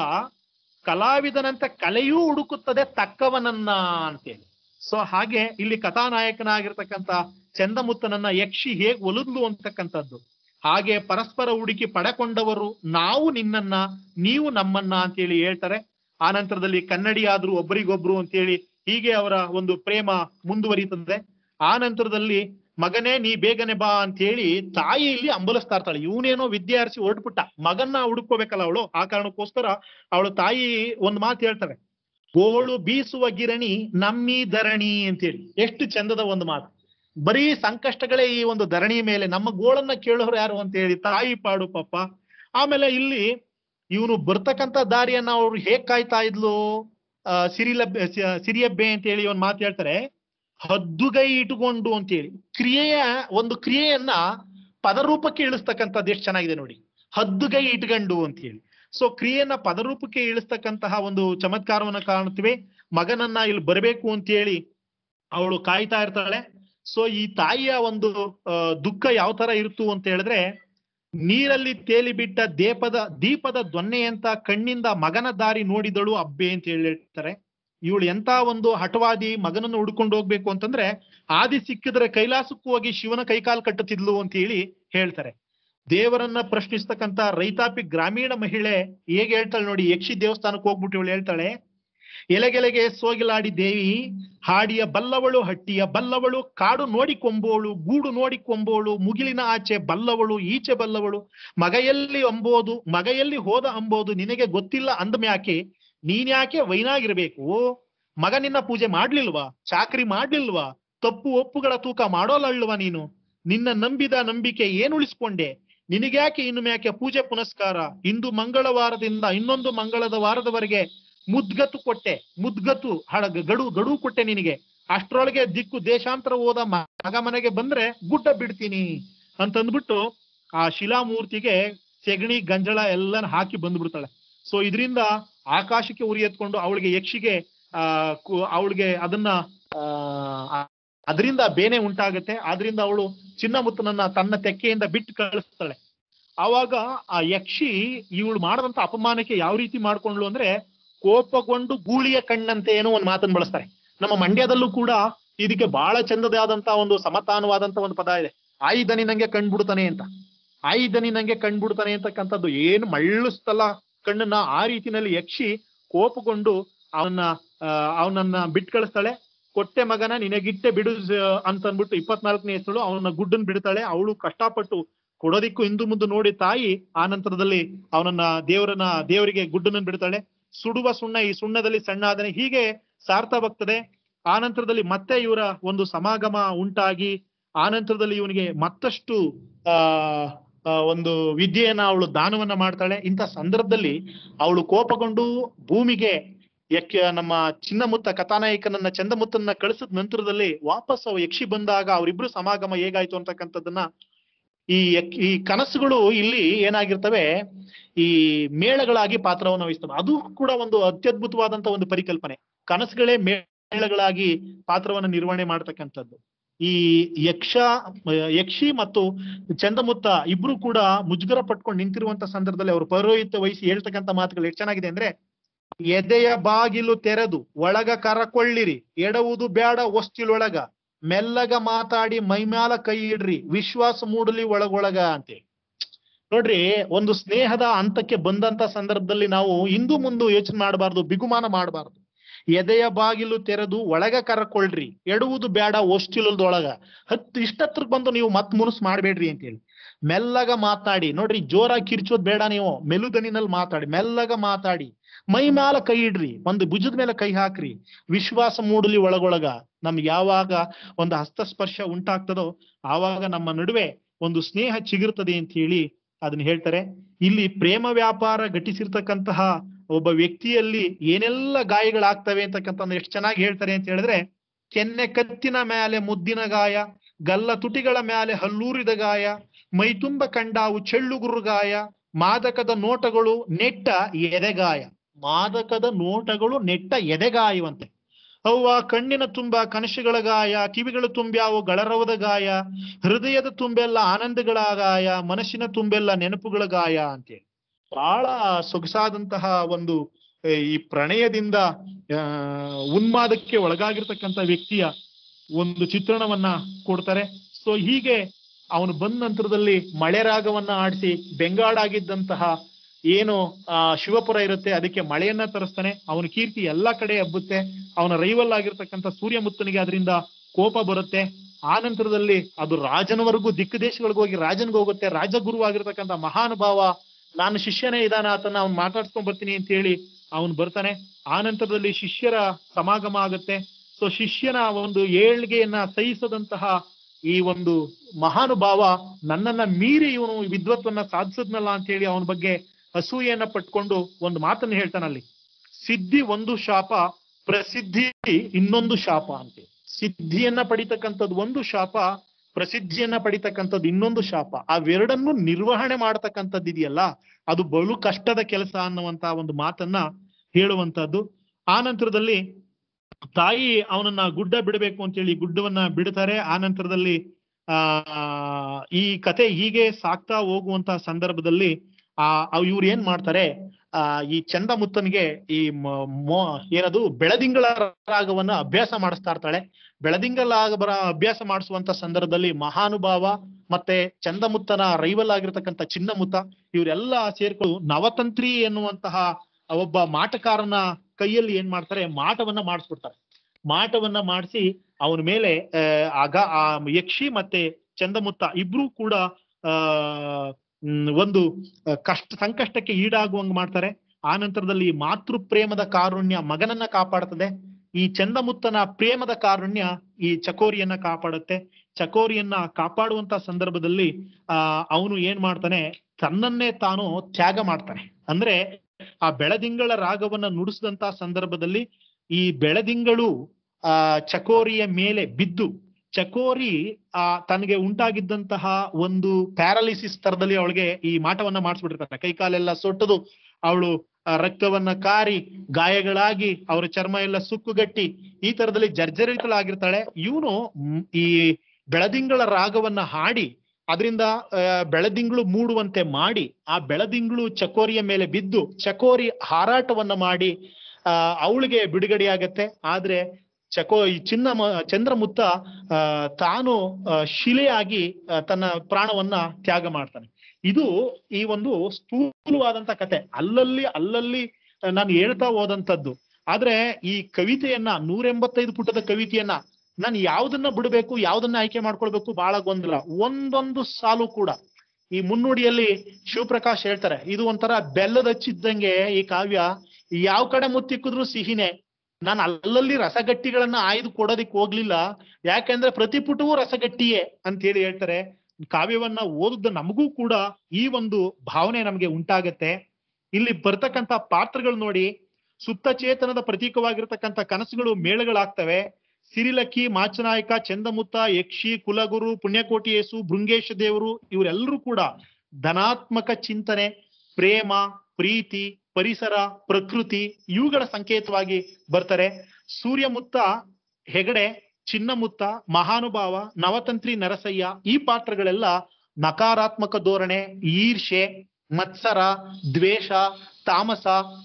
ಕಲಾವಿದನಂತೆ ಕಲೆಯೂ ಹುಡುಕುತ್ತದೆ ತಕ್ಕವನನ್ನ ಅಂತೇಳಿ ಸೊ ಹಾಗೆ ಇಲ್ಲಿ ಕಥಾನಾಯಕನಾಗಿರ್ತಕ್ಕಂಥ ಚಂದಮುತ್ತನನ್ನ ಯಕ್ಷಿ ಹೇಗ್ ಒಲಿದ್ಲು ಅಂತಕ್ಕಂಥದ್ದು ಹಾಗೆ ಪರಸ್ಪರ ಹುಡುಕಿ ಪಡೆಕೊಂಡವರು ನಾವು ನಿನ್ನನ್ನ ನೀವು ನಮ್ಮನ್ನ ಅಂತೇಳಿ ಹೇಳ್ತಾರೆ ಆ ನಂತರದಲ್ಲಿ ಕನ್ನಡಿ ಆದ್ರೂ ಒಬ್ಬರಿಗೊಬ್ರು ಅಂತೇಳಿ ಹೀಗೆ ಅವರ ಒಂದು ಪ್ರೇಮ ಮುಂದುವರಿಯುತ್ತದೆ ಆ ನಂತರದಲ್ಲಿ ಮಗನೇ ನೀ ಬೇಗನೆ ಬಾ ಅಂತ ಹೇಳಿ ತಾಯಿ ಇಲ್ಲಿ ಅಂಬಲಿಸ್ತಾ ಇರ್ತಾಳೆ ಇವನೇನೋ ವಿದ್ಯಾರ್ಥಿ ಹೊರಟ್ಬಿಟ್ಟ ಮಗನ್ನ ಹುಡುಕೋಬೇಕಲ್ಲ ಅವಳು ಆ ಕಾರಣಕ್ಕೋಸ್ಕರ ಅವಳು ತಾಯಿ ಒಂದ್ ಮಾತು ಹೇಳ್ತವೆ ಗೋಳು ಬೀಸುವ ಗಿರಣಿ ನಮ್ಮಿ ಧರಣಿ ಅಂತೇಳಿ ಎಷ್ಟು ಚಂದದ ಒಂದು ಮಾತು ಬರೀ ಸಂಕಷ್ಟಗಳೇ ಈ ಒಂದು ಧರಣಿ ಮೇಲೆ ನಮ್ಮ ಗೋಳನ್ನ ಕೇಳೋರು ಯಾರು ಅಂತ ಹೇಳಿ ತಾಯಿ ಪಾಡು ಪಾಪ ಆಮೇಲೆ ಇಲ್ಲಿ ಇವನು ಬರ್ತಕ್ಕಂತ ದಾರಿಯನ್ನ ಅವ್ರು ಹೇಗ್ ಕಾಯ್ತಾ ಇದ್ಲು ಆ ಸಿರಿಲಬ್ಬೆ ಸ- ಸಿರಿಯಬ್ಬೆ ಅಂತ ಹೇಳಿ ಒಂದ್ ಮಾತು ಹೇಳ್ತಾರೆ ಹದ್ದುಗೈ ಇಟ್ಟುಕೊಂಡು ಅಂತೇಳಿ ಕ್ರಿಯೆಯ ಒಂದು ಕ್ರಿಯೆಯನ್ನ ಪದರೂಪಕ್ಕೆ ಇಳಿಸ್ತಕ್ಕಂಥದ್ದು ಎಷ್ಟು ಚೆನ್ನಾಗಿದೆ ನೋಡಿ ಹದ್ದುಗೈ ಇಟ್ಕೊಂಡು ಅಂತ ಹೇಳಿ ಸೊ ಕ್ರಿಯೆಯನ್ನ ಪದರೂಪಕ್ಕೆ ಇಳಿಸ್ತಕ್ಕಂತಹ ಒಂದು ಚಮತ್ಕಾರವನ್ನ ಕಾಣುತ್ತೇವೆ ಮಗನನ್ನ ಇಲ್ಲಿ ಬರಬೇಕು ಅಂತ ಹೇಳಿ ಅವಳು ಕಾಯ್ತಾ ಇರ್ತಾಳೆ ಸೊ ಈ ತಾಯಿಯ ಒಂದು ಆ, ದುಃಖ ಯಾವ ತರ ಇರುತ್ತು ಅಂತ ಹೇಳಿದ್ರೆ ನೀರಲ್ಲಿ ತೇಲಿ ಬಿಟ್ಟ ದೀಪದ ದೀಪದ ದೊನ್ನೆಯಂತ ಕಣ್ಣಿಂದ ಮಗನ ದಾರಿ ನೋಡಿದಳು ಅಬ್ಬೆ ಅಂತ ಹೇಳಿ ಹೇಳ್ತಾರೆ ಇವಳು ಎಂತ ಒಂದು ಹಠವಾದಿ ಮಗನನ್ನು ಹುಡ್ಕೊಂಡು ಹೋಗ್ಬೇಕು ಅಂತಂದ್ರೆ ಆದಿ ಸಿಕ್ಕಿದ್ರೆ ಕೈಲಾಸಕ್ಕೂ ಹೋಗಿ ಶಿವನ ಕೈಕಾಲು ಕಟ್ಟುತ್ತಿದ್ಲು ಅಂತ ಹೇಳಿ ಹೇಳ್ತಾರೆ ದೇವರನ್ನ ಪ್ರಶ್ನಿಸ್ತಕ್ಕಂತ ರೈತಾಪಿ ಗ್ರಾಮೀಣ ಮಹಿಳೆ ಹೇಗೆ ಹೇಳ್ತಾಳೆ ನೋಡಿ ಯಕ್ಷಿ ದೇವಸ್ಥಾನಕ್ಕೆ ಹೋಗ್ಬಿಟ್ಟು ಇವಳು ಹೇಳ್ತಾಳೆ ಎಲೆಗೆಲೆಗೆ ಸೋಗಿಲಾಡಿ ದೇವಿ ಹಾಡಿಯ ಬಲ್ಲವಳು ಹಟ್ಟಿಯ ಬಲ್ಲವಳು ಕಾಡು ನೋಡಿ ಕೊಂಬೋಳು ಗೂಡು ನೋಡಿ ಕೊಂಬೋಳು ಮುಗಿಲಿನ ಆಚೆ ಬಲ್ಲವಳು ಈಚೆ ಬಲ್ಲವಳು ಮಗಯಲ್ಲಿ ಅಂಬೋದು ಮಗಯಲ್ಲಿ ಹೋದ ಅಂಬೋದು ನಿನಗೆ ಗೊತ್ತಿಲ್ಲ ಅಂದಮ್ಯಾಕೆ ನೀನ್ಯಾಕೆ ವೈನಾಗಿರ್ಬೇಕು ಮಗ ನಿನ್ನ ಪೂಜೆ ಮಾಡ್ಲಿಲ್ವಾ ಚಾಕ್ರಿ ಮಾಡ್ಲಿಲ್ವಾ ತಪ್ಪು ಒಪ್ಪುಗಳ ತೂಕ ಮಾಡೋಲಲ್ವಾ ನೀನು ನಿನ್ನ ನಂಬಿದ ನಂಬಿಕೆ ಏನ್ ಉಳಿಸ್ಕೊಂಡೆ ನಿನಗ್ಯಾಕೆ ಇನ್ನು ಮ್ಯಾಕೆ ಪೂಜೆ ಪುನಸ್ಕಾರ ಇಂದು ಮಂಗಳವಾರದಿಂದ ಇನ್ನೊಂದು ಮಂಗಳದ ವಾರದವರೆಗೆ ಮುದ್ಗತು ಕೊಟ್ಟೆ ಮುದ್ಗತು ಹಡ ಗಡು ಗಡು ಕೊಟ್ಟೆ ನಿನಗೆ ಅಷ್ಟ್ರೊಳಗೆ ದಿಕ್ಕು ದೇಶಾಂತರ ಹೋದ ಮ- ಮಗ ಮನೆಗೆ ಬಂದ್ರೆ ಗುಡ್ಡ ಬಿಡ್ತೀನಿ ಅಂತಂದ್ಬಿಟ್ಟು ಆ ಶಿಲಾಮೂರ್ತಿಗೆ ಸೆಗಣಿ ಗಂಜಳ ಎಲ್ಲ ಹಾಕಿ ಬಂದ್ಬಿಡ್ತಾಳೆ ಸೊ ಇದರಿಂದ ಆಕಾಶಕ್ಕೆ ಉರಿ ಎತ್ಕೊಂಡು ಅವಳಿಗೆ ಯಕ್ಷಿಗೆ ಆ ಅವಳಿಗೆ ಅದನ್ನ ಆ ಅದರಿಂದ ಬೇನೆ ಉಂಟಾಗುತ್ತೆ ಆದ್ರಿಂದ ಅವಳು ಚಿನ್ನಮುತ್ತನನ್ನ ತನ್ನ ತೆಕ್ಕೆಯಿಂದ ಬಿಟ್ಟು ಕಳಿಸ್ತಾಳೆ ಆವಾಗ ಆ ಯಕ್ಷಿ ಇವಳು ಮಾಡದಂತ ಅಪಮಾನಕ್ಕೆ ಯಾವ ರೀತಿ ಮಾಡ್ಕೊಂಡ್ಲು ಅಂದ್ರೆ ಕೋಪಗೊಂಡು ಗೂಳಿಯ ಕಣ್ಣಂತೆ ಏನೋ ಒಂದು ಮಾತನ್ನು ಬಳಸ್ತಾರೆ ನಮ್ಮ ಮಂಡ್ಯದಲ್ಲೂ ಕೂಡ ಇದಕ್ಕೆ ಬಹಳ ಚಂದದಾದಂತ ಒಂದು ಸಮತಾನವಾದಂತ ಒಂದು ಪದ ಇದೆ ಆಯಿ ದನಿ ನಂಗೆ ಕಣ್ಬಿಡ್ತಾನೆ ಅಂತ ಆಯಿ ದನಿ ನಂಗೆ ಕಣ್ಬಿಡ್ತಾನೆ ಅಂತಕ್ಕಂಥದ್ದು ಏನು ಮಳ್ಳಿಸ್ತಲ್ಲ ಕಣ್ಣನ್ನ ಆ ರೀತಿನಲ್ಲಿ ಯಕ್ಷಿ ಕೋಪಗೊಂಡು ಅವನ್ನ ಅವನನ್ನ ಬಿಟ್ಟು ಕಳಿಸ್ತಾಳೆ ಕೊಟ್ಟೆ ಮಗನ ನಿನಗಿಟ್ಟೆ ಬಿಡು ಸ- ಅಂತ ಅಂದ್ಬಿಟ್ಟು ಇಪ್ಪತ್ನಾಲ್ಕನೇ ಹೆಸರು ಅವನ ಗುಡ್ಡನ್ ಬಿಡ್ತಾಳೆ ಅವಳು ಕಷ್ಟಪಟ್ಟು ಕೊಡೋದಿಕ್ಕೂ ಹಿಂದು ಮುಂದೆ ನೋಡಿ ತಾಯಿ ಆ ನಂತರದಲ್ಲಿ ಅವನನ್ನ ದೇವರನ್ನ ದೇವರಿಗೆ ಗುಡ್ಡನನ್ನು ಬಿಡ್ತಾಳೆ ಸುಡುವ ಸುಣ್ಣ ಈ ಸುಣ್ಣದಲ್ಲಿ ಸಣ್ಣ ಆದನೆ ಹೀಗೆ ಸಾರ್ಥ ಬರ್ತದೆ ಆ ನಂತರದಲ್ಲಿ ಮತ್ತೆ ಇವರ ಒಂದು ಸಮಾಗಮ ಉಂಟಾಗಿ ಆ ನಂತರದಲ್ಲಿ ಇವನಿಗೆ ಮತ್ತಷ್ಟು ಆ ಆ, ಒಂದು ವಿದ್ಯೆಯನ್ನ ಅವಳು ದಾನವನ್ನ ಮಾಡ್ತಾಳೆ ಇಂಥ ಸಂದರ್ಭದಲ್ಲಿ ಅವಳು ಕೋಪಗೊಂಡು ಭೂಮಿಗೆ ಯಕ್ಷ ನಮ್ಮ ಚಿನ್ನಮುತ್ತ ಕಥಾನಾಯಕನನ್ನ ಚಂದಮುತ್ತನ್ನ ಕಳಿಸಿದ ನಂತರದಲ್ಲಿ ವಾಪಸ್ ಅವ ಯಕ್ಷಿ ಬಂದಾಗ ಅವರಿಬ್ರು ಸಮಾಗಮ ಹೇಗಾಯ್ತು ಅಂತಕ್ಕಂಥದ್ದನ್ನ ಈ ಯಕ್- ಈ ಕನಸುಗಳು ಇಲ್ಲಿ ಏನಾಗಿರ್ತವೆ ಈ ಮೇಳಗಳಾಗಿ ಪಾತ್ರವನ್ನು ವಹಿಸ್ತವೆ ಅದು ಕೂಡ ಒಂದು ಅತ್ಯದ್ಭುತವಾದಂತ ಒಂದು ಪರಿಕಲ್ಪನೆ ಕನಸುಗಳೇ ಮೇಳಗಳಾಗಿ ಪಾತ್ರವನ್ನು ನಿರ್ವಹಣೆ ಮಾಡ್ತಕ್ಕಂಥದ್ದು ಈ ಯಕ್ಷ ಯಕ್ಷಿ ಮತ್ತು ಚಂದಮುತ್ತ ಇಬ್ರು ಕೂಡ ಮುಜುಗರ ಪಟ್ಕೊಂಡು ನಿಂತಿರುವಂತ ಸಂದರ್ಭದಲ್ಲಿ ಅವರು ಪೌರೋಹಿತ್ಯ ವಹಿಸಿ ಹೇಳ್ತಕ್ಕಂಥ ಮಾತುಗಳು ಎಷ್ಟು ಚೆನ್ನಾಗಿದೆ ಅಂದ್ರೆ ಎದೆಯ ಬಾಗಿಲು ತೆರೆದು ಒಳಗ ಕರಕೊಳ್ಳಿರಿ ಎಡವುದು ಬೇಡ ಒಸ್ತಿಲೊಳಗ ಮೆಲ್ಲಗ ಮಾತಾಡಿ ಮೈಮ್ಯಾಲ ಕೈ ಇಡ್ರಿ ವಿಶ್ವಾಸ ಮೂಡಲಿ ಒಳಗೊಳಗ ಅಂತೇಳಿ ನೋಡ್ರಿ ಒಂದು ಸ್ನೇಹದ ಹಂತಕ್ಕೆ ಬಂದಂತ ಸಂದರ್ಭದಲ್ಲಿ ನಾವು ಇಂದು ಮುಂದು ಯೋಚನೆ ಮಾಡಬಾರ್ದು ಬಿಗುಮಾನ ಮಾಡಬಾರ್ದು ಎದೆಯ ಬಾಗಿಲು ತೆರೆದು ಒಳಗ ಕರಕೊಳ್ರಿ ಎಡುವುದು ಬೇಡ ಒಸ್ತಿಲದೊಳಗ ಹತ್ತು ಇಷ್ಟತ್ರಕ್ ಬಂದು ನೀವು ಮತ್ ಮುನುಸ್ ಮಾಡ್ಬೇಡ್ರಿ ಅಂತೇಳಿ ಮೆಲ್ಲಗ ಮಾತಾಡಿ ನೋಡ್ರಿ ಜೋರಾಗಿ ಕಿರ್ಚೋದ್ ಬೇಡ ನೀವು ಮೆಲುದನಿನಲ್ಲಿ ಮಾತಾಡಿ ಮೆಲ್ಲಗ ಮಾತಾಡಿ ಮೈ ಮ್ಯಾಲ ಕೈ ಇಡ್ರಿ ಒಂದು ಭುಜದ ಮೇಲೆ ಕೈ ಹಾಕ್ರಿ ವಿಶ್ವಾಸ ಮೂಡಲಿ ಒಳಗೊಳಗ ನಮ್ಗೆ ಯಾವಾಗ ಒಂದು ಹಸ್ತಸ್ಪರ್ಶ ಉಂಟಾಗ್ತದೋ ಆವಾಗ ನಮ್ಮ ನಡುವೆ ಒಂದು ಸ್ನೇಹ ಚಿಗುರ್ತದೆ ಅಂತ ಹೇಳಿ ಅದನ್ನ ಹೇಳ್ತಾರೆ ಇಲ್ಲಿ ಪ್ರೇಮ ವ್ಯಾಪಾರ ಘಟಿಸಿರ್ತಕ್ಕಂತಹ ಒಬ್ಬ ವ್ಯಕ್ತಿಯಲ್ಲಿ ಏನೆಲ್ಲ ಗಾಯಗಳಾಗ್ತವೆ ಅಂತಕ್ಕಂಥ ಎಷ್ಟು ಚೆನ್ನಾಗಿ ಹೇಳ್ತಾರೆ ಅಂತ ಹೇಳಿದ್ರೆ ಕೆನ್ನೆ ಕತ್ತಿನ ಮೇಲೆ ಮುದ್ದಿನ ಗಾಯ ಗಲ್ಲ ತುಟಿಗಳ ಮೇಲೆ ಹಲ್ಲೂರಿದ ಗಾಯ ಮೈತುಂಬ ಕಂಡಾವು ಚೆಳ್ಳುಗುರು ಗಾಯ ಮಾದಕದ ನೋಟಗಳು ನೆಟ್ಟ ಎದೆಗಾಯ ಮಾದಕದ ನೋಟಗಳು ನೆಟ್ಟ ಎದೆಗಾಯವಂತೆ ಅವ್ವ ಕಣ್ಣಿನ ತುಂಬ ಕನಸುಗಳ ಗಾಯ ಕಿವಿಗಳ ತುಂಬ್ಯಾವು ಗಳರವದ ಗಾಯ ಹೃದಯದ ತುಂಬೆಲ್ಲ ಆನಂದಗಳ ಗಾಯ ಮನಸ್ಸಿನ ತುಂಬೆಲ್ಲ ನೆನಪುಗಳ ಗಾಯ ಅಂತೇಳಿ ಬಹಳ ಸೊಗಸಾದಂತಹ ಒಂದು ಆ, ಈ ಪ್ರಣಯದಿಂದ ಆ ಉನ್ಮಾದಕ್ಕೆ ಒಳಗಾಗಿರ್ತಕ್ಕಂಥ ವ್ಯಕ್ತಿಯ ಒಂದು ಚಿತ್ರಣವನ್ನ ಕೊಡ್ತಾರೆ ಸೊ ಹೀಗೆ ಅವನು ಬಂದ ನಂತರದಲ್ಲಿ ಮಳೆ ರಾಗವನ್ನ ಆಡಿಸಿ ಬೆಂಗಾಡಾಗಿದ್ದಂತಹ ಏನು ಆ ಶಿವಪುರ ಇರುತ್ತೆ ಅದಕ್ಕೆ ಮಳೆಯನ್ನ ತರಿಸ್ತಾನೆ ಅವನ ಕೀರ್ತಿ ಎಲ್ಲಾ ಕಡೆ ಹಬ್ಬುತ್ತೆ ಅವನ ರೈವಲ್ ಆಗಿರ್ತಕ್ಕಂಥ ಸೂರ್ಯಮುತ್ತನಿಗೆ ಅದರಿಂದ ಕೋಪ ಬರುತ್ತೆ ಆ ನಂತರದಲ್ಲಿ ಅದು ರಾಜನವರೆಗೂ ದಿಕ್ಕು ದೇಶಗಳಿಗೆ ಹೋಗಿ ರಾಜನ್ಗೆ ಹೋಗುತ್ತೆ ರಾಜಗುರು ಆಗಿರ್ತಕ್ಕಂಥ ಮಹಾನುಭಾವ ನಾನು ಶಿಷ್ಯನೇ ಇದಾನ ಆತನ ಅವ್ನು ಮಾತಾಡ್ಸ್ಕೊಂಡ್ ಬರ್ತೀನಿ ಅಂತ ಹೇಳಿ ಅವನು ಬರ್ತಾನೆ ಆ ನಂತರದಲ್ಲಿ ಶಿಷ್ಯರ ಸಮಾಗಮ ಆಗುತ್ತೆ ಸೊ ಶಿಷ್ಯನ ಒಂದು ಏಳ್ಗೆಯನ್ನ ಸಹಿಸದಂತಹ ಈ ಒಂದು ಮಹಾನುಭಾವ ನನ್ನನ್ನ ಮೀರಿ ಇವನು ವಿದ್ವತ್ವನ್ನ ಸಾಧಿಸದ್ನಲ್ಲ ಅಂತ ಹೇಳಿ ಅವನ ಬಗ್ಗೆ ಅಸೂಯೆಯನ್ನ ಪಟ್ಕೊಂಡು ಒಂದು ಮಾತನ್ನ ಹೇಳ್ತಾನಲ್ಲಿ ಸಿದ್ಧಿ ಒಂದು ಶಾಪ ಪ್ರಸಿದ್ಧಿ ಇನ್ನೊಂದು ಶಾಪ ಅಂತೆ ಸಿದ್ಧಿಯನ್ನ ಪಡಿತಕ್ಕಂಥದ್ದು ಒಂದು ಶಾಪ ಪ್ರಸಿದ್ಧಿಯನ್ನ ಪಡಿತಕ್ಕಂಥದ್ದು ಇನ್ನೊಂದು ಶಾಪ ಅವೆರಡನ್ನು ನಿರ್ವಹಣೆ ಮಾಡತಕ್ಕಂಥದ್ದು ಇದೆಯಲ್ಲ ಅದು ಬಲು ಕಷ್ಟದ ಕೆಲಸ ಅನ್ನುವಂತ ಒಂದು ಮಾತನ್ನ ಹೇಳುವಂತದ್ದು ಆ ನಂತರದಲ್ಲಿ ತಾಯಿ ಅವನನ್ನ ಗುಡ್ಡ ಬಿಡಬೇಕು ಅಂತೇಳಿ ಗುಡ್ಡವನ್ನ ಬಿಡ್ತಾರೆ ಆ ನಂತರದಲ್ಲಿ ಆ ಈ ಕತೆ ಹೀಗೆ ಸಾಕ್ತಾ ಹೋಗುವಂತ ಸಂದರ್ಭದಲ್ಲಿ ಆ ಅವ್ ಇವ್ರು ಏನ್ ಮಾಡ್ತಾರೆ ಆ ಈ ಚಂದಮುತ್ತನಿಗೆ ಈ ಮ- ಮೊ- ಏನದು ಬೆಳದಿಂಗಳ ರಾಗವನ್ನ ಅಭ್ಯಾಸ ಮಾಡಿಸ್ತಾ ಇರ್ತಾಳೆ ಬೆಳದಿಂಗಳ ಬರ ಅಭ್ಯಾಸ ಮಾಡಿಸುವಂತ ಸಂದರ್ಭದಲ್ಲಿ ಮಹಾನುಭಾವ ಮತ್ತೆ ಚಂದಮುತ್ತನ ರೈವಲ್ ಆಗಿರ್ತಕ್ಕಂಥ ಚಿನ್ನಮುತ್ತ ಇವರೆಲ್ಲ ಸೇರ್ಕೊಂಡು ನವತಂತ್ರಿ ಎನ್ನುವಂತಹ ಒಬ್ಬ ಮಾಟಕಾರನ ಕೈಯಲ್ಲಿ ಏನ್ ಮಾಡ್ತಾರೆ ಮಾಟವನ್ನ ಮಾಡಿಸ್ಬಿಡ್ತಾರೆ ಮಾಟವನ್ನ ಮಾಡಿಸಿ ಅವನ ಮೇಲೆ ಆ, ಆಗ ಆ ಯಕ್ಷಿ ಮತ್ತೆ ಚಂದಮುತ್ತ ಇಬ್ರು ಕೂಡ ಆ ಮ್, ಒಂದು ಆ, ಕಷ್ಟ ಸಂಕಷ್ಟಕ್ಕೆ ಈಡಾಗುವಂಗ್ ಮಾಡ್ತಾರೆ ಆ ನಂತರದಲ್ಲಿ ಮಾತೃ ಪ್ರೇಮದ ಕಾರುಣ್ಯ ಮಗನನ್ನ ಕಾಪಾಡ್ತದೆ ಈ ಚಂದಮುತ್ತನ ಪ್ರೇಮದ ಕಾರುಣ್ಯ ಈ ಚಕೋರಿಯನ್ನ ಕಾಪಾಡುತ್ತೆ ಚಕೋರಿಯನ್ನ ಕಾಪಾಡುವಂತ ಸಂದರ್ಭದಲ್ಲಿ ಆ ಅವನು ಏನ್ ಮಾಡ್ತಾನೆ ತನ್ನನ್ನೇ ತಾನು ತ್ಯಾಗ ಮಾಡ್ತಾನೆ ಅಂದ್ರೆ ಆ ಬೆಳದಿಂಗಳ ರಾಗವನ್ನ ನುಡಿಸಿದಂತ ಸಂದರ್ಭದಲ್ಲಿ ಈ ಬೆಳದಿಂಗಳು ಆ ಚಕೋರಿಯ ಮೇಲೆ ಬಿದ್ದು ಚಕೋರಿ ಆ ತನಗೆ ಉಂಟಾಗಿದ್ದಂತಹ ಒಂದು ಪ್ಯಾರಾಲಿಸಿಸ್ ತರದಲ್ಲಿ ಅವಳಿಗೆ ಈ ಮಾಟವನ್ನ ಮಾಡಿಸ್ಬಿಟ್ಟಿರ್ತಾರೆ ಕೈಕಾಲೆಲ್ಲ ಸೊಟ್ಟದು ಅವಳು ಆ ರಕ್ತವನ್ನ ಕಾರಿ ಗಾಯಗಳಾಗಿ ಅವರ ಚರ್ಮ ಎಲ್ಲ ಸುಕ್ಕುಗಟ್ಟಿ ಈ ತರದಲ್ಲಿ ಜರ್ಜರಿತಳಾಗಿರ್ತಾಳೆ ಇವನು ಈ ಬೆಳದಿಂಗಳ ರಾಗವನ್ನ ಹಾಡಿ ಅದರಿಂದ ಬೆಳದಿಂಗಳು ಮೂಡುವಂತೆ ಮಾಡಿ ಆ ಬೆಳದಿಂಗಳು ಚಕೋರಿಯ ಮೇಲೆ ಬಿದ್ದು ಚಕೋರಿ ಹಾರಾಟವನ್ನ ಮಾಡಿ ಆ ಅವಳಿಗೆ ಬಿಡುಗಡೆಯಾಗತ್ತೆ ಆದ್ರೆ ಚಕೋ ಈ ಚಿನ್ನ ಮ- ಚಂದ್ರಮುತ್ತ ಆ ತಾನು ಆ, ಶಿಲೆಯಾಗಿ ಆ, ತನ್ನ ಪ್ರಾಣವನ್ನ ತ್ಯಾಗ ಮಾಡ್ತಾನೆ ಇದು ಈ ಒಂದು ಸ್ಥೂಲವಾದಂತ ಕತೆ ಅಲ್ಲಲ್ಲಿ ಅಲ್ಲಲ್ಲಿ ಆ, ನಾನು ಹೇಳ್ತಾ ಹೋದಂತದ್ದು ಆದ್ರೆ ಈ ಕವಿತೆಯನ್ನ ನೂರ ಎಂಬತ್ತೈದು ಪುಟದ ಕವಿತೆಯನ್ನ ನಾನು ಯಾವ್ದನ್ನ ಬಿಡಬೇಕು ಯಾವ್ದನ್ನ ಆಯ್ಕೆ ಮಾಡ್ಕೊಳ್ಬೇಕು ಬಹಳ ಗೊಂದಲ ಒಂದೊಂದು ಸಾಲು ಕೂಡ ಈ ಮುನ್ನುಡಿಯಲ್ಲಿ ಶಿವಪ್ರಕಾಶ್ ಹೇಳ್ತಾರೆ ಇದು ಒಂಥರ ಬೆಲ್ಲದ ಹಚ್ಚಿದ್ದಂಗೆ ಈ ಕಾವ್ಯ ಯಾವ ಕಡೆ ಮುತ್ತಿಕ್ಕಿದ್ರು ಸಿಹಿನೇ ನಾನು ಅಲ್ಲಲ್ಲಿ ರಸಗಟ್ಟಿಗಳನ್ನ ಆಯ್ದು ಕೊಡೋದಿಕ್ ಹೋಗ್ಲಿಲ್ಲ ಯಾಕಂದ್ರೆ ಪ್ರತಿ ಪುಟವೂ ರಸಗಟ್ಟಿಯೇ ಅಂತ ಹೇಳಿ ಹೇಳ್ತಾರೆ ಕಾವ್ಯವನ್ನ ಓದಿದ ನಮಗೂ ಕೂಡ ಈ ಒಂದು ಭಾವನೆ ನಮಗೆ ಉಂಟಾಗತ್ತೆ ಇಲ್ಲಿ ಬರ್ತಕ್ಕಂತ ಪಾತ್ರಗಳು ನೋಡಿ ಸುಪ್ತ ಚೇತನದ ಪ್ರತೀಕವಾಗಿರ್ತಕ್ಕಂಥ ಕನಸುಗಳು ಮೇಳಗಳಾಗ್ತವೆ ಸಿರಿಲಕ್ಕಿ ಮಾಚನಾಯಕ ಚಂದಮುತ್ತ ಯಕ್ಷಿ ಕುಲಗುರು ಪುಣ್ಯಕೋಟಿ ಯೇಸು ಭೃಂಗೇಶ ದೇವರು ಇವರೆಲ್ಲರೂ ಕೂಡ ಧನಾತ್ಮಕ ಚಿಂತನೆ ಪ್ರೇಮ ಪ್ರೀತಿ ಪರಿಸರ ಪ್ರಕೃತಿ ಇವುಗಳ ಸಂಕೇತವಾಗಿ ಬರ್ತಾರೆ ಸೂರ್ಯಮುತ್ತ ಹೆಗಡೆ ಚಿನ್ನಮುತ್ತ ಮಹಾನುಭಾವ ನವತಂತ್ರಿ ನರಸಯ್ಯ ಈ ಪಾತ್ರಗಳೆಲ್ಲ ನಕಾರಾತ್ಮಕ ಧೋರಣೆ ಈರ್ಷೆ ಮತ್ಸರ ದ್ವೇಷ ತಾಮಸ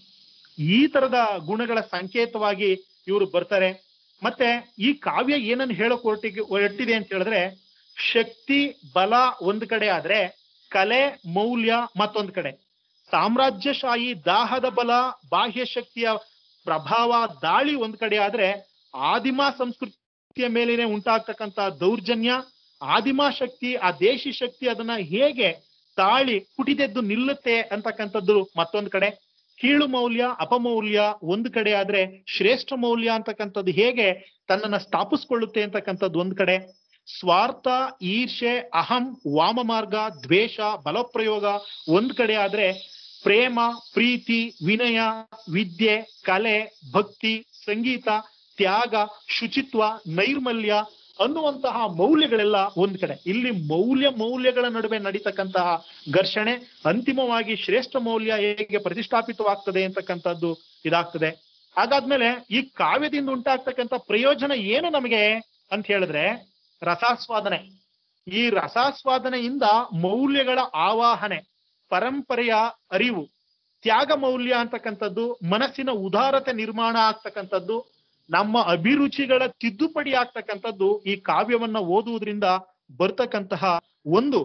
ಈ ತರದ ಗುಣಗಳ ಸಂಕೇತವಾಗಿ ಇವರು ಬರ್ತಾರೆ ಮತ್ತೆ ಈ ಕಾವ್ಯ ಏನನ್ನು ಹೇಳಕ್ ಹೊರಟಿಗೆ ಹೊರಟಿದೆ ಅಂತ ಹೇಳಿದ್ರೆ ಶಕ್ತಿ ಬಲ ಒಂದ್ ಕಡೆ ಆದ್ರೆ ಕಲೆ ಮೌಲ್ಯ ಮತ್ತೊಂದ್ ಕಡೆ ಸಾಮ್ರಾಜ್ಯಶಾಹಿ ದಾಹದ ಬಲ ಬಾಹ್ಯ ಶಕ್ತಿಯ ಪ್ರಭಾವ ದಾಳಿ ಒಂದ್ ಕಡೆ ಆದ್ರೆ ಆದಿಮ ಸಂಸ್ಕೃತಿಯ ಮೇಲೇನೆ ಉಂಟಾಗ್ತಕ್ಕಂತ ದೌರ್ಜನ್ಯ ಆದಿಮ ಶಕ್ತಿ ಆ ದೇಶಿ ಶಕ್ತಿ ಅದನ್ನ ಹೇಗೆ ತಾಳಿ ಪುಟಿದೆದ್ದು ನಿಲ್ಲುತ್ತೆ ಅಂತಕ್ಕಂಥದ್ದು ಮತ್ತೊಂದ್ ಕಡೆ ಕೀಳು ಮೌಲ್ಯ ಅಪಮೌಲ್ಯ ಒಂದ್ ಕಡೆ ಆದ್ರೆ ಶ್ರೇಷ್ಠ ಮೌಲ್ಯ ಅಂತಕ್ಕಂಥದ್ದು ಹೇಗೆ ತನ್ನನ್ನ ಸ್ಥಾಪಿಸ್ಕೊಳ್ಳುತ್ತೆ ಅಂತಕ್ಕಂಥದ್ದು ಒಂದ್ ಕಡೆ ಸ್ವಾರ್ಥ ಈರ್ಷೆ ಅಹಂ ವಾಮ ಮಾರ್ಗ ದ್ವೇಷ ಬಲಪ್ರಯೋಗ ಒಂದ್ ಕಡೆ ಆದ್ರೆ ಪ್ರೇಮ ಪ್ರೀತಿ ವಿನಯ ವಿದ್ಯೆ ಕಲೆ ಭಕ್ತಿ ಸಂಗೀತ ತ್ಯಾಗ ಶುಚಿತ್ವ ನೈರ್ಮಲ್ಯ ಅನ್ನುವಂತಹ ಮೌಲ್ಯಗಳೆಲ್ಲ ಒಂದ್ ಕಡೆ ಇಲ್ಲಿ ಮೌಲ್ಯ ಮೌಲ್ಯಗಳ ನಡುವೆ ನಡೀತಕ್ಕಂತಹ ಘರ್ಷಣೆ ಅಂತಿಮವಾಗಿ ಶ್ರೇಷ್ಠ ಮೌಲ್ಯ ಹೇಗೆ ಪ್ರತಿಷ್ಠಾಪಿತವಾಗ್ತದೆ ಅಂತಕ್ಕಂಥದ್ದು ಇದಾಗ್ತದೆ ಹಾಗಾದ್ಮೇಲೆ ಈ ಕಾವ್ಯದಿಂದ ಉಂಟಾಗ್ತಕ್ಕಂಥ ಪ್ರಯೋಜನ ಏನು ನಮಗೆ ಅಂತ ಹೇಳಿದ್ರೆ ರಸಾಸ್ವಾದನೆ ಈ ರಸಾಸ್ವಾದನೆಯಿಂದ ಮೌಲ್ಯಗಳ ಆವಾಹನೆ ಪರಂಪರೆಯ ಅರಿವು ತ್ಯಾಗ ಮೌಲ್ಯ ಅಂತಕ್ಕಂಥದ್ದು ಮನಸ್ಸಿನ ಉದಾರತೆ ನಿರ್ಮಾಣ ಆಗ್ತಕ್ಕಂಥದ್ದು ನಮ್ಮ ಅಭಿರುಚಿಗಳ ತಿದ್ದುಪಡಿ ಆಗ್ತಕ್ಕಂಥದ್ದು ಈ ಕಾವ್ಯವನ್ನ ಓದುವುದರಿಂದ ಬರ್ತಕ್ಕಂತಹ ಒಂದು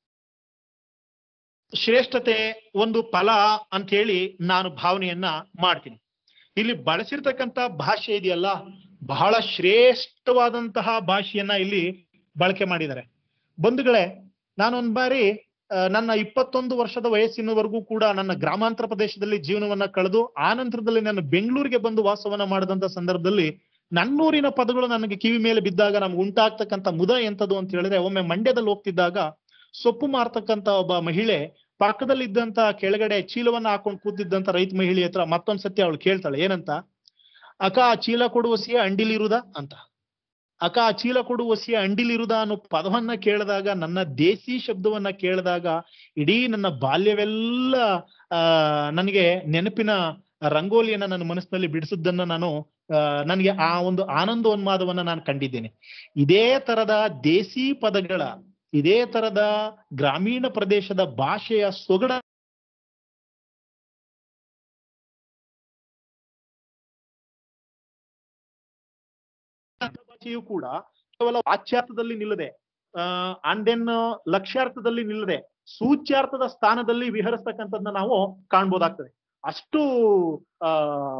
ಶ್ರೇಷ್ಠತೆ ಒಂದು ಫಲ ಅಂತ ಹೇಳಿ ನಾನು ಭಾವನೆಯನ್ನ ಮಾಡ್ತೀನಿ ಇಲ್ಲಿ ಬಳಸಿರ್ತಕ್ಕಂಥ ಭಾಷೆ ಇದೆಯಲ್ಲ ಬಹಳ ಶ್ರೇಷ್ಠವಾದಂತಹ ಭಾಷೆಯನ್ನ ಇಲ್ಲಿ ಬಳಕೆ ಮಾಡಿದ್ದಾರೆ ಬಂಧುಗಳೇ ನಾನೊಂದ್ ಬಾರಿ ಆ, ನನ್ನ ಇಪ್ಪತ್ತೊಂದು ವರ್ಷದ ವಯಸ್ಸಿನವರೆಗೂ ಕೂಡ ನನ್ನ ಗ್ರಾಮಾಂತರ ಪ್ರದೇಶದಲ್ಲಿ ಜೀವನವನ್ನ ಕಳೆದು ಆ ನಂತರದಲ್ಲಿ ನಾನು ಬೆಂಗಳೂರಿಗೆ ಬಂದು ವಾಸವನ್ನ ಮಾಡಿದಂತ ಸಂದರ್ಭದಲ್ಲಿ ನನ್ನೂರಿನ ಪದಗಳು ನನಗೆ ಕಿವಿ ಮೇಲೆ ಬಿದ್ದಾಗ ನಮ್ಗೆ ಉಂಟಾಗ್ತಕ್ಕಂಥ ಮುದ ಎಂತದು ಅಂತ ಹೇಳಿದ್ರೆ ಒಮ್ಮೆ ಮಂಡ್ಯದಲ್ಲಿ ಹೋಗ್ತಿದ್ದಾಗ ಸೊಪ್ಪು ಮಾರ್ತಕ್ಕಂತ ಒಬ್ಬ ಮಹಿಳೆ ಪಕ್ಕದಲ್ಲಿದ್ದಂತ ಕೆಳಗಡೆ ಚೀಲವನ್ನ ಹಾಕೊಂಡು ಕೂತಿದ್ದಂತ ರೈತ ಮಹಿಳೆ ಹತ್ರ ಮತ್ತೊಂದ್ ಸತಿ ಅವಳು ಕೇಳ್ತಾಳೆ ಏನಂತ ಅಕ್ಕ ಆ ಚೀಲ ಕೊಡುವ ಸಿಯ ಅಂಡಿಲಿರುದ ಅಂತ ಅಕ್ಕ ಆ ಚೀಲ ಕೊಡುವ ಸಿಯ ಅಂಡಿಲಿರುದ ಅನ್ನೋ ಪದವನ್ನ ಕೇಳಿದಾಗ ನನ್ನ ದೇಸಿ ಶಬ್ದವನ್ನ ಕೇಳಿದಾಗ ಇಡೀ ನನ್ನ ಬಾಲ್ಯವೆಲ್ಲ ಆ ನನಗೆ ನೆನಪಿನ ರಂಗೋಲಿಯನ್ನ ನನ್ನ ಮನಸ್ಸಿನಲ್ಲಿ ಬಿಡಿಸಿದ್ದನ್ನ ನಾನು ಆ, ನನಗೆ ಆ ಒಂದು ಆನಂದೋನ್ಮಾದವನ್ನ ನಾನು ಕಂಡಿದ್ದೇನೆ ಇದೇ ತರದ ದೇಸಿ ಪದಗಳ ಇದೇ ತರದ ಗ್ರಾಮೀಣ ಪ್ರದೇಶದ ಭಾಷೆಯ ಸೊಗಡ ಭಾಷೆಯು ಕೂಡ ಕೇವಲ ವಾಚ್ಯಾರ್ಥದಲ್ಲಿ ನಿಲ್ಲದೆ ಆ ಅಂಡ್ ದೆನ್ ಲಕ್ಷ್ಯಾರ್ಥದಲ್ಲಿ ನಿಲ್ಲದೆ ಸೂಚ್ಯಾರ್ಥದ ಸ್ಥಾನದಲ್ಲಿ ವಿಹರಿಸ್ತಕ್ಕಂಥದ್ದನ್ನ ನಾವು ಕಾಣ್ಬೋದಾಗ್ತದೆ ಅಷ್ಟು ಆ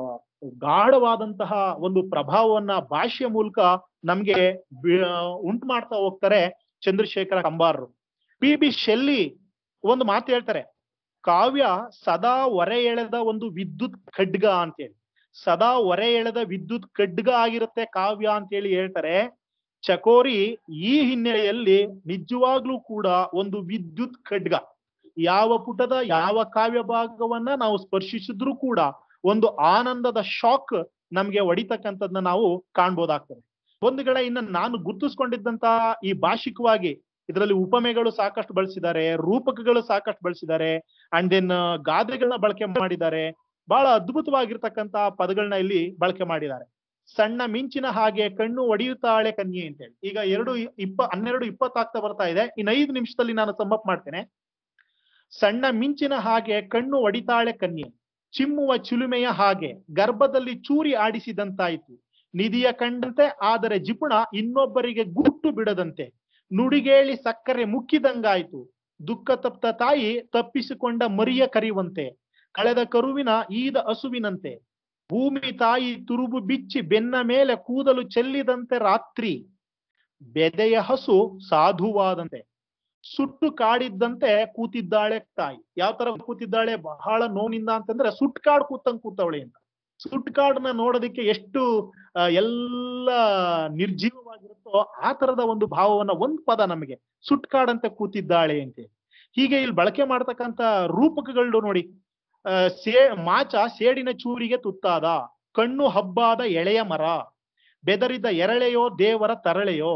ಗಾಢವಾದಂತಹ ಒಂದು ಪ್ರಭಾವವನ್ನ ಭಾಷೆಯ ಮೂಲಕ ನಮ್ಗೆ ಬಿ- ಉಂಟು ಮಾಡ್ತಾ ಹೋಗ್ತಾರೆ ಚಂದ್ರಶೇಖರ ಕಂಬಾರರು ಪಿ ಬಿ ಶೆಲ್ಲಿ ಒಂದು ಮಾತು ಹೇಳ್ತಾರೆ ಕಾವ್ಯ ಸದಾ ಹೊರೆ ಎಳೆದ ಒಂದು ವಿದ್ಯುತ್ ಖಡ್ಗ ಅಂತೇಳಿ ಸದಾ ಹೊರೆ ಎಳೆದ ವಿದ್ಯುತ್ ಖಡ್ಗ ಆಗಿರುತ್ತೆ ಕಾವ್ಯ ಅಂತೇಳಿ ಹೇಳ್ತಾರೆ ಚಕೋರಿ ಈ ಹಿನ್ನೆಲೆಯಲ್ಲಿ ನಿಜವಾಗ್ಲೂ ಕೂಡ ಒಂದು ವಿದ್ಯುತ್ ಖಡ್ಗ ಯಾವ ಪುಟದ ಯಾವ ಕಾವ್ಯ ಭಾಗವನ್ನ ನಾವು ಸ್ಪರ್ಶಿಸಿದ್ರೂ ಕೂಡ ಒಂದು ಆನಂದದ ಶಾಕ್ ನಮ್ಗೆ ಹೊಡಿತಕ್ಕಂಥದ್ನ ನಾವು ಕಾಣ್ಬೋದಾಗ್ತದೆ ಒಂದುಗಳ ಇನ್ನು ನಾನು ಗುರ್ತಿಸ್ಕೊಂಡಿದ್ದಂತ ಈ ಭಾಷಿಕವಾಗಿ ಇದರಲ್ಲಿ ಉಪಮೆಗಳು ಸಾಕಷ್ಟು ಬಳಸಿದ್ದಾರೆ ರೂಪಕಗಳು ಸಾಕಷ್ಟು ಬಳಸಿದ್ದಾರೆ ಅಂಡ್ ದೆನ್ ಗಾದೆಗಳನ್ನ ಬಳಕೆ ಮಾಡಿದ್ದಾರೆ ಬಹಳ ಅದ್ಭುತವಾಗಿರ್ತಕ್ಕಂತ ಪದಗಳನ್ನ ಇಲ್ಲಿ ಬಳಕೆ ಮಾಡಿದ್ದಾರೆ ಸಣ್ಣ ಮಿಂಚಿನ ಹಾಗೆ ಕಣ್ಣು ಒಡೆಯುತ್ತಾಳೆ ಕನ್ಯೆ ಅಂತೇಳಿ ಈಗ ಎರಡು ಇಪ್ಪ ಹನ್ನೆರಡು ಇಪ್ಪತ್ತಾಗ್ತಾ ಬರ್ತಾ ಇದೆ ಇನ್ನು ಐದು ನಿಮಿಷದಲ್ಲಿ ನಾನು ಸಮ್ಮಪ್ ಮಾಡ್ತೇನೆ ಸಣ್ಣ ಮಿಂಚಿನ ಹಾಗೆ ಕಣ್ಣು ಒಡಿತಾಳೆ ಕನ್ಯೆ ಚಿಮ್ಮುವ ಚಿಲುಮೆಯ ಹಾಗೆ ಗರ್ಭದಲ್ಲಿ ಚೂರಿ ಆಡಿಸಿದಂತಾಯಿತು ನಿಧಿಯ ಕಂಡಂತೆ ಆದರೆ ಜಿಪುಣ ಇನ್ನೊಬ್ಬರಿಗೆ ಗುಟ್ಟು ಬಿಡದಂತೆ ನುಡಿಗೇಳಿ ಸಕ್ಕರೆ ಮುಕ್ಕಿದಂಗಾಯ್ತು ದುಃಖ ತಪ್ತ ತಾಯಿ ತಪ್ಪಿಸಿಕೊಂಡ ಮರಿಯ ಕರಿಯುವಂತೆ ಕಳೆದ ಕರುವಿನ ಈದ ಹಸುವಿನಂತೆ ಭೂಮಿ ತಾಯಿ ತುರುಬು ಬಿಚ್ಚಿ ಬೆನ್ನ ಮೇಲೆ ಕೂದಲು ಚೆಲ್ಲಿದಂತೆ ರಾತ್ರಿ ಬೆದೆಯ ಹಸು ಸಾಧುವಾದಂತೆ ಸುಟ್ಟು ಕಾಡಿದ್ದಂತೆ ಕೂತಿದ್ದಾಳೆ ತಾಯಿ ಯಾವ ತರ ಕೂತಿದ್ದಾಳೆ ಬಹಳ ನೋವಿನಿಂದ ಅಂತಂದ್ರೆ ಸುಟ್ಟು ಕಾಡು ಕೂತಂಗ್ ಕೂತವಳೆ ಅಂತ ಸುಟ್ಟು ಕಾಡನ್ನ ನೋಡೋದಕ್ಕೆ ಎಷ್ಟು ಆ, ಎಲ್ಲ ನಿರ್ಜೀವವಾಗಿರುತ್ತೋ ಆ ತರದ ಒಂದು ಭಾವವನ್ನ ಒಂದ್ ಪದ ನಮಗೆ ಸುಟ್ಟು ಕಾಡಂತೆ ಕೂತಿದ್ದಾಳೆ ಅಂತ ಹೀಗೆ ಇಲ್ಲಿ ಬಳಕೆ ಮಾಡ್ತಕ್ಕಂತ ರೂಪಕಗಳು ನೋಡಿ ಆ, ಸೇ ಮಾಚ ಸೇಡಿನ ಚೂರಿಗೆ ತುತ್ತಾದ ಕಣ್ಣು ಹಬ್ಬಾದ ಎಳೆಯ ಮರ ಬೆದರಿದ ಎರಳೆಯೋ ದೇವರ ತರಳೆಯೋ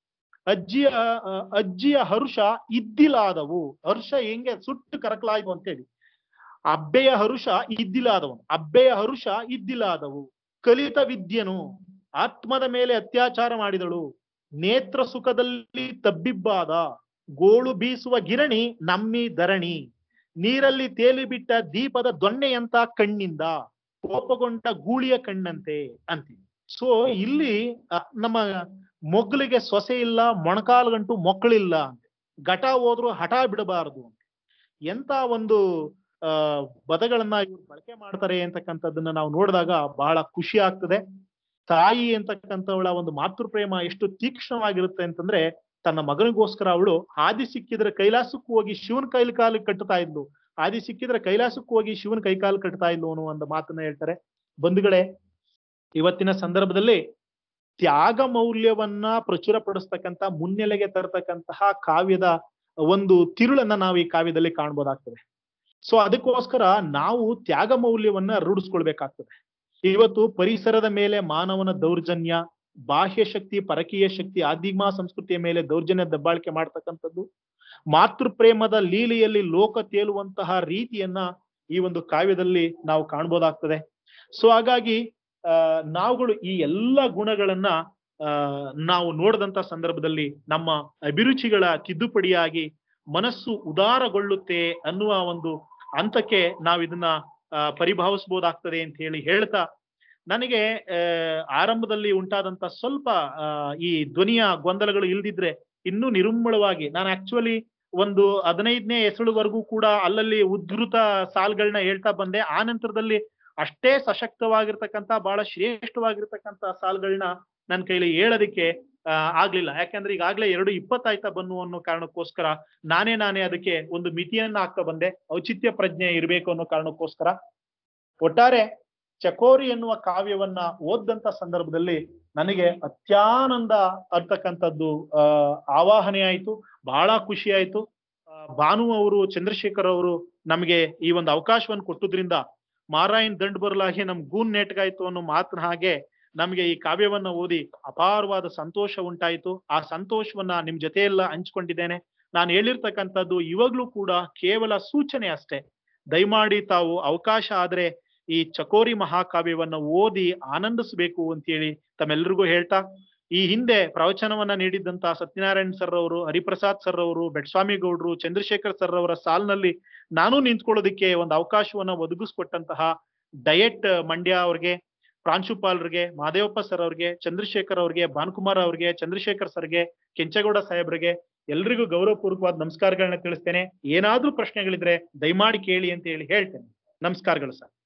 ಅಜ್ಜಿಯ ಆ, ಅಜ್ಜಿಯ ಹರುಷ ಇದ್ದಿಲಾದವು ಹರ್ಷ ಹೆಂಗೆ ಸುಟ್ಟು ಕರಕಲಾಯ್ತು ಅಂತೇಳಿ ಅಬ್ಬೆಯ ಹರುಷ ಇದ್ದಿಲಾದವನು ಅಬ್ಬೆಯ ಹರುಷ ಇದ್ದಿಲಾದವು ಕಲಿತ ವಿದ್ಯನು ಆತ್ಮದ ಮೇಲೆ ಅತ್ಯಾಚಾರ ಮಾಡಿದಳು ನೇತ್ರ ಸುಖದಲ್ಲಿ ತಬ್ಬಿಬ್ಬಾದ ಗೋಳು ಬೀಸುವ ಗಿರಣಿ ನಮ್ಮಿ ಧರಣಿ ನೀರಲ್ಲಿ ತೇಲಿ ಬಿಟ್ಟ ದೀಪದ ದೊಣ್ಣೆಯಂತ ಕಣ್ಣಿಂದ ಕೋಪಗೊಂಡ ಗೂಳಿಯ ಕಣ್ಣಂತೆ ಅಂತೀವಿ ಸೊ ಇಲ್ಲಿ ಆ, ನಮ್ಮ ಮೊಗ್ಲಿಗೆ ಸೊಸೆ ಇಲ್ಲ ಮೊಣಕಾಲ್ಗಂಟು ಮಕ್ಕಳಿಲ್ಲ ಅಂತ ಘಟ ಹೋದ್ರು ಹಠ ಬಿಡಬಾರದು ಅಂತ ಎಂತ ಒಂದು ಆ ಪದಗಳನ್ನ ಇವ್ರು ಬಳಕೆ ಮಾಡ್ತಾರೆ ಅಂತಕ್ಕಂಥದ್ದನ್ನ ನಾವು ನೋಡಿದಾಗ ಬಹಳ ಖುಷಿ ಆಗ್ತದೆ ತಾಯಿ ಅಂತಕ್ಕಂಥವಳ ಒಂದು ಮಾತೃ ಪ್ರೇಮ ಎಷ್ಟು ತೀಕ್ಷ್ಣವಾಗಿರುತ್ತೆ ಅಂತಂದ್ರೆ ತನ್ನ ಮಗನಿಗೋಸ್ಕರ ಅವಳು ಆದಿ ಸಿಕ್ಕಿದ್ರೆ ಕೈಲಾಸಕ್ಕೂ ಹೋಗಿ ಶಿವನ ಕೈಲಿ ಕಾಲು ಕಟ್ಟುತ್ತಾ ಇದ್ಲು ಆದಿ ಸಿಕ್ಕಿದ್ರೆ ಕೈಲಾಸಕ್ಕೂ ಹೋಗಿ ಶಿವನ ಕೈಕಾಲು ಕಟ್ತಾ ಇದ್ಲು ಅನ್ನೋ ಒಂದು ಮಾತನ್ನ ಹೇಳ್ತಾರೆ ಬಂಧುಗಳೇ ಇವತ್ತಿನ ಸಂದರ್ಭದಲ್ಲಿ ತ್ಯಾಗ ಮೌಲ್ಯವನ್ನ ಪ್ರಚುರಪಡಿಸ್ತಕ್ಕಂತ ಮುನ್ನೆಲೆಗೆ ತರತಕ್ಕಂತಹ ಕಾವ್ಯದ ಒಂದು ತಿರುಳನ್ನ ನಾವು ಈ ಕಾವ್ಯದಲ್ಲಿ ಕಾಣ್ಬೋದಾಗ್ತದೆ ಸೊ ಅದಕ್ಕೋಸ್ಕರ ನಾವು ತ್ಯಾಗ ಮೌಲ್ಯವನ್ನ ರೂಢಿಸ್ಕೊಳ್ಬೇಕಾಗ್ತದೆ ಇವತ್ತು ಪರಿಸರದ ಮೇಲೆ ಮಾನವನ ದೌರ್ಜನ್ಯ ಬಾಹ್ಯ ಶಕ್ತಿ ಪರಕೀಯ ಶಕ್ತಿ ಆದಿಮ ಸಂಸ್ಕೃತಿಯ ಮೇಲೆ ದೌರ್ಜನ್ಯ ದಬ್ಬಾಳಿಕೆ ಮಾಡ್ತಕ್ಕಂಥದ್ದು ಮಾತೃ ಪ್ರೇಮದ ಲೀಲೆಯಲ್ಲಿ ಲೋಕ ತೇಲುವಂತಹ ರೀತಿಯನ್ನ ಈ ಒಂದು ಕಾವ್ಯದಲ್ಲಿ ನಾವು ಕಾಣ್ಬೋದಾಗ್ತದೆ ಸೊ ಹಾಗಾಗಿ ಆ ನಾವುಗಳು ಈ ಎಲ್ಲ ಗುಣಗಳನ್ನ ಆ ನಾವು ನೋಡಿದಂತ ಸಂದರ್ಭದಲ್ಲಿ ನಮ್ಮ ಅಭಿರುಚಿಗಳ ತಿದ್ದುಪಡಿಯಾಗಿ ಮನಸ್ಸು ಉದಾರಗೊಳ್ಳುತ್ತೆ ಅನ್ನುವ ಒಂದು ಹಂತಕ್ಕೆ ನಾವು ಇದನ್ನ ಆ, ಪರಿಭಾವಿಸ್ಬೋದಾಗ್ತದೆ ಅಂತ ಹೇಳಿ ಹೇಳ್ತಾ ನನಗೆ ಆ, ಆರಂಭದಲ್ಲಿ ಉಂಟಾದಂತ ಸ್ವಲ್ಪ ಆ, ಈ ಧ್ವನಿಯ ಗೊಂದಲಗಳು ಇಲ್ದಿದ್ರೆ ಇನ್ನೂ ನಿರುಮ್ಮಳವಾಗಿ ನಾನು ಆಕ್ಚುಲಿ ಒಂದು ಹದಿನೈದನೇ ಎಸಳುವರೆಗೂ ಕೂಡ ಅಲ್ಲಲ್ಲಿ ಉದ್ಧೃತ ಸಾಲ್ಗಳನ್ನ ಹೇಳ್ತಾ ಬಂದೆ ಆ ನಂತರದಲ್ಲಿ ಅಷ್ಟೇ ಸಶಕ್ತವಾಗಿರ್ತಕ್ಕಂಥ ಬಹಳ ಶ್ರೇಷ್ಠವಾಗಿರ್ತಕ್ಕಂಥ ಸಾಲ್ಗಳನ್ನ ನನ್ನ ಕೈಲಿ ಹೇಳೋದಕ್ಕೆ ಆ, ಆಗ್ಲಿಲ್ಲ ಯಾಕಂದ್ರೆ ಈಗಾಗ್ಲೇ ಎರಡು ಇಪ್ಪತ್ತಾಯ್ತಾ ಬನ್ನು ಅನ್ನೋ ಕಾರಣಕ್ಕೋಸ್ಕರ ನಾನೇ ನಾನೇ ಅದಕ್ಕೆ ಒಂದು ಮಿತಿಯನ್ನ ಹಾಕ್ತಾ ಬಂದೆ ಔಚಿತ್ಯ ಪ್ರಜ್ಞೆ ಇರಬೇಕು ಅನ್ನೋ ಕಾರಣಕ್ಕೋಸ್ಕರ ಒಟ್ಟಾರೆ ಚಕೋರಿ ಎನ್ನುವ ಕಾವ್ಯವನ್ನ ಓದ್ದಂತ ಸಂದರ್ಭದಲ್ಲಿ ನನಗೆ ಅತ್ಯಾನಂದ ಅಂತಕ್ಕಂಥದ್ದು ಆ ಆವಾಹನೆ ಆಯ್ತು ಬಹಳ ಖುಷಿ ಆಯ್ತು ಆ, ಭಾನು ಅವರು ಚಂದ್ರಶೇಖರ್ ಅವರು ನಮಗೆ ಈ ಒಂದು ಅವಕಾಶವನ್ನು ಕೊಟ್ಟುದ್ರಿಂದ ಮಾರಾಯಣ್ ದಂಡ್ ಬರಲಾಗಿ ನಮ್ ಗೂನ್ ನೆಟ್ಗಾಯ್ತು ಅನ್ನೋ ಮಾತಿನ ಹಾಗೆ ನಮಗೆ ಈ ಕಾವ್ಯವನ್ನ ಓದಿ ಅಪಾರವಾದ ಸಂತೋಷ ಉಂಟಾಯಿತು ಆ ಸಂತೋಷವನ್ನ ನಿಮ್ ಜೊತೆಯೆಲ್ಲ ಹಂಚ್ಕೊಂಡಿದ್ದೇನೆ ನಾನು ಹೇಳಿರ್ತಕ್ಕಂಥದ್ದು ಇವಾಗ್ಲೂ ಕೂಡ ಕೇವಲ ಸೂಚನೆ ಅಷ್ಟೇ ದಯಮಾಡಿ ತಾವು ಅವಕಾಶ ಆದ್ರೆ ಈ ಚಕೋರಿ ಮಹಾಕಾವ್ಯವನ್ನ ಓದಿ ಆನಂದಿಸಬೇಕು ಅಂತೇಳಿ ತಮ್ಮೆಲ್ಲರಿಗೂ ಹೇಳ್ತಾ ಈ ಹಿಂದೆ ಪ್ರವಚನವನ್ನ ನೀಡಿದ್ದಂತ ಸತ್ಯನಾರಾಯಣ್ ಸರ್ ಅವರು ಹರಿಪ್ರಸಾದ್ ಸರ್ ಅವರು ಬೆಟ್ಸ್ವಾಮಿ ಗೌಡ್ರು ಚಂದ್ರಶೇಖರ್ ಸರ್ ಅವರ ಸಾಲ್ನಲ್ಲಿ ನಾನು ನಿಂತ್ಕೊಳ್ಳೋದಕ್ಕೆ ಒಂದು ಅವಕಾಶವನ್ನ ಒದಗಿಸ್ಕೊಟ್ಟಂತಹ ಡಯಟ್ ಮಂಡ್ಯ ಅವ್ರಿಗೆ ಪ್ರಾಂಶುಪಾಲರಿಗೆ ಮಹದೇವಪ್ಪ ಸರ್ ಅವ್ರಿಗೆ ಚಂದ್ರಶೇಖರ್ ಅವ್ರಿಗೆ ಭಾನುಕುಮಾರ್ ಅವ್ರಿಗೆ ಚಂದ್ರಶೇಖರ್ ಸರ್ಗೆ ಕೆಂಚಗೌಡ ಸಾಹೇಬ್ರಿಗೆ ಎಲ್ರಿಗೂ ಗೌರವಪೂರ್ವಕವಾದ ನಮಸ್ಕಾರಗಳನ್ನ ತಿಳಿಸ್ತೇನೆ ಏನಾದ್ರೂ ಪ್ರಶ್ನೆಗಳಿದ್ರೆ ದಯಮಾಡಿ ಕೇಳಿ ಅಂತ ಹೇಳಿ ಹೇಳ್ತೇನೆ ನಮಸ್ಕಾರಗಳು ಸರ್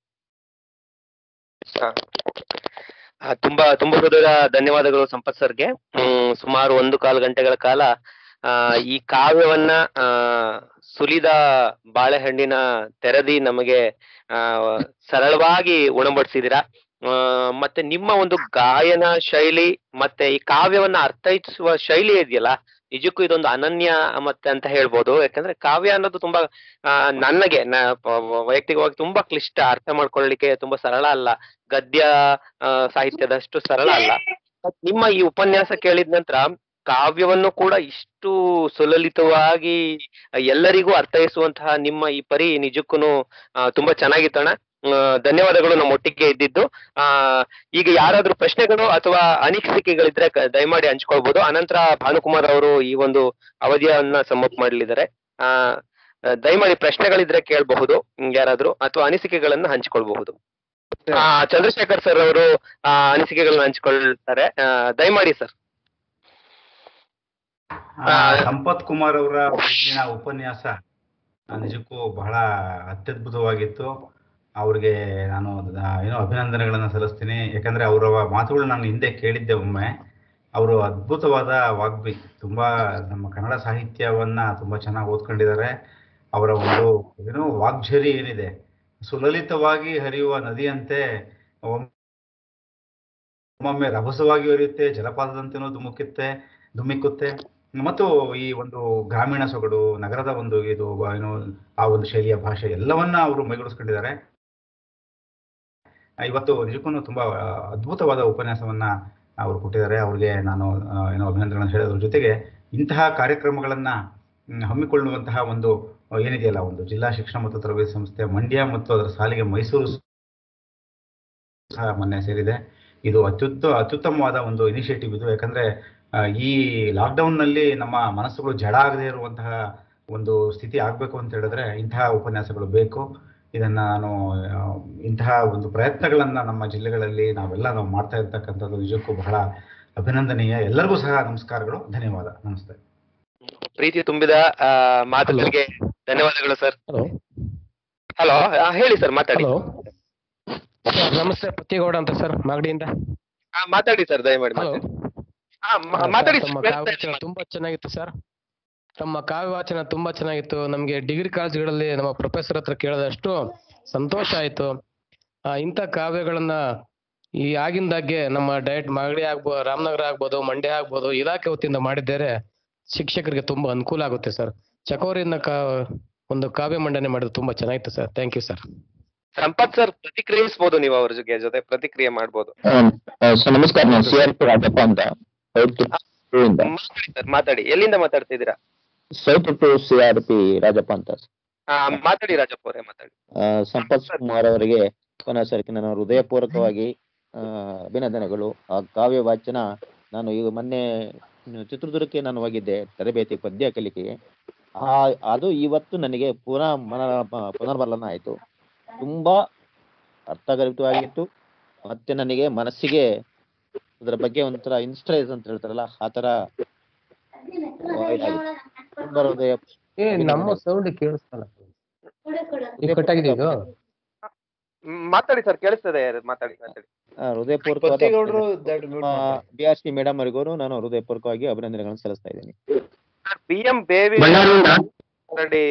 ಆ, ತುಂಬಾ ತುಂಬಾ ಹೃದಯದ ಧನ್ಯವಾದಗಳು ಸಂಪತ್ ಸರ್ಗೆ ಹ್ಮ್ ಸುಮಾರು ಒಂದು ಕಾಲು ಗಂಟೆಗಳ ಕಾಲ ಆ ಈ ಕಾವ್ಯವನ್ನ ಆ ಸುಲಿದ ಬಾಳೆಹಣ್ಣಿನ ತೆರದಿ ನಮಗೆ ಆ ಸರಳವಾಗಿ ಉಣಬಡಿಸಿದಿರಾ ಆ ಮತ್ತೆ ನಿಮ್ಮ ಒಂದು ಗಾಯನ ಶೈಲಿ ಮತ್ತೆ ಈ ಕಾವ್ಯವನ್ನ ಅರ್ಥೈಸುವ ಶೈಲಿ ಇದೆಯಲ್ಲ ನಿಜಕ್ಕೂ ಇದೊಂದು ಅನನ್ಯ ಮತ್ತೆ ಅಂತ ಹೇಳ್ಬೋದು ಯಾಕಂದ್ರೆ ಕಾವ್ಯ ಅನ್ನೋದು ತುಂಬಾ ಆ ನನಗೆ ನ- ಪ- ವೈಯಕ್ತಿಕವಾಗಿ ತುಂಬಾ ಕ್ಲಿಷ್ಟ ಅರ್ಥ ಮಾಡ್ಕೊಳ್ಳಿಕ್ಕೆ ತುಂಬಾ ಸರಳ ಅಲ್ಲ ಗದ್ಯ ಆ, ಸಾಹಿತ್ಯದಷ್ಟು ಸರಳ ಅಲ್ಲ ಮತ್ತ್ ನಿಮ್ಮ ಈ ಉಪನ್ಯಾಸ ಕೇಳಿದ ನಂತರ ಕಾವ್ಯವನ್ನು ಕೂಡ ಇಷ್ಟು ಸುಲಲಿತವಾಗಿ ಎಲ್ಲರಿಗೂ ಅರ್ಥೈಸುವಂತಹ ನಿಮ್ಮ ಈ ಪರಿ ನಿಜಕ್ಕೂ ತುಂಬಾ ಚೆನ್ನಾಗಿತ್ತಣ್ಣ ಆ, ಧನ್ಯವಾದಗಳು ನಮ್ಮ ಒಟ್ಟಿಗೆ ಇದ್ದಿದ್ದು ಆ ಈಗ ಯಾರಾದ್ರೂ ಪ್ರಶ್ನೆಗಳು ಅಥವಾ ಅನಿಸಿಕೆಗಳಿದ್ರೆ ಕ- ದಯಮಾಡಿ ಹಂಚ್ಕೊಳ್ಬಹುದು ಅನಂತರ ಭಾನುಕುಮಾರ್ ಅವರು ಈ ಒಂದು ಅವಧಿಯನ್ನ ಸಮ್ಮಪ್ ಮಾಡಲಿದ್ದಾರೆ ಆ ದಯಮಾಡಿ ಪ್ರಶ್ನೆಗಳಿದ್ರೆ ಕೇಳಬಹುದು ಯಾರಾದ್ರೂ ಅಥವಾ ಅನಿಸಿಕೆಗಳನ್ನ ಹಂಚ್ಕೊಳ್ಬಹುದು ಆ, ಚಂದ್ರಶೇಖರ್ ಸರ್ ಅವರು ಆ, ಅನಿಸಿಕೆಗಳನ್ನ ಹಂಚ್ಕೊಳ್ತಾರೆ ಆ, ದಯಮಾಡಿ ಸರ್ ಆ, ಸಂಪತ್ ಕುಮಾರ್ ಅವರ ಇಂದಿನ ಉಪನ್ಯಾಸ ಆ, ನಿಜಕ್ಕೂ ಬಹಳ ಅತ್ಯದ್ಭುತವಾಗಿತ್ತು ಅವ್ರಿಗೆ ನಾನು ಆ, ಏನೋ ಅಭಿನಂದನೆಗಳನ್ನ ಸಲ್ಲಿಸ್ತೀನಿ ಯಾಕಂದ್ರೆ ಅವರ ಮಾತುಗಳು ನಾನು ಹಿಂದೆ ಕೇಳಿದ್ದೆ ಒಮ್ಮೆ ಅವರು ಅದ್ಭುತವಾದ ವಾಗ್ಮಿ ತುಂಬಾ ನಮ್ಮ ಕನ್ನಡ ಸಾಹಿತ್ಯವನ್ನ ತುಂಬಾ ಚೆನ್ನಾಗಿ ಓದ್ಕೊಂಡಿದ್ದಾರೆ ಅವರ ಒಂದು ಏನೋ ವಾಗ್ಝರಿ ಏನಿದೆ ಸುಲಲಿತವಾಗಿ ಹರಿಯುವ ನದಿಯಂತೆ ಒಮ್ಮೆ ಒಮ್ಮೊಮ್ಮೆ ರಭಸವಾಗಿ ಹರಿಯುತ್ತೆ ಜಲಪಾತದಂತೆನೂ ಧುಮುಕುತ್ತೆ ಧುಮ್ಮಿಕ್ಕುತ್ತೆ ಮತ್ತು ಈ ಒಂದು ಗ್ರಾಮೀಣ ಸೊಗಡು ನಗರದ ಒಂದು ಇದು ಏನು ಆ ಒಂದು ಶೈಲಿಯ ಭಾಷೆ ಎಲ್ಲವನ್ನ ಅವರು ಮೈಗೂಡಿಸ್ಕೊಂಡಿದ್ದಾರೆ ಆ, ಇವತ್ತು ನಿಜಕ್ಕೂ ತುಂಬಾ ಆ, ಅದ್ಭುತವಾದ ಉಪನ್ಯಾಸವನ್ನ ಅವರು ಕೊಟ್ಟಿದ್ದಾರೆ ಅವ್ರಿಗೆ ನಾನು ಆ, ಏನೋ ಅಭಿನಂದನೆಗಳನ್ನು ಹೇಳೋದ್ರ ಜೊತೆಗೆ ಇಂತಹ ಕಾರ್ಯಕ್ರಮಗಳನ್ನ ಮ್, ಹಮ್ಮಿಕೊಳ್ಳುವಂತಹ ಒಂದು ಆ, ಏನಿದೆಯಲ್ಲ ಒಂದು ಜಿಲ್ಲಾ ಶಿಕ್ಷಣ ಮತ್ತು ತರಬೇತಿ ಸಂಸ್ಥೆ ಮಂಡ್ಯ ಮತ್ತು ಅದರ ಸಾಲಿಗೆ ಮೈಸೂರು ಸಹ ಮೊನ್ನೆ ಸೇರಿದೆ ಇದು ಅತ್ಯುತ್ತ ಅತ್ಯುತ್ತಮವಾದ ಒಂದು ಇನಿಷಿಯೇಟಿವ್ ಇದು ಯಾಕಂದ್ರೆ ಆ, ಈ ಲಾಕ್ಡೌನ್ ನಲ್ಲಿ ನಮ್ಮ ಮನಸ್ಸುಗಳು ಜಡ ಆಗದೆ ಇರುವಂತಹ ಒಂದು ಸ್ಥಿತಿ ಆಗ್ಬೇಕು ಅಂತ ಹೇಳಿದ್ರೆ ಇಂತಹ ಉಪನ್ಯಾಸಗಳು ಬೇಕು ಇದನ್ನ ನಾನು ಆ, ಇಂತಹ ಒಂದು ಪ್ರಯತ್ನಗಳನ್ನ ನಮ್ಮ ಜಿಲ್ಲೆಗಳಲ್ಲಿ ನಾವೆಲ್ಲ ನಾವು ಮಾಡ್ತಾ ಇರ್ತಕ್ಕಂಥದ್ದು ನಿಜಕ್ಕೂ ಬಹಳ ಅಭಿನಂದನೀಯ ಎಲ್ಲರಿಗೂ ಸಹ ನಮಸ್ಕಾರಗಳು ಧನ್ಯವಾದ ನಮಸ್ತೆ ಪ್ರೀತಿ ತುಂಬಿದ ಆ, ಮಾತುಗಳಿಗೆ ಧನ್ಯವಾದಗಳು ಸರ್ ಹಲೋ ಹಲೋ ಹೇಳಿ ಸರ್ ಮಾತಾಡಿ ಹಲೋ ಸರ್ ನಮಸ್ತೆ ಪತ್ತಿಗೌಡ ಅಂತ ಸರ್ ಮಾಗಡಿಯಿಂದ ಆ, ಮಾತಾಡಿ ಸರ್ ದಯಮಾಡಿ ಹಲೋ ಮಾತಾಡಿ ಆ, ಮಾ- ಮಾತಾಡಿ ತಮ್ಮ ಸರ್, ಕಾವ್ಯವಾಚನ ತುಂಬಾ ಚೆನ್ನಾಗಿತ್ತು ಸರ್ ತಮ್ಮ ಕಾವ್ಯವಾಚನ ತುಂಬಾ ಚೆನ್ನಾಗಿತ್ತು ನಮಗೆ ಡಿಗ್ರಿ ಕಾಲೇಜುಗಳಲ್ಲಿ ನಮ್ಮ ಪ್ರೊಫೆಸರ್ ಹತ್ರ ಕೇಳಿದಷ್ಟು ಸಂತೋಷ ಆಯ್ತು ಆ, ಇಂಥ ಕಾವ್ಯಗಳನ್ನ ಈ ಆಗಿಂದಾಗೆ ನಮ್ಮ ಡಯಟ್ ಮಾಗಡಿ ಆಗ್ಬೋದು ರಾಮನಗರ ಆಗ್ಬೋದು ಮಂಡ್ಯ ಆಗ್ಬೋದು ಇಲಾಖೆ ವತಿಯಿಂದ ಮಾಡಿದ್ದಾರೆ ಶಿಕ್ಷಕರಿಗೆ ತುಂಬಾ ಅನುಕೂಲ ಆಗುತ್ತೆ ಸರ್ ಚಕೋರಿಯಿಂದ ಕಾ ಒಂದು ಕಾವ್ಯ ಮಂಡನೆ ಮಾಡಿದ್ರು ತುಂಬಾ ಚೆನ್ನಾಗಿತ್ತು sir thank you sir Sampath sir ಪ್ರತಿಕ್ರಿಯಿಸಬಹುದು ನೀವು ಅವ್ರ ಜೊತೆ ಜೊತೆ ಪ್ರತಿಕ್ರಿಯೆ ಮಾಡ್ಬೋದು ಸರ್ ನಮಸ್ಕಾರ ನಾನು ಸಿ ಆರ್ ಪಿ ರಾಜಪ್ಪ ಅಂತ ಇಂದ ಮಾತಾಡಿ ಸರ್ ಮಾತಾಡಿ ಎಲ್ಲಿಂದ ಮಾತಾಡ್ತಿದ್ದೀರಾ site two C R P Rajappa ಅಂತ ಆ, ಮಾತಾಡಿ ರಾಜಪ್ಪ ಅವರೇ ಮಾತಾಡಿ ಆ, ಸಂಪತ್ ಕುಮಾರ್ ಅವರಿಗೆ ಕೊನೆ ಸರಿಗೆ ನಾನು ಹೃದಯಪೂರ್ವಕವಾಗಿ ಆ, ಅಭಿನಂದನೆಗಳು ಆ ಕಾವ್ಯ ವಾಚನ ನಾನು ಈಗ ಮೊನ್ನೆ ಚಿತ್ರದುರ್ಗಕ್ಕೆ ನಾನು ಹೋಗಿದ್ದೆ ತರಬೇತಿ ಪದ್ಯ ಕಲಿಕೆಗೆ ಆ ಅದು ಇವತ್ತು ನನಗೆ ಪುನಃ ಮನ ಪುನರ್ಮಲನ ಆಯಿತು ತುಂಬಾ ಅರ್ಥಗರ್ಭಿತವಾಗಿತ್ತು ಮತ್ತೆ ನನಗೆ ಮನಸ್ಸಿಗೆ ಅದರ ಬಗ್ಗೆ ಒಂಥರ ಇನ್ಸ್ಟ್ರೈಸ್ ಅಂತ ಹೇಳ್ತಾರಲ್ಲ ಆ ತರ ಆ, ಇದಾಗಿತ್ತು. ತುಂಬಾ ಹೃದಯ ಏ ನಮ್ಮ ಸೌಂಡ್ ಕೇಳಿಸ್ತಲ್ಲ ಈಗ ಕಟ್ಟಾಗಿದೆ ಇದು ಮ್, ಮಾತಾಡಿ ಸರ್ ಕೇಳಿಸ್ತದೆ ಮಾತಾಡಿ ಮಾತಾಡಿ ಆ, ಹೃದಯಪೂರ್ವಕವಾದ ಬಿ ಆರ್ ಸಿ ಮೇಡಮ್ ಅವರಿಗೂ ನಾನು ಹೃದಯಪೂರ್ವಕವಾಗಿ ಅಭಿನಂದನೆಗಳನ್ನು ಸಲ್ಲಿಸ್ತಾ ಇದ್ದೀನಿ ಬಿ ಎಂ ಬೇವಿ already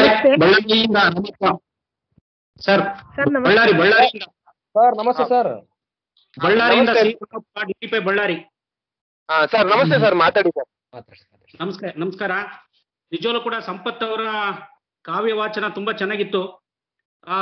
ಸರ್ ಸರ್ ಬಳ್ಳಾರಿ ಬಳ್ಳಾರಿಯಿಂದ ಸರ್ ನಮಸ್ತೆ ಸರ್ ಬಳ್ಳಾರಿಯಿಂದ ನಮಸ್ತೆ. ಶ್ರೀಕೃಷ್ಣಪ್ಪ ಡಿಪಿ ಬಳ್ಳಾರಿ ಹಾ ಸರ್ ನಮಸ್ತೆ ಸರ್ ಮಾತಾಡಿ ಸರ್ ನಮಸ್ಕಾರ ನಮಸ್ಕಾರ ನಿಜವಾಗ್ಲೂ ಕೂಡ ಸಂಪತ್ ಅವರ ಕಾವ್ಯ ವಾಚನ ತುಂಬಾ ಚೆನ್ನಾಗಿತ್ತು ಆ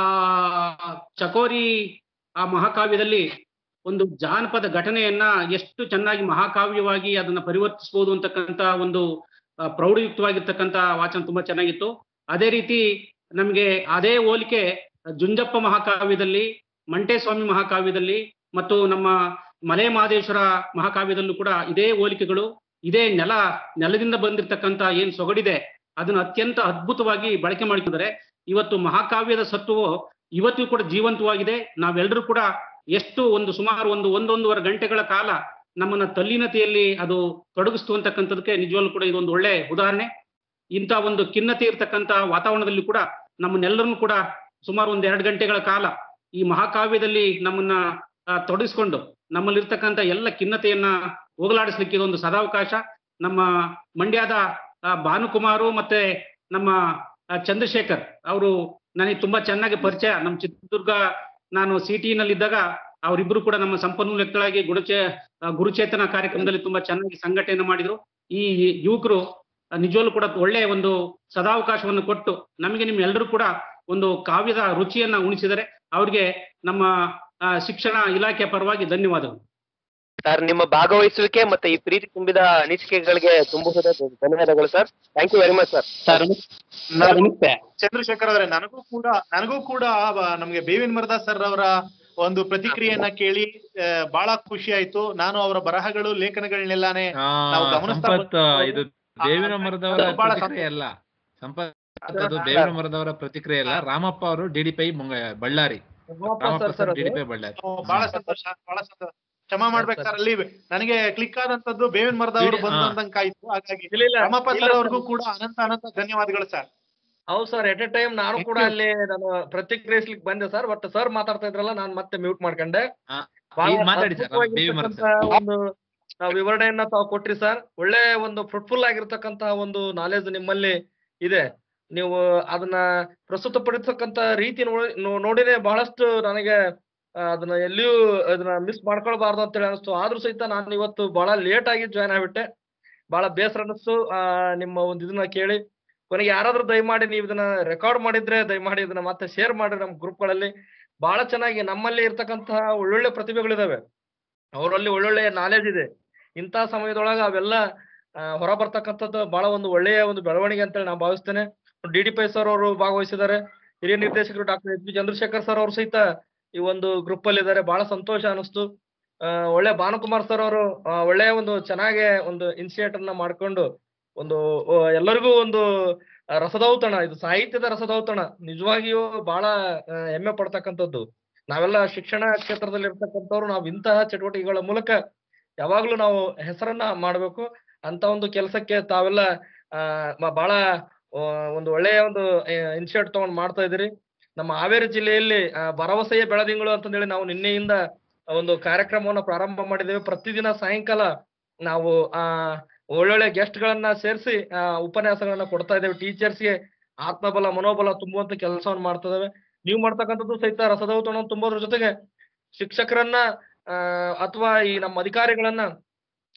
ಚಕೋರಿ ಆ ಮಹಾಕಾವ್ಯದಲ್ಲಿ ಒಂದು ಜಾನಪದ ಘಟನೆಯನ್ನ ಎಷ್ಟು ಚೆನ್ನಾಗಿ ಮಹಾಕಾವ್ಯವಾಗಿ ಅದನ್ನ ಪರಿವರ್ತಿಸಬಹುದು ಅಂತಕ್ಕಂತ ಒಂದು ಆ, ಪ್ರೌಢಯುಕ್ತವಾಗಿರ್ತಕ್ಕಂತ ವಾಚನ ತುಂಬಾ ಚೆನ್ನಾಗಿತ್ತು ಅದೇ ರೀತಿ ನಮಗೆ ಅದೇ ಹೋಲಿಕೆ ಜುಂಜಪ್ಪ ಮಹಾಕಾವ್ಯದಲ್ಲಿ ಮಂಟೇಸ್ವಾಮಿ ಮಹಾಕಾವ್ಯದಲ್ಲಿ ಮತ್ತು ನಮ್ಮ ಮಲೆ ಮಹದೇಶ್ವರ ಮಹಾಕಾವ್ಯದಲ್ಲೂ ಕೂಡ ಇದೇ ಹೋಲಿಕೆಗಳು ಇದೇ ನೆಲ ನೆಲದಿಂದ ಬಂದಿರತಕ್ಕಂತ ಏನ್ ಸೊಗಡಿದೆ ಅದನ್ನು ಅತ್ಯಂತ ಅದ್ಭುತವಾಗಿ ಬಳಕೆ ಮಾಡಿಕೊಂಡಿದ್ದಾರೆ ಇವತ್ತು ಮಹಾಕಾವ್ಯದ ಸತ್ವವು ಇವತ್ತಿಗೂ ಕೂಡ ಜೀವಂತವಾಗಿದೆ ನಾವೆಲ್ಲರೂ ಕೂಡ ಎಷ್ಟು ಒಂದು ಸುಮಾರು ಒಂದು ಒಂದೊಂದೂವರೆ ಗಂಟೆಗಳ ಕಾಲ ನಮ್ಮನ್ನ ತಲ್ಲೀನತೆಯಲ್ಲಿ ಅದು ತೊಡಗಿಸ್ತು ಅಂತಕ್ಕಂಥದಕ್ಕೆ ನಿಜವಾಗ್ಲೂ ಕೂಡ ಇದೊಂದು ಒಳ್ಳೆ ಉದಾಹರಣೆ ಇಂಥ ಒಂದು ಖಿನ್ನತೆ ಇರ್ತಕ್ಕಂಥ ವಾತಾವರಣದಲ್ಲಿ ಕೂಡ ನಮ್ಮನ್ನೆಲ್ಲರನ್ನು ಕೂಡ ಸುಮಾರು ಒಂದ್ ಎರಡು ಗಂಟೆಗಳ ಕಾಲ ಈ ಮಹಾಕಾವ್ಯದಲ್ಲಿ ನಮ್ಮನ್ನ ಆ, ತೊಡಗಿಸ್ಕೊಂಡು ನಮ್ಮಲ್ಲಿರ್ತಕ್ಕಂಥ ಎಲ್ಲ ಖಿನ್ನತೆಯನ್ನ ಹೋಗಲಾಡಿಸ್ಲಿಕ್ಕೆ ಇದೊಂದು ಸದಾವಕಾಶ ನಮ್ಮ ಮಂಡ್ಯದ ಆ, ಭಾನುಕುಮಾರು ಮತ್ತೆ ನಮ್ಮ ಆ, ಚಂದ್ರಶೇಖರ್ ಅವರು ನನಗೆ ತುಂಬಾ ಚೆನ್ನಾಗಿ ಪರಿಚಯ ನಮ್ಮ ಚಿತ್ರದುರ್ಗ ನಾನು ಸಿಟಿ ನಲ್ಲಿದ್ದಾಗ ಅವರಿಬ್ರು ಕೂಡ ನಮ್ಮ ಸಂಪನ್ಮೂಲ ವ್ಯಕ್ತರಾಗಿ ಗುರುಚೇ ಆ, ಗುರುಚೇತನ ಕಾರ್ಯಕ್ರಮದಲ್ಲಿ ತುಂಬಾ ಚೆನ್ನಾಗಿ ಸಂಘಟನೆ ಮಾಡಿದ್ರು ಈ ಯುವಕರು ಆ, ನಿಜವಾಗ್ಲೂ ಕೂಡ ಒಳ್ಳೆಯ ಒಂದು ಸದಾವಕಾಶವನ್ನು ಕೊಟ್ಟು ನಮಗೆ ನಿಮ್ ಎಲ್ಲರೂ ಕೂಡ ಒಂದು ಕಾವ್ಯದ ರುಚಿಯನ್ನ ಉಣಿಸಿದರೆ ಅವ್ರಿಗೆ ನಮ್ಮ ಆ, ಶಿಕ್ಷಣ ಇಲಾಖೆ ಪರವಾಗಿ ಧನ್ಯವಾದಗಳು ಸರ್ ನಿಮ್ಮ ಭಾಗವಹಿಸುವಿಕೆ ಮತ್ತೆ ಈ ಪ್ರೀತಿ ತುಂಬಿದ ಅನಿಸಿಕೆಗಳಿಗೆ ತುಂಬ ಧನ್ಯವಾದಗಳು sir thank you very much sir sir ನಮಸ್ತೆ ಚಂದ್ರಶೇಖರ್ ಅವರೇ ನನಗೂ ಕೂಡ ನನಗೂ ಕೂಡ ಬ- ನಮ್ಗೆ ಬೇವಿನ ಮರದ ಸರ್ ಅವರ ಒಂದು ಪ್ರತಿಕ್ರಿಯೆಯನ್ನ ಕೇಳಿ ಆ, ಬಹಳ ಖುಷಿ ಆಯ್ತು ನಾನು ಅವರ ಬರಹಗಳು ಲೇಖನಗಳನ್ನೆಲ್ಲಾನೇ ಆ, ನಾವು ಗಮನಿಸ್ತಾ ಸಂಪತ್ ಬಂದಿದ್ದು ಇದು ಬೇವಿನ ಮರದವರ ಅದು ಬಹಳ ಪ್ರತಿಕ್ರಿಯೆ ಅಲ್ಲ ಸಂಪತ್ ಅದು ಬೇವಿನ ಮರದವರ ಪ್ರತಿಕ್ರಿಯೆ ಅಲ್ಲ ರಾಮಪ್ಪ ಅವರು DDP Ballari Ramappa sir DDP Ballari ಬಹಳ ಸಂತೋಷ ಬಹಳ ಸಂತೋಷ ಕ್ಷಮಾ ಮಾಡ್ಬೇಕು ಸರ್ ಅಲ್ಲಿ ನನಗೆ ಕ್ಲಿಕ್ ಆದಂತದ್ದು ಬೇವಿನ ಮರದವರು ಬಿಡಿ, ಬಂದು ಹಾ. ಅಂದಂಗ್ ಆಯ್ತು ಹಾಗಾಗಿ ಇಲ್ಲ ಇಲ್ಲ ರಾಮಪ್ಪ ಇಲ್ಲ ಸರ್ ಅವ್ರಿಗೂ ಕೂಡ ಅನಂತ ಅನಂತ ಧನ್ಯವಾದಗಳು ಸರ್ ಹೌದು ಸರ್ ಎಟ್ ಎ ಟೈಮ್ ನಾನು Thank ಕೂಡ you. ಅಲ್ಲಿ ನಾನು ಪ್ರತಿಕ್ರಿಯಿಸ್ಲಿಕ್ಕೆ ಬಂದೆ ಸರ್ ಬಟ್ ಸರ್ ಮಾತಾಡ್ತಾ ಇದ್ರಲ್ಲ ನಾನು ಮತ್ತೆ ಮ್ಯೂಟ್ ಮಾಡ್ಕೊಂಡೆ ಆ, ಬಹಳ ಈಗ ಮಾತಾಡಿ ಸರ್ ಬೇವಿ ಮರ ಅದ್ಭುತವಾಗಿರ್ತಕ್ಕಂಥ ಒಂದು ಆ, ವಿವರಣೆಯನ್ನ ತಾವು ಕೊಟ್ರಿ ಸರ್ ಒಳ್ಳೆ ಒಂದು ಫ್ರೂಟ್ಫುಲ್ ಆಗಿರ್ತಕ್ಕಂತಹ ಒಂದು ನಾಲೆಜ್ ನಿಮ್ಮಲ್ಲಿ ಇದೆ ನೀವು ಅದನ್ನ ಪ್ರಸ್ತುತಪಡಿಸತಕ್ಕಂತ ರೀತಿ ನೋಡಿ ನೋ- ನೋಡಿನೇ ಬಹಳಷ್ಟು ನನಗೆ ಆ, ಅದನ್ನ ಎಲ್ಲಿಯೂ ಅದನ್ನ ಮಿಸ್ ಮಾಡ್ಕೊಳ್ಬಾರ್ದು ಅಂತೇಳಿ ಅನಿಸ್ತು ಆದ್ರೂ ಸಹಿತ ನಾನು ಇವತ್ತು ಬಹಳ ಲೇಟ್ ಆಗಿ ಜಾಯ್ನ್ ಆಗ್ಬಿಟ್ಟೆ ಬಹಳ ಬೇಸರ ಅನ್ನಿಸ್ತು ಆ, ನಿಮ್ಮ ಒಂದು ಇದನ್ನ ಕೇಳಿ ಕೊನೆಗೆ ಯಾರಾದ್ರೂ ದಯಮಾಡಿ ನೀವು ಇದನ್ನ ರೆಕಾರ್ಡ್ ಮಾಡಿದ್ರೆ ದಯಮಾಡಿ ಇದನ್ನ ಮತ್ತೆ ಶೇರ್ ಮಾಡಿ ನಮ್ಮ ಗ್ರೂಪ್ಗಳಲ್ಲಿ ಬಹಳ ಚೆನ್ನಾಗಿ ನಮ್ಮಲ್ಲಿ ಇರ್ತಕ್ಕಂತಹ ಒಳ್ಳೊಳ್ಳೆ ಪ್ರತಿಭೆಗಳಿದಾವೆ ಅವರಲ್ಲಿ ಒಳ್ಳೊಳ್ಳೆ ನಾಲೆಜ್ ಇದೆ ಇಂಥ ಸಮಯದೊಳಗ ಅವೆಲ್ಲ ಆ, ಹೊರ ಬರ್ತಕ್ಕಂಥದ್ದು ಬಹಳ ಒಂದು ಒಳ್ಳೆಯ ಒಂದು ಬೆಳವಣಿಗೆ ಅಂತೇಳಿ ನಾನು ಭಾವಿಸ್ತೇನೆ ಡಿ ಡಿ ಪೈ ಸರ್ ಅವರು ಭಾಗವಹಿಸಿದ್ದಾರೆ ಹಿರಿಯ ನಿರ್ದೇಶಕರು doctor H B Chandrashekhar sir ಅವರು ಸಹಿತ ಈ ಒಂದು ಗ್ರೂಪ್ ಅಲ್ಲಿ ಇದ್ದಾರೆ ಬಹಳ ಸಂತೋಷ ಅನಿಸ್ತು ಆ, ಒಳ್ಳೆ ಭಾನುಕುಮಾರ್ ಸರ್ ಅವರು ಒಳ್ಳೆಯ ಒಂದು ಚೆನ್ನಾಗಿ ಒಂದು ಇನಿಷಿಯೇಟ್ ಅನ್ನ ಮಾಡ್ಕೊಂಡು ಒಂದು ಆ, ಎಲ್ಲರಿಗೂ ಒಂದು ಆ, ರಸದೌತಣ ಇದು ಸಾಹಿತ್ಯದ ರಸದೌತಣ ನಿಜವಾಗಿಯೂ ಬಹಳ ಆ, ಹೆಮ್ಮೆ ಪಡ್ತಕ್ಕಂಥದ್ದು ನಾವೆಲ್ಲ ಶಿಕ್ಷಣ ಕ್ಷೇತ್ರದಲ್ಲಿ ಇರ್ತಕ್ಕಂಥವ್ರು ನಾವು ಇಂತಹ ಚಟುವಟಿಕೆಗಳ ಮೂಲಕ ಯಾವಾಗ್ಲೂ ನಾವು ಹೆಸರನ್ನ ಮಾಡ್ಬೇಕು ಅಂತ ಒಂದು ಕೆಲಸಕ್ಕೆ ತಾವೆಲ್ಲ ಆ ಮ- ಬಹಳ ಆ, ಒಂದು ಒಳ್ಳೆಯ ಒಂದು ಇನಿಷಿಯೇಟ್ ತಗೊಂಡ್ ಮಾಡ್ತಾ ಇದ್ದೀರಿ ನಮ್ಮ ಹಾವೇರಿ ಜಿಲ್ಲೆಯಲ್ಲಿ ಆ, ಭರವಸೆಯ ಬೆಳದಿಂಗಳು ಅಂತಂದೇಳಿ ನಾವು ನಿನ್ನೆಯಿಂದ ಒಂದು ಕಾರ್ಯಕ್ರಮವನ್ನ ಪ್ರಾರಂಭ ಮಾಡಿದ್ದೇವೆ ಪ್ರತಿದಿನ ಸಾಯಂಕಾಲ ನಾವು ಆ ಒಳ್ಳೊಳ್ಳೆ ಗೆಸ್ಟ್ ಗಳನ್ನ ಸೇರಿಸಿ ಉಪನ್ಯಾಸಗಳನ್ನ ಕೊಡ್ತಾ ಇದ್ದೇವೆ ಟೀಚರ್ಸ್ಗೆ ಆತ್ಮಬಲ ಮನೋಬಲ ತುಂಬುವಂತ ಕೆಲಸವನ್ನು ಮಾಡ್ತಾ ಇದ್ದೇವೆ ನೀವು ಮಾಡ್ತಕ್ಕಂಥದ್ದು ಸಹಿತ ರಸದೌತಣ ತುಂಬೋದ್ರ ಜೊತೆಗೆ ಶಿಕ್ಷಕರನ್ನ ಆ ಅಥವಾ ಈ ನಮ್ಮ ಅಧಿಕಾರಿಗಳನ್ನ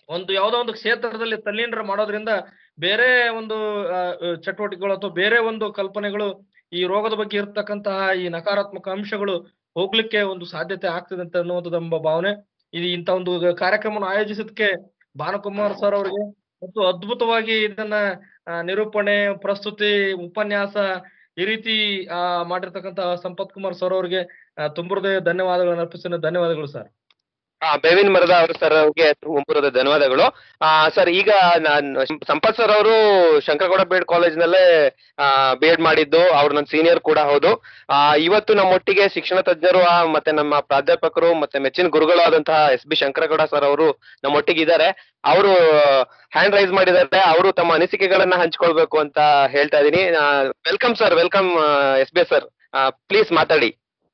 ಒಂದು ಯಾವುದೋ ಒಂದು ಕ್ಷೇತ್ರದಲ್ಲಿ ತಲ್ಲೀನರ ಮಾಡೋದ್ರಿಂದ ಬೇರೆ ಒಂದು ಆ, ಆ, ಚಟುವಟಿಕೆಗಳು ಅಥವಾ ಬೇರೆ ಒಂದು ಕಲ್ಪನೆಗಳು ಈ ರೋಗದ ಬಗ್ಗೆ ಇರ್ತಕ್ಕಂತಹ ಈ ನಕಾರಾತ್ಮಕ ಅಂಶಗಳು ಹೋಗ್ಲಿಕ್ಕೆ ಒಂದು ಸಾಧ್ಯತೆ ಆಗ್ತದೆ ಅಂತ ಅನ್ನುವಂಥದ್ದು ನಮ್ಮ ಭಾವನೆ ಇದು ಇಂಥ ಒಂದು ಕಾರ್ಯಕ್ರಮವನ್ನು ಆಯೋಜಿಸೋದಕ್ಕೆ ಭಾನುಕುಮಾರ್ ಸರ್ ಅವರಿಗೆ ಮತ್ತು ಅದ್ಭುತವಾಗಿ ಇದನ್ನ ಆ, ನಿರೂಪಣೆ ಪ್ರಸ್ತುತಿ ಉಪನ್ಯಾಸ ಈ ರೀತಿ ಆ ಮಾಡಿರ್ತಕ್ಕಂತಹ ಸಂಪತ್ ಕುಮಾರ್ ಸರ್ ಅವರಿಗೆ ತುಂಬ ಹೃದಯ ಧನ್ಯವಾದಗಳನ್ನು ಅರ್ಪಿಸ್ತೇನೆ ಧನ್ಯವಾದಗಳು ಸರ್ ಆ ಬೇವಿನ ಮರದ ಅವರು ಸರ್ ಅವ್ರಿಗೆ ಮುಂಬುರದ ಧನ್ಯವಾದಗಳು ಆ ಸರ್ ಈಗ ನಾನು ಸಂಪತ್ ಸರ್ ಅವರು ಶಂಕರಗೌಡ ಬೇಡ್ ಕಾಲೇಜ್ನಲ್ಲೇ ಬಿ ಎಡ್ ಮಾಡಿದ್ದು ಅವ್ರು ನನ್ನ ಸೀನಿಯರ್ ಕೂಡ ಹೌದು ಆ ಇವತ್ತು ನಮ್ಮೊಟ್ಟಿಗೆ ಶಿಕ್ಷಣ ತಜ್ಞರು ಆ, ಮತ್ತೆ ನಮ್ಮ ಪ್ರಾಧ್ಯಾಪಕರು ಮತ್ತೆ ಮೆಚ್ಚಿನ ಗುರುಗಳು ಆದಂತಹ ಎಸ್ ಬಿ ಶಂಕರಗೌಡ ಸರ್ ಅವರು ನಮ್ಮೊಟ್ಟಿಗೆ ಇದ್ದಾರೆ ಅವರು ಹ್ಯಾಂಡ್ ರೈಸ್ ಮಾಡಿದ್ದಾರೆ ಅವರು ತಮ್ಮ ಅನಿಸಿಕೆಗಳನ್ನ ಹಂಚ್ಕೊಳ್ಬೇಕು ಅಂತ ಹೇಳ್ತಾ ಇದೀನಿ welcome sir welcome S B sir please ಮಾತಾಡಿ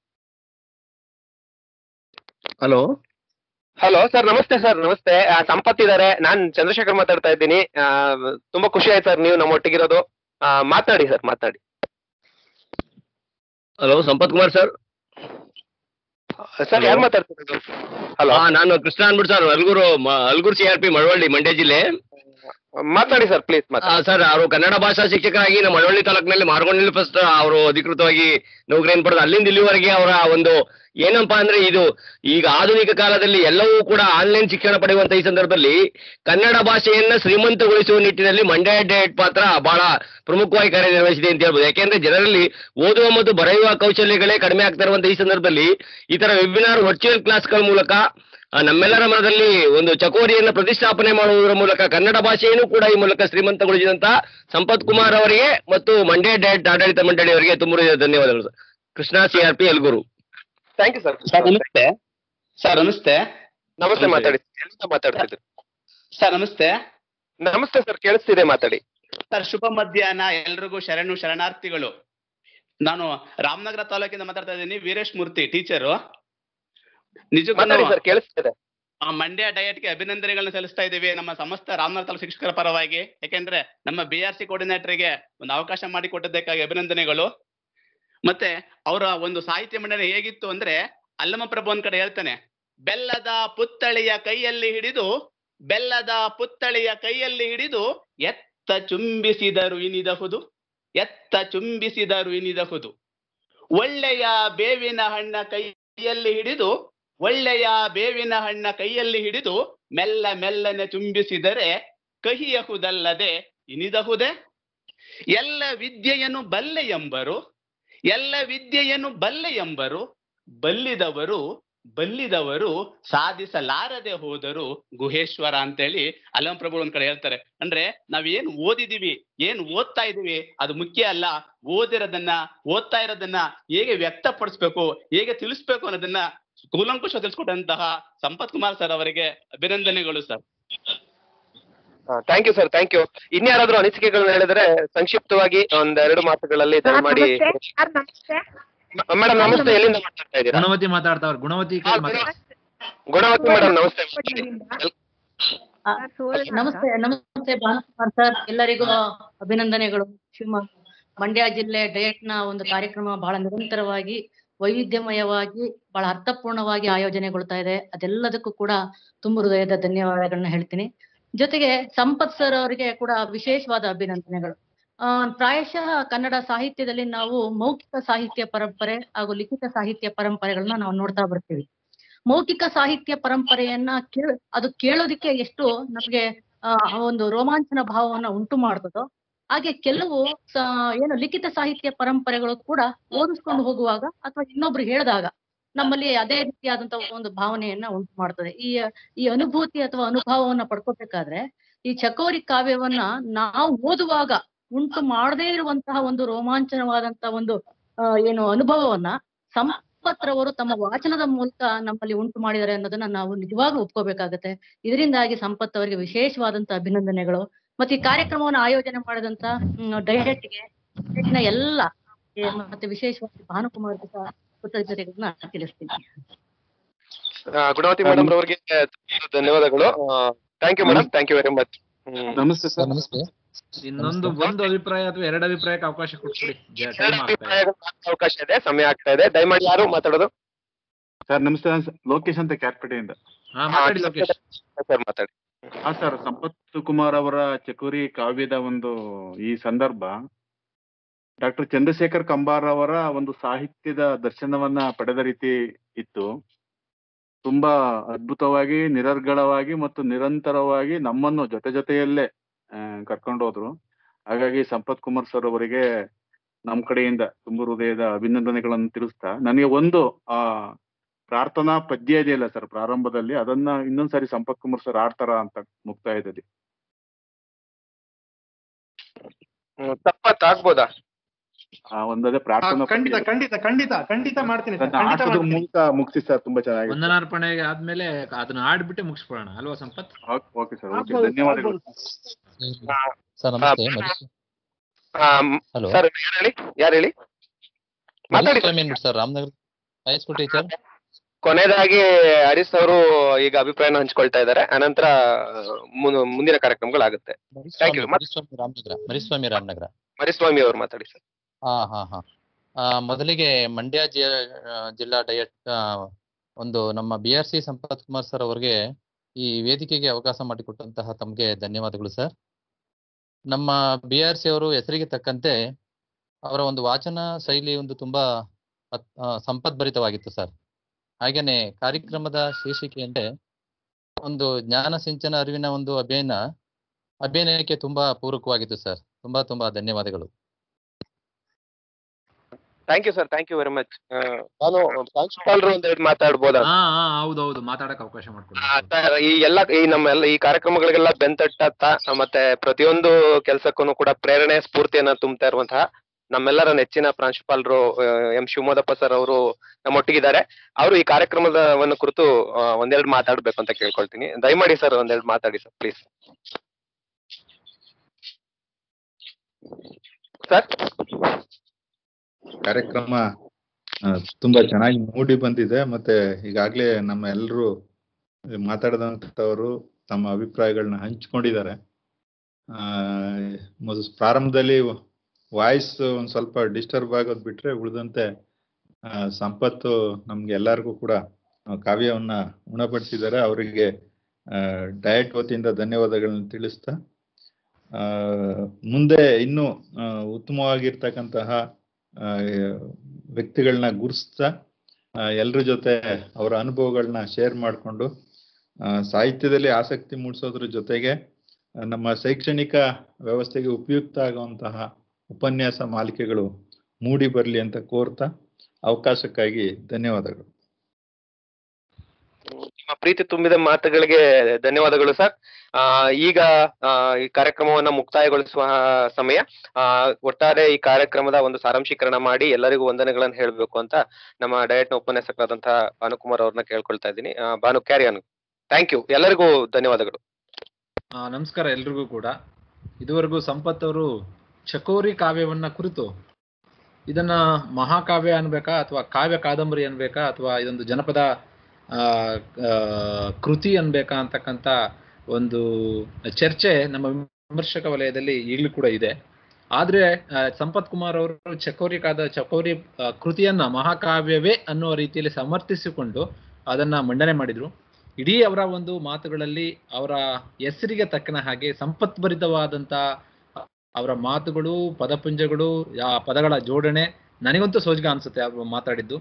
ಹಲೋ ಹಲೋ ಸರ್ ನಮಸ್ತೆ ಸರ್ ನಮಸ್ತೆ ಆ, ಸಂಪತ್ ಇದ್ದಾರೆ ನಾನ್ ಚಂದ್ರಶೇಖರ್ ಮಾತಾಡ್ತಾ ಇದ್ದೀನಿ ಆ, ತುಂಬಾ ಖುಷಿ ಆಯ್ತು ಸರ್ ನೀವು ನಮ್ಮ ಒಟ್ಟಿಗಿರೋದು ಆ, ಮಾತಾಡಿ ಸರ್ ಮಾತಾಡಿ hello Sampath Kumar sir sir ಯಾರು ಮಾತಾಡ್ತಿರೋದು ಹಲೋ ಹಾ ನಾನು ಕೃಷ್ಣ ಅನ್ಬಿಟ್ಟು ಸರ್ ಅಲ್ಗೂರು ಮ- Algur C R P Malavalli Mandya ಜಿಲ್ಲೆ ಮಾತಾಡಿ ಸರ್ ಪ್ಲೀಸ್ ಆ, ಸರ್ ಅವರು ಕನ್ನಡ ಭಾಷಾ ಶಿಕ್ಷಕರಾಗಿ ನಮ್ಮ ಮಳವಳ್ಳಿ ತಾಲೂಕಿನಲ್ಲಿ ಮಾರ್ಗೊಂಡಿಲ್ಲಿ ಫಸ್ಟ್ ಅವರು ಅಧಿಕೃತವಾಗಿ ನೌಕರಿಯನ್ನು ಪಡೆದು ಅಲ್ಲಿಂದ ಇಲ್ಲಿವರೆಗೆ ಅವರ ಒಂದು ಏನಪ್ಪಾ ಅಂದ್ರೆ ಇದು ಈಗ ಆಧುನಿಕ ಕಾಲದಲ್ಲಿ ಎಲ್ಲವೂ ಕೂಡ ಆನ್ಲೈನ್ ಶಿಕ್ಷಣ ಪಡೆಯುವಂತ ಈ ಸಂದರ್ಭದಲ್ಲಿ ಕನ್ನಡ ಭಾಷೆಯನ್ನ ಶ್ರೀಮಂತಗೊಳಿಸುವ ನಿಟ್ಟಿನಲ್ಲಿ ಮಂಡ್ಯ ಡೇಟ್ ಪಾತ್ರ ಬಹಳ ಪ್ರಮುಖವಾಗಿ ಕಾರ್ಯನಿರ್ವಹಿಸಿದೆ ಅಂತ ಹೇಳ್ಬೋದು ಯಾಕೆಂದ್ರೆ ಜನರಲ್ಲಿ ಓದುವ ಮತ್ತು ಬರೆಯುವ ಕೌಶಲ್ಯಗಳೇ ಕಡಿಮೆ ಆಗ್ತಾ ಇರುವಂತ ಈ ಸಂದರ್ಭದಲ್ಲಿ ಈ ತರ ವೆಬಿನಾರ್ ವರ್ಚುವಲ್ ಕ್ಲಾಸ್ಗಳ ಮೂಲಕ ಆ, ನಮ್ಮೆಲ್ಲರ ಮನದಲ್ಲಿ ಒಂದು ಚಕೋರಿಯನ್ನ ಪ್ರತಿಷ್ಠಾಪನೆ ಮಾಡುವುದರ ಮೂಲಕ ಕನ್ನಡ ಭಾಷೆಯನ್ನು ಕೂಡ ಈ ಮೂಲಕ ಶ್ರೀಮಂತಗೊಳಿಸಿದಂತ ಸಂಪತ್ ಕುಮಾರ್ ಅವರಿಗೆ ಮತ್ತು ಮಂಡ್ಯ ಡೇಟ್ ಆಡಳಿತ ಮಂಡಳಿಯವರಿಗೆ ತುಂಬ ಹೃದಯದ ಧನ್ಯವಾದಗಳು sir Krishna C R P Elgur thank you sir sir ನಮಸ್ತೆ ಸರ್ ನಮಸ್ತೆ ನಮಸ್ತೆ ಮಾತಾಡಿ ಎಲ್ಲಿಂದ ಮಾತಾಡ್ತಿದ್ರು ಸರ್ ನಮಸ್ತೆ ನಮಸ್ತೆ ಸರ್ ಕೇಳಿಸ್ತಿದೆ ಮಾತಾಡಿ ಸರ್ ಶುಭ ಮಧ್ಯಾಹ್ನ ಎಲ್ರಿಗೂ ಶರಣು ಶರಣಾರ್ಥಿಗಳು ನಾನು ರಾಮನಗರ ತಾಲೂಕಿಂದ ಮಾತಾಡ್ತಾ ಇದ್ದೀನಿ ವೀರೇಶ್ ಮೂರ್ತಿ ಟೀಚರು ಮಾತಾಡಿ ಸರ್ ನಿಜಕ್ಕೂ ಕೇಳಿಸ್ತಿದೆ ಆ ಮಂಡ್ಯ ಡಯಟ್ಗೆ ಅಭಿನಂದನೆಗಳನ್ನ ಸಲ್ಲಿಸ್ತಾ ಇದ್ದೀವಿ ನಮ್ಮ ಸಮಸ್ತ ರಾಮನಗರ ತಾಲೂಕು ಶಿಕ್ಷಕರ ಪರವಾಗಿ ಯಾಕೆಂದ್ರೆ ನಮ್ಮ ಬಿ ಆರ್ ಸಿ ಕೋರ್ಡಿನೇಟರ್ಗೆ ಒಂದು ಅವಕಾಶ ಮಾಡಿಕೊಟ್ಟದ್ದಕ್ಕಾಗಿ ಅಭಿನಂದನೆಗಳು ಮತ್ತೆ ಅವರ ಒಂದು ಸಾಹಿತ್ಯ ಮಂಡನೆ ಹೇಗಿತ್ತು ಅಂದ್ರೆ ಅಲ್ಲಮ ಪ್ರಭು ಒಂದ್ ಕಡೆ ಹೇಳ್ತಾನೆ ಬೆಲ್ಲದ ಪುತ್ತಳಿಯ ಕೈಯಲ್ಲಿ ಹಿಡಿದು ಬೆಲ್ಲದ ಪುತ್ತಳಿಯ ಕೈಯಲ್ಲಿ ಹಿಡಿದು ಎತ್ತ ಚುಂಬಿಸಿದರು ಇನಿದಹುದು ಎತ್ತ ಚುಂಬಿಸಿದರು ಇನಿದಹುದು ಒಳ್ಳೆಯ ಬೇವಿನ ಹಣ್ಣ ಕೈಯಲ್ಲಿ ಹಿಡಿದು ಒಳ್ಳೆಯ ಬೇವಿನ ಹಣ್ಣ ಕೈಯಲ್ಲಿ ಹಿಡಿದು ಮೆಲ್ಲ ಮೆಲ್ಲನೆ ಚುಂಬಿಸಿದರೆ ಕಹಿಯಹುದಲ್ಲದೆ ಇನಿದಹುದೆ ಎಲ್ಲ ವಿದ್ಯೆಯನ್ನು ಬಲ್ಲೆ ಎಂಬರು ಎಲ್ಲ ವಿದ್ಯೆಯನ್ನು ಬಲ್ಲೆ ಎಂಬರು ಬಲ್ಲಿದವರು ಬಲ್ಲಿದವರು ಸಾಧಿಸಲಾರದೆ ಹೋದರು ಗುಹೇಶ್ವರ ಅಂತೇಳಿ ಅಲ್ಲಂ ಪ್ರಭು ಒಂದ್ ಕಡೆ ಹೇಳ್ತಾರೆ ಅಂದ್ರೆ ನಾವೇನ್ ಓದಿದೀವಿ ಏನ್ ಓದ್ತಾ ಇದೀವಿ ಅದು ಮುಖ್ಯ ಅಲ್ಲ ಓದಿರೋದನ್ನ ಓದ್ತಾ ಇರೋದನ್ನ ಹೇಗೆ ವ್ಯಕ್ತಪಡಿಸ್ಬೇಕು ಹೇಗೆ ತಿಳಿಸ್ಬೇಕು ಅನ್ನೋದನ್ನ ಕೂಲಂಕುಷ ತಿಳಿಸ್ಕೊಟ್ಟಂತಹ ಸಂಪತ್ ಕುಮಾರ್ ಸರ್ ಅವರಿಗೆ ಅಭಿನಂದನೆಗಳು sir thank you sir thank you ಇನ್ಯಾರಾದ್ರೂ ಅನಿಸಿಕೆಗಳನ್ನ ಹೇಳಿದ್ರೆ ಸಂಕ್ಷಿಪ್ತವಾಗಿ ಒಂದೆರಡು ಮಾತುಗಳಲ್ಲಿ ದಯಮಾಡಿ ಮೇಡಮ್ ನಮಸ್ತೆ ಎಲ್ಲಿಂದ ಮಾತಾಡ್ತಾ ಇದ್ದೀರಾ ಗುಣವತಿ ಮಾತಾಡ್ತಾವ್ರ ಗುಣವತಿ ಕೈ ಮಾತಾಡ್- ಗುಣವತಿ ಮೇಡಮ್ ನಮಸ್ತೆ ನಮಸ್ತೆ ನಮಸ್ತೆ ಭಾನುಕುಮಾರ್ ಸರ್ ಎಲ್ಲರಿಗೂ ಅಭಿನಂದನೆಗಳು ಶಿವಮೊಗ್ಗ ಮಂಡ್ಯ ಜಿಲ್ಲೆ ಡಯಟ್ ನ ಒಂದು ಕಾರ್ಯಕ್ರಮ ಬಹಳ ನಿರಂತರವಾಗಿ ವೈವಿಧ್ಯಮಯವಾಗಿ ಬಹಳ ಅರ್ಥಪೂರ್ಣವಾಗಿ ಆಯೋಜನೆಗೊಳ್ತಾ ಇದೆ ಅದೆಲ್ಲದಕ್ಕೂ ಕೂಡ ತುಂಬ ಹೃದಯದ ಧನ್ಯವಾದಗಳನ್ನ ಹೇಳ್ತೀನಿ ಜೊತೆಗೆ ಸಂಪತ್ ಸರ್ ಅವರಿಗೆ ಕೂಡ ವಿಶೇಷವಾದ ಅಭಿನಂದನೆಗಳು ಆ ಪ್ರಾಯಶಃ ಕನ್ನಡ ಸಾಹಿತ್ಯದಲ್ಲಿ ನಾವು ಮೌಖಿಕ ಸಾಹಿತ್ಯ ಪರಂಪರೆ ಹಾಗೂ ಲಿಖಿತ ಸಾಹಿತ್ಯ ಪರಂಪರೆಗಳನ್ನ ನಾವು ನೋಡ್ತಾ ಬರ್ತೀವಿ ಮೌಖಿಕ ಸಾಹಿತ್ಯ ಪರಂಪರೆಯನ್ನ ಕೇಳ ಅದು ಕೇಳೋದಿಕ್ಕೆ ಎಷ್ಟು ನಮ್ಗೆ ಆ ಒಂದು ರೋಮಾಂಚನ ಭಾವವನ್ನ ಉಂಟು ಮಾಡ್ತದೋ ಹಾಗೆ ಕೆಲವು ಸ- ಏನು ಲಿಖಿತ ಸಾಹಿತ್ಯ ಪರಂಪರೆಗಳು ಕೂಡ ಓದಿಸ್ಕೊಂಡು ಹೋಗುವಾಗ ಅಥವಾ ಇನ್ನೊಬ್ರು ಹೇಳಿದಾಗ ನಮ್ಮಲ್ಲಿ ಅದೇ ರೀತಿಯಾದಂತಹ ಒಂದು ಭಾವನೆಯನ್ನ ಉಂಟು ಮಾಡ್ತದೆ ಈ ಈ ಅನುಭೂತಿ ಅಥವಾ ಅನುಭವವನ್ನ ಪಡ್ಕೋಬೇಕಾದ್ರೆ ಈ ಚಕೋರಿ ಕಾವ್ಯವನ್ನ ನಾವು ಓದುವಾಗ ಉಂಟು ಮಾಡದೇ ಇರುವಂತಹ ಒಂದು ರೋಮಾಂಚನವಾದಂತಹ ಒಂದು ಆ, ಏನು ಅನುಭವವನ್ನ ಸಂಪತ್ರವರು ತಮ್ಮ ವಾಚನದ ಮೂಲಕ ನಮ್ಮಲ್ಲಿ ಉಂಟು ಮಾಡಿದ್ದಾರೆ ಅನ್ನೋದನ್ನ ನಾವು ನಿಜವಾಗ್ಲೂ ಒಪ್ಕೋಬೇಕಾಗತ್ತೆ ಇದರಿಂದಾಗಿ ಸಂಪತ್ ಅವರಿಗೆ ವಿಶೇಷವಾದಂತ ಅಭಿನಂದನೆಗಳು ಮತ್ತೆ ಈ ಕಾರ್ಯಕ್ರಮವನ್ನು ಆಯೋಜನೆ ಮಾಡಿದಂತ ಡಯಟ್ಗೆ ನ ಎಲ್ಲ ಏ, ಮತ್ತೆ ವಿಶೇಷವಾಗಿ ಭಾನುಕುಮಾರ್ ಸಹ ಕೃತಜ್ಞತೆಗಳನ್ನ ತಿಳಿಸ್ತೀನಿ ಆ, ಗುಣವತಿ ಮೇಡಮ್ ಅವರಿಗೆ ಧನ್ಯವಾದಗಳು thank you madam thank you very much ನಮಸ್ತೆ ಸರ್ ನಮಸ್ತೆ ಇನ್ನೊಂದು ಒಂದು ಅಭಿಪ್ರಾಯ ಅಥವಾ ಎರಡು ಅಭಿಪ್ರಾಯಕ್ಕೆ ಅವಕಾಶ ಕೊಟ್ಬಿಡಿ ಟೈಮ್ ಆಗ್ತಾ ಇದೆ ಅವಕಾಶ ಇದೆ ಸಮಯ ಆಗ್ತಾ ಇದೆ ದಯಮಾಡಿ ಯಾರು ಮಾತಾಡೋದು ಸರ್ ನಮಸ್ತೆ ನಾನು ಲೋಕೇಶ್ ಅಂತ ಕ್ಯಾರ್ಪೇಟೆಯಿಂದ ಹಾ ಮಾತಾಡಿ ಲೋಕೇಶ್ ಸರ್ ಮಾತಾಡಿ ಹಾ ಸರ್ ಸಂಪತ್ ಕುಮಾರ್ ಅವರ ಚಕೋರಿ ಕಾವ್ಯದ ಒಂದು ಈ ಸಂದರ್ಭ ಡಾಕ್ಟರ್ ಚಂದ್ರಶೇಖರ್ ಕಂಬಾರ್ ಅವರ ಒಂದು ಸಾಹಿತ್ಯದ ದರ್ಶನವನ್ನ ಪಡೆದ ರೀತಿ ಇತ್ತು ತುಂಬಾ ಅದ್ಭುತವಾಗಿ ನಿರರ್ಗಳವಾಗಿ ಮತ್ತು ನಿರಂತರವಾಗಿ ನಮ್ಮನ್ನು ಜೊತೆ ಜೊತೆಯಲ್ಲೇ ಆ, ಕರ್ಕೊಂಡು ಹೋದ್ರು ಹಾಗಾಗಿ ಸಂಪತ್ ಕುಮಾರ್ ಸರ್ ಅವರಿಗೆ ನಮ್ಮ ಕಡೆಯಿಂದ ತುಂಬ ಹೃದಯದ ಅಭಿನಂದನೆಗಳನ್ನು ತಿಳಿಸ್ತಾ ನನಗೆ ಒಂದು ಆ ಪ್ರಾರ್ಥನಾ ಪದ್ಯ ಇದೆಯಲ್ಲ ಸರ್ ಪ್ರಾರಂಭದಲ್ಲಿ ಅದನ್ನ ಇನ್ನೊಂದ್ಸರಿ ಸಂಪತ್ ಕುಮಾರ್ ಸರ್ ಆಡ್ತಾರ ಅಂತ ಮುಕ್ತಾಯದಲ್ಲಿ ಹ್ಮ್, ತಪ್ಪತ್ ಆಗ್ಬೋದಾ ಆ ಒಂದದೇ ಪ್ರಾರ್ಥನಾ ಖಂಡಿತ ಪದ್ಯ ಖಂಡಿತ ಖಂಡಿತ ಖಂಡಿತ ಮಾಡ್ತೀನಿ ಸರ್ ಅದನ್ನ ಖಂಡಿತ ಆಟದ ಮಾಡ್ತೀನಿ ಮೂಲಕ ಮುಗಿಸಿ ಸರ್ ತುಂಬಾ ಚೆನ್ನಾಗಿ ವಂದನಾರ್ಪಣೆ ಆದ್ಮೇಲೆ ಅದನ್ನ ಆಡ್ಬಿಟ್ಟೆ ಮುಗಿಸ್ಕೊಳ್ಳೋಣ ಅಲ್ವಾ ಸಂಪತ್ ಓಕೆ ಸರ್ ಓಕೆ ಧನ್ಯವಾದಗಳು ಸರ್ ನಮಸ್ತೆ ಮಧುಸ್- ಹಲೋ ಸರ್ ಯಾರು ಹೇಳಿ ಯಾರು ಹೇಳಿ ಮಾತಾಡಿ ಮಧುಸ್ವಾಮಿ ಅಂದ್ಬಿಟ್ಟು ಸರ್ ರಾಮನಗರ ಹೈಸ್ಕೂಲ್ ಟೀಚರ್ ಕೊನೆಯದಾಗಿ ಹರೀಶ್ ಅವರು ಈಗ ಅಭಿಪ್ರಾಯನ ಹಂಚ್ಕೊಳ್ತಾ ಇದ್ದಾರೆ ಅನಂತರ ಮುನ್- ಮುಂದಿನ ಕಾರ್ಯಕ್ರಮಗಳಾಗುತ್ತೆ ಥ್ಯಾಂಕ್ ಯು ಮರಿಸ್ವಾಮಿ ರಾಮನಗರ ಮರಿಸ್ವಾಮಿ ರಾಮನಗರ ಮರಿಸ್ವಾಮಿ ಅವರು ಮಾತಾಡಿ ಸರ್ ಹಾ ಹಾ ಹಾ ಆ, ಮೊದಲಿಗೆ ಮಂಡ್ಯ ಜಿ ಆ, ಜಿಲ್ಲಾ ಡಯಟ್ ಆ, ಒಂದು ನಮ್ಮ B R C Sampath Kumar sir ಅವರಿಗೆ ಈ ವೇದಿಕೆಗೆ ಅವಕಾಶ ಮಾಡಿಕೊಟ್ಟಂತಹ ತಮಗೆ ಧನ್ಯವಾದಗಳು ಸರ್ ನಮ್ಮ ಬಿ ಆರ್ ಸಿ ಅವರು ಹೆಸರಿಗೆ ತಕ್ಕಂತೆ ಅವರ ಒಂದು ವಾಚನ ಶೈಲಿ ಒಂದು ತುಂಬಾ ಅತ್- ಆ, ಸಂಪದ್ಭರಿತವಾಗಿತ್ತು ಸರ್ ಹಾಗೇನೆ ಕಾರ್ಯಕ್ರಮದ ಶೀರ್ಷಿಕೆಯಂತೆ ಒಂದು ಜ್ಞಾನ ಸಿಂಚನ ಅರಿವಿನ ಒಂದು ಅಭಿಯಾನ ಅಭಿನಯಕ್ಕೆ ತುಂಬಾ ಪೂರಕವಾಗಿತ್ತು ಸರ್ ತುಂಬಾ ತುಂಬಾ ಧನ್ಯವಾದಗಳು thank you sir thank you very much ನಾನು ಪ್ರಾಂಶುಪಾಲರು ಒಂದೆರಡು ಮಾತಾಡ್ಬೋದಾ ಹಾ ಹಾ ಹೌದೌದು ಮಾತಾಡಕ್ ಅವಕಾಶ ಮಾಡ್ಕೊಡಿ ಆ, ಸರ್, ಈ ಎಲ್ಲ ಈ ನಮ್ಮೆಲ್ಲ ಈ ಕಾರ್ಯಕ್ರಮಗಳಿಗೆಲ್ಲ ಬೆಂತಟ್ಟ ಮತ್ತೆ ಪ್ರತಿಯೊಂದು ಕೆಲಸಕ್ಕೂ ಕೂಡ ಪ್ರೇರಣೆ ಸ್ಫೂರ್ತಿಯನ್ನ ತುಂಬುತ್ತಾ ಇರುವಂತಹ ನಮ್ಮೆಲ್ಲರ ನೆಚ್ಚಿನ ಪ್ರಾಂಶುಪಾಲರು ಎಂ ಶಿವಮೋದಪ್ಪ ಸರ್ ಅವರು ನಮ್ಮೊಟ್ಟಿಗಿದ್ದಾರೆ ಅವರು ಈ ಕಾರ್ಯಕ್ರಮದವನ್ನು ಕುರಿತು ಆ, ಒಂದೆರಡು ಮಾತಾಡ್ಬೇಕು ಅಂತ ಕೇಳ್ಕೊಳ್ತೀನಿ ದಯಮಾಡಿ ಸರ್ ಒಂದೆರಡು ಮಾತಾಡಿ ಸರ್ ಪ್ಲೀಸ್ ಸರ್ ಕಾರ್ಯಕ್ರಮ ಆ, ತುಂಬಾ ಚೆನ್ನಾಗಿ ಮೂಡಿ ಬಂದಿದೆ ಮತ್ತೆ ಈಗಾಗ್ಲೇ ನಮ್ಮ ಎಲ್ಲರೂ ಮಾತಾಡಿದಂಥವರು ತಮ್ಮ ಅಭಿಪ್ರಾಯಗಳನ್ನ ಹಂಚ್ಕೊಂಡಿದ್ದಾರೆ ಆ ಮೊದಲು ಪ್ರಾರಂಭದಲ್ಲಿ ವಾಯ್ಸ್ ಒಂದ್ ಸ್ವಲ್ಪ ಡಿಸ್ಟರ್ಬ್ ಆಗೋದ್ ಬಿಟ್ರೆ ಉಳಿದಂತೆ ಆ, ಸಂಪತ್ತು ನಮ್ಗೆ ಎಲ್ಲರಿಗೂ ಕೂಡ ಆ, ಕಾವ್ಯವನ್ನ ಉಣಪಡಿಸಿದ್ದಾರೆ ಅವರಿಗೆ ಡಯಟ್ ವತಿಯಿಂದ ಧನ್ಯವಾದಗಳನ್ನ ತಿಳಿಸ್ತಾ ಆ, ಮುಂದೆ ಇನ್ನೂ ಆ, ಉತ್ತಮವಾಗಿರ್ತಕ್ಕಂತಹ ಆ, ವ್ಯಕ್ತಿಗಳನ್ನ ಗುರುಸ್ತಾ ಎಲ್ಲರ ಜೊತೆ ಅವರ ಅನುಭವಗಳನ್ನ ಶೇರ್ ಮಾಡಿಕೊಂಡು ಸಾಹಿತ್ಯದಲ್ಲಿ ಆಸಕ್ತಿ ಮೂಡಿಸೋದ್ರ ಜೊತೆಗೆ ಆ, ನಮ್ಮ ಶೈಕ್ಷಣಿಕ ವ್ಯವಸ್ಥೆಗೆ ಉಪಯುಕ್ತ ಆಗುವಂತಹ ಉಪನ್ಯಾಸ ಮಾಲಿಕೆಗಳು ಮೂಡಿ ಬರಲಿ ಅಂತ ಕೋರ್ತಾ ಅವಕಾಶಕ್ಕಾಗಿ ಧನ್ಯವಾದಗಳು ನಿಮ್ಮ ಪ್ರೀತಿ ತುಂಬಿದ ಮಾತುಗಳಿಗೆ ಧನ್ಯವಾದಗಳು ಸರ್ ಆ, ಈಗ ಆ, ಈ ಕಾರ್ಯಕ್ರಮವನ್ನ ಮುಕ್ತಾಯಗೊಳಿಸುವ ಸಮಯ ಆ, ಒಟ್ಟಾರೆ ಈ ಕಾರ್ಯಕ್ರಮದ ಒಂದು ಸಾರಾಂಶೀಕರಣ ಮಾಡಿ ಎಲ್ಲರಿಗೂ ವಂದನೆಗಳನ್ನು ಹೇಳಬೇಕು ಅಂತ ನಮ್ಮ ಡಯಟ್ನ ಉಪನ್ಯಾಸಕರಾದಂತಹ ಭಾನುಕುಮಾರ್ ಅವ್ರನ್ನ ಕೇಳ್ಕೊಳ್ತಾ ಇದ್ದೀನಿ ಆ, Bhanu carry on thank you ಎಲ್ಲರಿಗೂ ಧನ್ಯವಾದಗಳು ಆ, ನಮಸ್ಕಾರ ಎಲ್ರಿಗೂ ಕೂಡ ಇದುವರೆಗೂ ಸಂಪತ್ ಅವರು ಚಕೋರಿ ಕಾವ್ಯವನ್ನ ಕುರಿತು ಇದನ್ನ ಮಹಾಕಾವ್ಯ ಅನ್ಬೇಕಾ ಅಥವಾ ಕಾವ್ಯ ಕಾದಂಬರಿ ಅನ್ಬೇಕಾ ಅಥವಾ ಇದೊಂದು ಜನಪದ ಆ, ಆ, ಕೃತಿ ಅನ್ಬೇಕಾ ಅಂತಕ್ಕಂಥ ಒಂದು ಚರ್ಚೆ ನಮ್ಮ ವಿಮರ್ಶಕ ವಲಯದಲ್ಲಿ ಈಗಲೂ ಕೂಡ ಇದೆ ಆದ್ರೆ ಆ, ಸಂಪತ್ ಕುಮಾರ್ ಅವರು ಚಕೋರಿ ಕಾದ ಚಕೋರಿ ಆ, ಕೃತಿಯನ್ನ ಮಹಾಕಾವ್ಯವೇ ಅನ್ನುವ ರೀತಿಯಲ್ಲಿ ಸಮರ್ಥಿಸಿಕೊಂಡು ಅದನ್ನ ಮಂಡನೆ ಮಾಡಿದ್ರು ಇಡೀ ಅವರ ಒಂದು ಮಾತುಗಳಲ್ಲಿ ಅವರ ಹೆಸರಿಗೆ ತಕ್ಕನ ಹಾಗೆ ಸಂಪತ್ಭರಿತವಾದಂತ ಅವರ ಮಾತುಗಳು ಪದಪುಂಜಗಳು ಆ ಪದಗಳ ಜೋಡಣೆ ನನಗಂತೂ ಸೋಜಿಗ ಅನ್ಸುತ್ತೆ ಅವರು ಮಾತಾಡಿದ್ದು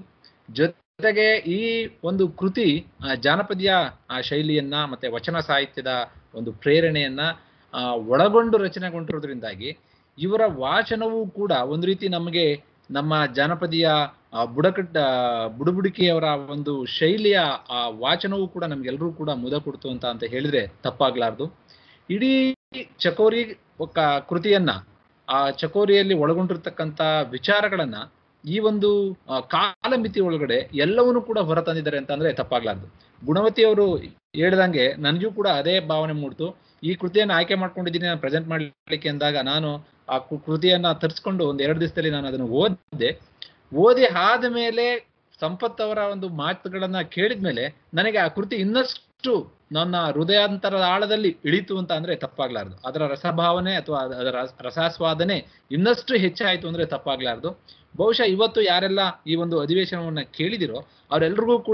ಜೊತೆಗೆ ಈ ಒಂದು ಕೃತಿ ಆ, ಜಾನಪದೀಯ ಆ ಶೈಲಿಯನ್ನ ಮತ್ತೆ ವಚನ ಸಾಹಿತ್ಯದ ಒಂದು ಪ್ರೇರಣೆಯನ್ನ ಆ, ಒಳಗೊಂಡು ರಚನೆಗೊಂಡಿರೋದ್ರಿಂದಾಗಿ ಇವರ ವಾಚನವೂ ಕೂಡ ಒಂದು ರೀತಿ ನಮಗೆ ನಮ್ಮ ಜಾನಪದೀಯ ಆ, ಬುಡಕಟ್ಟ ಬುಡುಬುಡಿಕೆಯವರ ಒಂದು ಶೈಲಿಯ ಆ ವಾಚನವೂ ಕೂಡ ನಮ್ಗೆಲ್ಲರೂ ಕೂಡ ಮುದ ಕೊಡ್ತು ಅಂತ ಅಂತ ಹೇಳಿದ್ರೆ ತಪ್ಪಾಗ್ಲಾರ್ದು ಇಡೀ ಚಕೋರಿ ಒಕ್ಕ ಕೃತಿಯನ್ನ ಆ ಚಕೋರಿಯಲ್ಲಿ ಒಳಗೊಂಡಿರ್ತಕ್ಕಂಥ ವಿಚಾರಗಳನ್ನ ಈ ಒಂದು ಆ, ಕಾಲಮಿತಿ ಒಳಗಡೆ ಎಲ್ಲವನ್ನೂ ಕೂಡ ಹೊರತಂದಿದ್ದಾರೆ ಅಂತ ಅಂದ್ರೆ ತಪ್ಪಾಗ್ಲಾರ್ದು ಗುಣವತಿ ಅವರು ಹೇಳ್ದಂಗೆ ನನಗೂ ಕೂಡ ಅದೇ ಭಾವನೆ ಮೂಡ್ತು ಈ ಕೃತಿಯನ್ನು ಆಯ್ಕೆ ಮಾಡ್ಕೊಂಡಿದ್ದೀನಿ ನಾನು ಪ್ರೆಸೆಂಟ್ ಮಾಡ್ಲಿಕ್ಕೆ ಅಂದಾಗ ನಾನು ಆ ಕು- ಕೃತಿಯನ್ನ ತರಿಸ್ಕೊಂಡು ಒಂದ್ ಎರಡು ದಿವಸದಲ್ಲಿ ನಾನು ಅದನ್ನು ಓದಿದೆ ಓದಿ ಆದ ಮೇಲೆ ಸಂಪತ್ ಅವರ ಒಂದು ಮಾತುಗಳನ್ನ ಕೇಳಿದ್ಮೇಲೆ ನನಗೆ ಆ ಕೃತಿ ಇನ್ನಷ್ಟು ನನ್ನ ಹೃದಯಾಂತರದ ಆಳದಲ್ಲಿ ಇಳಿತು ಅಂತ ಅಂದ್ರೆ ತಪ್ಪಾಗ್ಲಾರ್ದು ಅದರ ರಸಭಾವನೆ ಅಥವಾ ಅದರ ರಸ- ರಸಾಸ್ವಾದನೆ ಇನ್ನಷ್ಟು ಹೆಚ್ಚಾಯಿತು ಅಂದ್ರೆ ತಪ್ಪಾಗ್ಲಾರ್ದು ಬಹುಶಃ ಇವತ್ತು ಯಾರೆಲ್ಲ ಈ ಒಂದು ಅಧಿವೇಶನವನ್ನ ಕೇಳಿದಿರೋ ಅವರೆಲ್ರಿಗೂ ಕೂಡ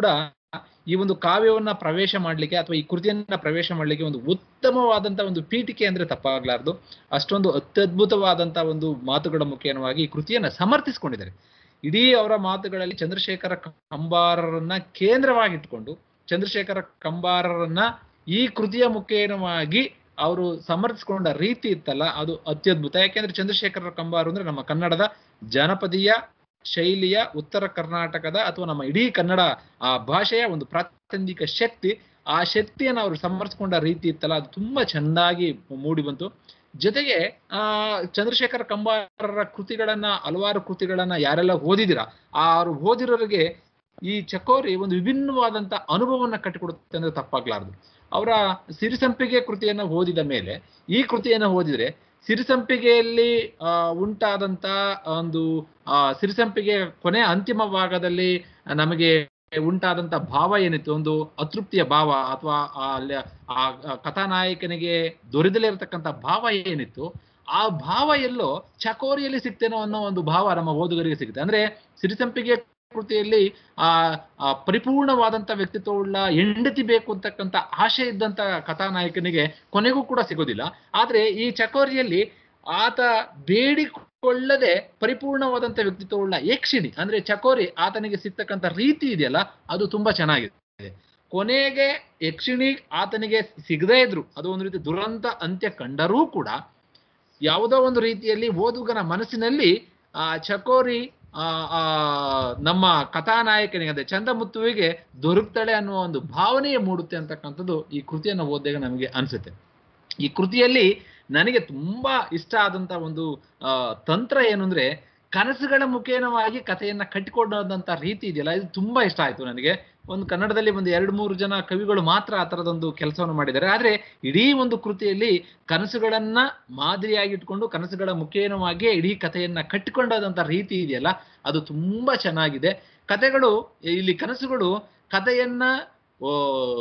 ಈ ಒಂದು ಕಾವ್ಯವನ್ನ ಪ್ರವೇಶ ಮಾಡ್ಲಿಕ್ಕೆ ಅಥವಾ ಈ ಕೃತಿಯನ್ನ ಪ್ರವೇಶ ಮಾಡ್ಲಿಕ್ಕೆ ಒಂದು ಉತ್ತಮವಾದಂತ ಒಂದು ಪೀಠಿಕೆ ಅಂದ್ರೆ ತಪ್ಪಾಗ್ಲಾರ್ದು ಅಷ್ಟೊಂದು ಅತ್ಯದ್ಭುತವಾದಂತ ಒಂದು ಮಾತುಗಳ ಮುಖೇನವಾಗಿ ಈ ಕೃತಿಯನ್ನ ಸಮರ್ಥಿಸಿಕೊಂಡಿದ್ದಾರೆ ಇಡೀ ಅವರ ಮಾತುಗಳಲ್ಲಿ ಚಂದ್ರಶೇಖರ ಕಂಬಾರರನ್ನ ಕೇಂದ್ರವಾಗಿಟ್ಕೊಂಡು ಚಂದ್ರಶೇಖರ ಕಂಬಾರರನ್ನ ಈ ಕೃತಿಯ ಮುಖೇನವಾಗಿ ಅವರು ಸಮರ್ಥಿಸಿಕೊಂಡ ರೀತಿ ಇತ್ತಲ್ಲ ಅದು ಅತ್ಯದ್ಭುತ ಯಾಕೆಂದ್ರೆ ಚಂದ್ರಶೇಖರ ಕಂಬಾರು ಅಂದ್ರೆ ನಮ್ಮ ಕನ್ನಡದ ಜನಪದೀಯ ಶೈಲಿಯ ಉತ್ತರ ಕರ್ನಾಟಕದ ಅಥವಾ ನಮ್ಮ ಇಡೀ ಕನ್ನಡ ಆ ಭಾಷೆಯ ಒಂದು ಪ್ರಾತಿನಿಧಿಕ ಶಕ್ತಿ ಆ ಶಕ್ತಿಯನ್ನು ಅವರು ಸಮರ್ಥಿಸಿಕೊಂಡ ರೀತಿ ಇತ್ತಲ್ಲ ಅದು ತುಂಬಾ ಚೆಂದಾಗಿ ಮೂಡಿ ಬಂತು ಜೊತೆಗೆ ಆ ಚಂದ್ರಶೇಖರ ಕಂಬಾರರ ಕೃತಿಗಳನ್ನ ಹಲವಾರು ಕೃತಿಗಳನ್ನ ಯಾರೆಲ್ಲ ಓದಿದಿರ ಆ ಅವ್ರು ಓದಿರೋರಿಗೆ ಈ ಚಕೋರಿ ಒಂದು ವಿಭಿನ್ನವಾದಂತ ಅನುಭವವನ್ನ ಕಟ್ಟಿಕೊಡುತ್ತೆ ಅಂದ್ರೆ ತಪ್ಪಾಗ್ಲಾರ್ದು ಅವರ ಸಿರಿಸಂಪಿಗೆ ಕೃತಿಯನ್ನ ಓದಿದ ಮೇಲೆ ಈ ಕೃತಿಯನ್ನ ಓದಿದ್ರೆ ಸಿರಿಸಂಪಿಗೆಯಲ್ಲಿ ಆ ಉಂಟಾದಂತ ಒಂದು ಆ ಸಿರಿಸಂಪಿಗೆ ಕೊನೆ ಅಂತಿಮ ಭಾಗದಲ್ಲಿ ನಮಗೆ ಉಂಟಾದಂತ ಭಾವ ಏನಿತ್ತು ಒಂದು ಅತೃಪ್ತಿಯ ಭಾವ ಅಥವಾ ಆ ಅಲ್ಲಿ ಆ ಕಥಾನಾಯಕನಿಗೆ ದೊರೆದಲೇ ಇರತಕ್ಕಂತ ಭಾವ ಏನಿತ್ತು ಆ ಭಾವ ಎಲ್ಲೋ ಚಕೋರಿಯಲ್ಲಿ ಸಿಗ್ತೇನೋ ಅನ್ನೋ ಒಂದು ಭಾವ ನಮ್ಮ ಓದುಗರಿಗೆ ಸಿಗುತ್ತೆ ಅಂದ್ರೆ ಸಿರಿಸಂಪಿಗೆ ಕೃತಿಯಲ್ಲಿ ಆ ಆ ಪರಿಪೂರ್ಣವಾದಂತ ವ್ಯಕ್ತಿತ್ವವುಳ್ಳ ಹೆಂಡತಿ ಬೇಕು ಅಂತಕ್ಕಂಥ ಆಶೆ ಇದ್ದಂತ ಕಥಾನಾಯಕನಿಗೆ ಕೊನೆಗೂ ಕೂಡ ಸಿಗೋದಿಲ್ಲ ಆದ್ರೆ ಈ ಚಕೋರಿಯಲ್ಲಿ ಆತ ಬೇಡಿಕೊಳ್ಳದೆ ಪರಿಪೂರ್ಣವಾದಂತ ವ್ಯಕ್ತಿತ್ವವುಳ್ಳ ಯಕ್ಷಿಣಿ ಅಂದ್ರೆ ಚಕೋರಿ ಆತನಿಗೆ ಸಿಗ್ತಕ್ಕಂಥ ರೀತಿ ಇದೆಯಲ್ಲ ಅದು ತುಂಬಾ ಚೆನ್ನಾಗಿದೆ ಕೊನೆಗೆ ಯಕ್ಷಿಣಿ ಆತನಿಗೆ ಸಿಗದೇ ಇದ್ರು ಅದು ಒಂದು ರೀತಿ ದುರಂತ ಅಂತ್ಯ ಕಂಡರೂ ಕೂಡ ಯಾವುದೋ ಒಂದು ರೀತಿಯಲ್ಲಿ ಓದುಗನ ಮನಸ್ಸಿನಲ್ಲಿ ಆ ಚಕೋರಿ ಆ ಆ ನಮ್ಮ ಕಥಾನಾಯಕನಿಗೆ ಅದೇ ಚಂದಮುತ್ತುವಿಗೆ ದೊರಕ್ತಾಳೆ ಅನ್ನುವ ಒಂದು ಭಾವನೆಯೇ ಮೂಡುತ್ತೆ ಅಂತಕ್ಕಂಥದ್ದು ಈ ಕೃತಿಯನ್ನು ಓದಿದಾಗ ನಮಗೆ ಅನಿಸುತ್ತೆ ಈ ಕೃತಿಯಲ್ಲಿ ನನಗೆ ತುಂಬಾ ಇಷ್ಟ ಆದಂತ ಒಂದು ಆ ತಂತ್ರ ಏನು ಅಂದ್ರೆ ಕನಸುಗಳ ಮುಖೇನವಾಗಿ ಕಥೆಯನ್ನ ಕಟ್ಟಿಕೊಂಡಂತ ರೀತಿ ಇದೆಯಲ್ಲ ಇದು ತುಂಬಾ ಇಷ್ಟ ಆಯ್ತು ನನಗೆ ಒಂದು ಕನ್ನಡದಲ್ಲಿ ಒಂದು ಎರಡು ಮೂರು ಜನ ಕವಿಗಳು ಮಾತ್ರ ಆ ತರದೊಂದು ಕೆಲಸವನ್ನು ಮಾಡಿದ್ದಾರೆ ಆದ್ರೆ ಇಡೀ ಒಂದು ಕೃತಿಯಲ್ಲಿ ಕನಸುಗಳನ್ನ ಮಾದರಿಯಾಗಿಟ್ಕೊಂಡು ಕನಸುಗಳ ಮುಖೇನವಾಗಿಯೇ ಇಡೀ ಕಥೆಯನ್ನ ಕಟ್ಟಿಕೊಂಡಂತ ರೀತಿ ಇದೆಯಲ್ಲ ಅದು ತುಂಬಾ ಚೆನ್ನಾಗಿದೆ ಕಥೆಗಳು ಇಲ್ಲಿ ಕನಸುಗಳು ಕಥೆಯನ್ನ ಓ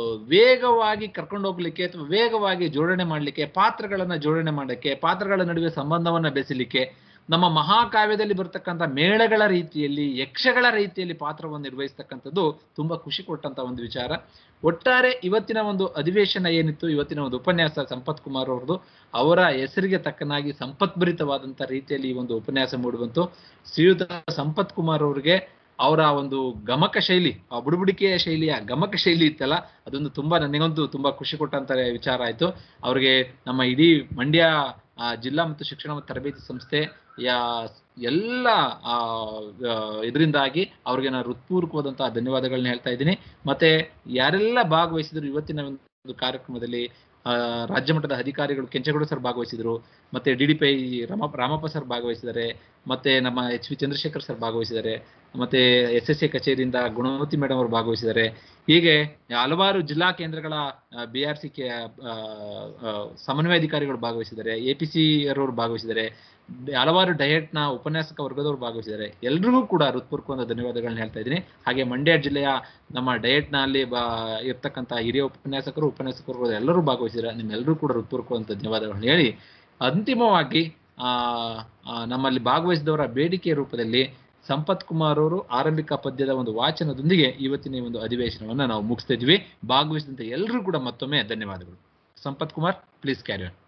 ವೇಗವಾಗಿ ಕರ್ಕೊಂಡು ಹೋಗ್ಲಿಕ್ಕೆ ಅಥವಾ ವೇಗವಾಗಿ ಜೋಡಣೆ ಮಾಡಲಿಕ್ಕೆ ಪಾತ್ರಗಳನ್ನ ಜೋಡಣೆ ಮಾಡಲಿಕ್ಕೆ ಪಾತ್ರಗಳ ನಡುವೆ ಸಂಬಂಧವನ್ನ ಬೆಸಲಿಕ್ಕೆ ನಮ್ಮ ಮಹಾಕಾವ್ಯದಲ್ಲಿ ಬರ್ತಕ್ಕಂಥ ಮೇಳಗಳ ರೀತಿಯಲ್ಲಿ ಯಕ್ಷಗಳ ರೀತಿಯಲ್ಲಿ ಪಾತ್ರವನ್ನು ನಿರ್ವಹಿಸ್ತಕ್ಕಂಥದ್ದು ತುಂಬಾ ಖುಷಿ ಕೊಟ್ಟಂತ ಒಂದು ವಿಚಾರ ಒಟ್ಟಾರೆ ಇವತ್ತಿನ ಒಂದು ಅಧಿವೇಶನ ಏನಿತ್ತು ಇವತ್ತಿನ ಒಂದು ಉಪನ್ಯಾಸ ಸಂಪತ್ ಕುಮಾರ್ ಅವ್ರದ್ದು ಅವರ ಹೆಸರಿಗೆ ತಕ್ಕನಾಗಿ ಸಂಪತ್ಭರಿತವಾದಂತ ರೀತಿಯಲ್ಲಿ ಈ ಒಂದು ಉಪನ್ಯಾಸ ಮೂಡಿಬಂತು ಶ್ರೀಯುತ ಸಂಪತ್ ಕುಮಾರ್ ಅವ್ರಿಗೆ ಅವರ ಒಂದು ಗಮಕ ಶೈಲಿ ಆ ಬುಡುಬುಡಿಕೆಯ ಶೈಲಿಯ ಗಮಕ ಶೈಲಿ ಇತ್ತಲ್ಲ ಅದೊಂದು ತುಂಬಾ ನನಗಂತೂ ತುಂಬಾ ಖುಷಿ ಕೊಟ್ಟಂತ ವಿಚಾರ ಆಯ್ತು ಅವ್ರಿಗೆ ನಮ್ಮ ಇಡೀ ಮಂಡ್ಯ ಆ, ಜಿಲ್ಲಾ ಮತ್ತು ಶಿಕ್ಷಣ ಮತ್ತು ತರಬೇತಿ ಸಂಸ್ಥೆ ಯಾ ಎಲ್ಲ ಆ, ಆ, ಇದರಿಂದಾಗಿ ಅವ್ರಿಗೆ ನಾನು ಹೃತ್ಪೂರ್ವಕವಾದಂತಹ ಧನ್ಯವಾದಗಳನ್ನ ಹೇಳ್ತಾ ಇದ್ದೀನಿ ಮತ್ತೆ ಯಾರೆಲ್ಲ ಭಾಗವಹಿಸಿದ್ರು ಇವತ್ತಿನ ಒಂದು ಕಾರ್ಯಕ್ರಮದಲ್ಲಿ ಆ, ರಾಜ್ಯ ಮಟ್ಟದ ಅಧಿಕಾರಿಗಳು ಕೆಂಚಗೌಡ ಸರ್ ಭಾಗವಹಿಸಿದ್ರು ಮತ್ತೆ D D P I Rama Ramappa sir ಭಾಗವಹಿಸಿದ್ದಾರೆ ಮತ್ತೆ ನಮ್ಮ ಎಚ್ ವಿ ಚಂದ್ರಶೇಖರ್ ಸರ್ ಭಾಗವಹಿಸಿದ್ದಾರೆ ಮತ್ತೆ ಎಸ್ ಎಸ್ ಎ ಕಚೇರಿಯಿಂದ ಗುಣವತಿ ಮೇಡಮ್ ಅವರು ಭಾಗವಹಿಸಿದ್ದಾರೆ ಹೀಗೆ ಹಲವಾರು ಜಿಲ್ಲಾ ಕೇಂದ್ರಗಳ ಬಿ ಆರ್ ಸಿ ಕೆ ಸಮನ್ವಯಾಧಿಕಾರಿಗಳು ಭಾಗವಹಿಸಿದ್ದಾರೆ ಎ ಪಿ ಸಿ ಅವರು ಭಾಗವಹಿಸಿದ್ದಾರೆ ಹಲವಾರು ಡಯಟ್ ನ ಉಪನ್ಯಾಸಕ ವರ್ಗದವರು ಭಾಗವಹಿಸಿದ್ದಾರೆ ಎಲ್ರಿಗೂ ಕೂಡ ಹೃತ್ಪೂರ್ವಕವಾದ ಧನ್ಯವಾದಗಳನ್ನ ಹೇಳ್ತಾ ಇದ್ದೀನಿ ಹಾಗೆ ಮಂಡ್ಯ ಜಿಲ್ಲೆಯ ನಮ್ಮ ಡಯಟ್ ನಲ್ಲಿ ಬಾ ಇರ್ತಕ್ಕಂಥ ಹಿರಿಯ ಉಪನ್ಯಾಸಕರು ಉಪನ್ಯಾಸಕರು ಎಲ್ಲರೂ ಭಾಗವಹಿಸಿದ್ದಾರೆ ನಿಮ್ಮೆಲ್ಲರೂ ಕೂಡ ಹೃತ್ಪೂರ್ವಕವಾದ ಧನ್ಯವಾದಗಳನ್ನ ಹೇಳಿ ಅಂತಿಮವಾಗಿ ಆ ಆ, ನಮ್ಮಲ್ಲಿ ಭಾಗವಹಿಸಿದವರ ಬೇಡಿಕೆ ರೂಪದಲ್ಲಿ ಸಂಪತ್ ಕುಮಾರ್ ಅವರು ಆರಂಭಿಕ ಪದ್ಯದ ಒಂದು ವಾಚನದೊಂದಿಗೆ ಇವತ್ತಿನ ಈ ಒಂದು ಅಧಿವೇಶನವನ್ನ ನಾವು ಮುಗಿಸ್ತಾ ಇದ್ವಿ ಭಾಗವಹಿಸಿದಂತ ಎಲ್ಲರೂ ಕೂಡ ಮತ್ತೊಮ್ಮೆ ಧನ್ಯವಾದಗಳು Sampath Kumar please carry on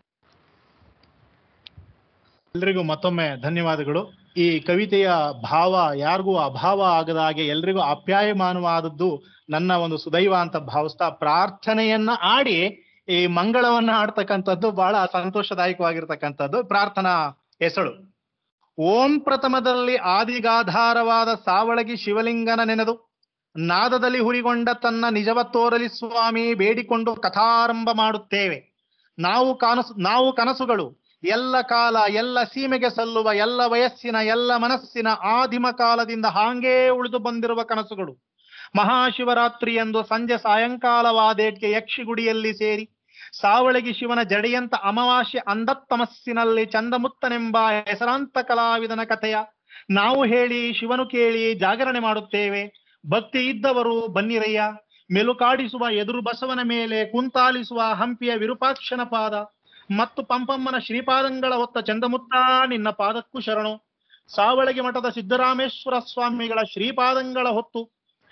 ಎಲ್ರಿಗೂ ಮತ್ತೊಮ್ಮೆ ಧನ್ಯವಾದಗಳು ಈ ಕವಿತೆಯ ಭಾವ ಯಾರಿಗೂ ಅಭಾವ ಆಗದ ಹಾಗೆ ಎಲ್ರಿಗೂ ಆಪ್ಯಾಯಮಾನವಾದದ್ದು ನನ್ನ ಒಂದು ಸುದೈವ ಅಂತ ಭಾವಿಸ್ತಾ ಪ್ರಾರ್ಥನೆಯನ್ನ ಆಡಿ ಈ ಮಂಗಳವನ್ನ ಆಡ್ತಕ್ಕಂಥದ್ದು ಬಹಳ ಸಂತೋಷದಾಯಕವಾಗಿರ್ತಕ್ಕಂಥದ್ದು ಪ್ರಾರ್ಥನಾ ಹೆಸಳು ಓಂ ಪ್ರಥಮದಲ್ಲಿ ಆದಿಗಾಧಾರವಾದ ಸಾವಳಗಿ ಶಿವಲಿಂಗನ ನೆನೆದು ನಾದದಲ್ಲಿ ಹುರಿಗೊಂಡ ತನ್ನ ನಿಜವ ತೋರಲಿ ಸ್ವಾಮಿ ಬೇಡಿಕೊಂಡು ಕಥಾರಂಭ ಮಾಡುತ್ತೇವೆ ನಾವು ಕನಸು ನಾವು ಕನಸುಗಳು ಎಲ್ಲ ಕಾಲ ಎಲ್ಲ ಸೀಮೆಗೆ ಸಲ್ಲುವ ಎಲ್ಲ ವಯಸ್ಸಿನ ಎಲ್ಲ ಮನಸ್ಸಿನ ಆದಿಮ ಕಾಲದಿಂದ ಹಾಗೇ ಉಳಿದು ಬಂದಿರುವ ಕನಸುಗಳು ಮಹಾಶಿವರಾತ್ರಿ ಎಂದು ಸಂಜೆ ಸಾಯಂಕಾಲವಾದೇಟ್ಗೆ ಯಕ್ಷಿಗುಡಿಯಲ್ಲಿ ಸೇರಿ ಸಾವಳಗಿ ಶಿವನ ಜಡೆಯಂತ ಅಮಾವಾಸ್ಯೆ ಅಂಧತ್ತಮಸ್ಸಿನಲ್ಲಿ ಚಂದಮುತ್ತನೆಂಬ ಹೆಸರಾಂತ ಕಲಾವಿದನ ಕಥೆಯ ನಾವು ಹೇಳಿ ಶಿವನು ಕೇಳಿ ಜಾಗರಣೆ ಮಾಡುತ್ತೇವೆ ಭಕ್ತಿ ಇದ್ದವರು ಬನ್ನಿರಯ್ಯ ಮೆಲುಕಾಡಿಸುವ ಎದುರು ಬಸವನ ಮೇಲೆ ಕುಂತಾಲಿಸುವ ಹಂಪಿಯ ವಿರೂಪಾಕ್ಷನ ಪಾದ ಮತ್ತು ಪಂಪಮ್ಮನ ಶ್ರೀಪಾದಂಗಳ ಹೊತ್ತ ಚಂದಮುತ್ತ ನಿನ್ನ ಪಾದಕ್ಕೂ ಶರಣು ಸಾವಳಗಿ ಮಠದ ಸಿದ್ದರಾಮೇಶ್ವರ ಸ್ವಾಮಿಗಳ ಶ್ರೀಪಾದಂಗಳ ಹೊತ್ತು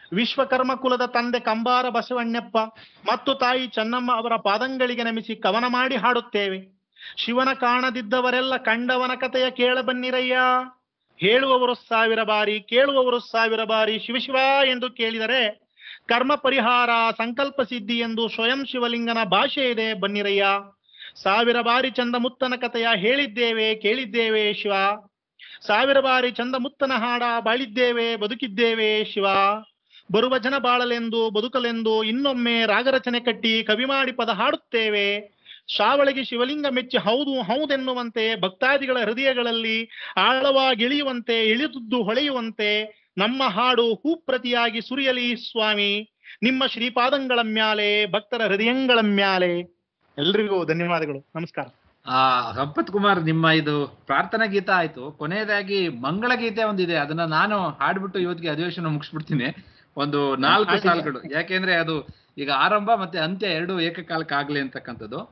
ವಿಶ್ವಕರ್ಮ ಕುಲದ ತಂದೆ ಕಂಬಾರ ಬಸವಣ್ಣಪ್ಪ ಮತ್ತು ತಾಯಿ ಚೆನ್ನಮ್ಮ ಅವರ ಪಾದಂಗಳಿಗೆ ನಮಿಸಿ ಕವನ ಮಾಡಿ ಹಾಡುತ್ತೇವೆ ಶಿವನ ಕಾಣದಿದ್ದವರೆಲ್ಲ ಕಂಡವನ ಕಥೆಯ ಕೇಳ ಬನ್ನಿರಯ್ಯ ಹೇಳುವವರು ಸಾವಿರ ಬಾರಿ ಕೇಳುವವರು ಸಾವಿರ ಬಾರಿ ಶಿವಶಿವ ಎಂದು ಕೇಳಿದರೆ ಕರ್ಮ ಪರಿಹಾರ ಸಂಕಲ್ಪ ಸಿದ್ಧಿ ಎಂದು ಸ್ವಯಂ ಶಿವಲಿಂಗನ ಭಾಷೆ ಇದೆ ಬನ್ನಿರಯ್ಯ ಸಾವಿರ ಬಾರಿ ಚಂದಮುತ್ತನ ಕಥೆಯ ಹೇಳಿದ್ದೇವೆ ಕೇಳಿದ್ದೇವೆ ಶಿವ ಸಾವಿರ ಬಾರಿ ಚಂದಮುತ್ತನ ಹಾಡ ಬಾಳಿದ್ದೇವೆ ಬದುಕಿದ್ದೇವೆ ಶಿವ ಬರುವ ಜನ ಬಾಳಲೆಂದು ಬದುಕಲೆಂದು ಇನ್ನೊಮ್ಮೆ ರಾಗರಚನೆ ಕಟ್ಟಿ ಕವಿ ಮಾಡಿ ಪದ ಹಾಡುತ್ತೇವೆ ಶ್ರಾವಳಿಗೆ ಶಿವಲಿಂಗ ಮೆಚ್ಚಿ ಹೌದು ಹೌದೆನ್ನುವಂತೆ ಭಕ್ತಾದಿಗಳ ಹೃದಯಗಳಲ್ಲಿ ಆಳವಾಗಿಳಿಯುವಂತೆ ಇಳಿದುದ್ದು ಹೊಳೆಯುವಂತೆ ನಮ್ಮ ಹಾಡು ಹೂಪ್ರತಿಯಾಗಿ ಸುರಿಯಲಿ ಸ್ವಾಮಿ ನಿಮ್ಮ ಶ್ರೀಪಾದಂಗಳ ಮ್ಯಾಲೆ ಭಕ್ತರ ಹೃದಯಂಗಳ ಮ್ಯಾಲೆ ಎಲ್ರಿಗೂ ಧನ್ಯವಾದಗಳು ನಮಸ್ಕಾರ ಆ ಸಂಪತ್ ಕುಮಾರ್ ನಿಮ್ಮ ಇದು ಪ್ರಾರ್ಥನಾ ಗೀತ ಆಯ್ತು ಕೊನೆಯದಾಗಿ ಮಂಗಳ ಗೀತೆ ಒಂದಿದೆ ಅದನ್ನ ನಾನು ಹಾಡ್ಬಿಟ್ಟು ಇವತ್ತಿಗೆ ಅಧಿವೇಶನ ಮುಗಿಸ್ಬಿಡ್ತೀನಿ ಒಂದು ನಾಲ್ಕು ಆಯ್ತು. ಸಾಲುಗಳು ಯಾಕೆಂದ್ರೆ ಅದು ಈಗ ಆರಂಭ ಮತ್ತೆ ಅಂತ್ಯ ಎರಡು ಏಕಕಾಲಕ್ಕೆ ಆಗ್ಲಿ ಅಂತಕ್ಕಂಥದ್ದು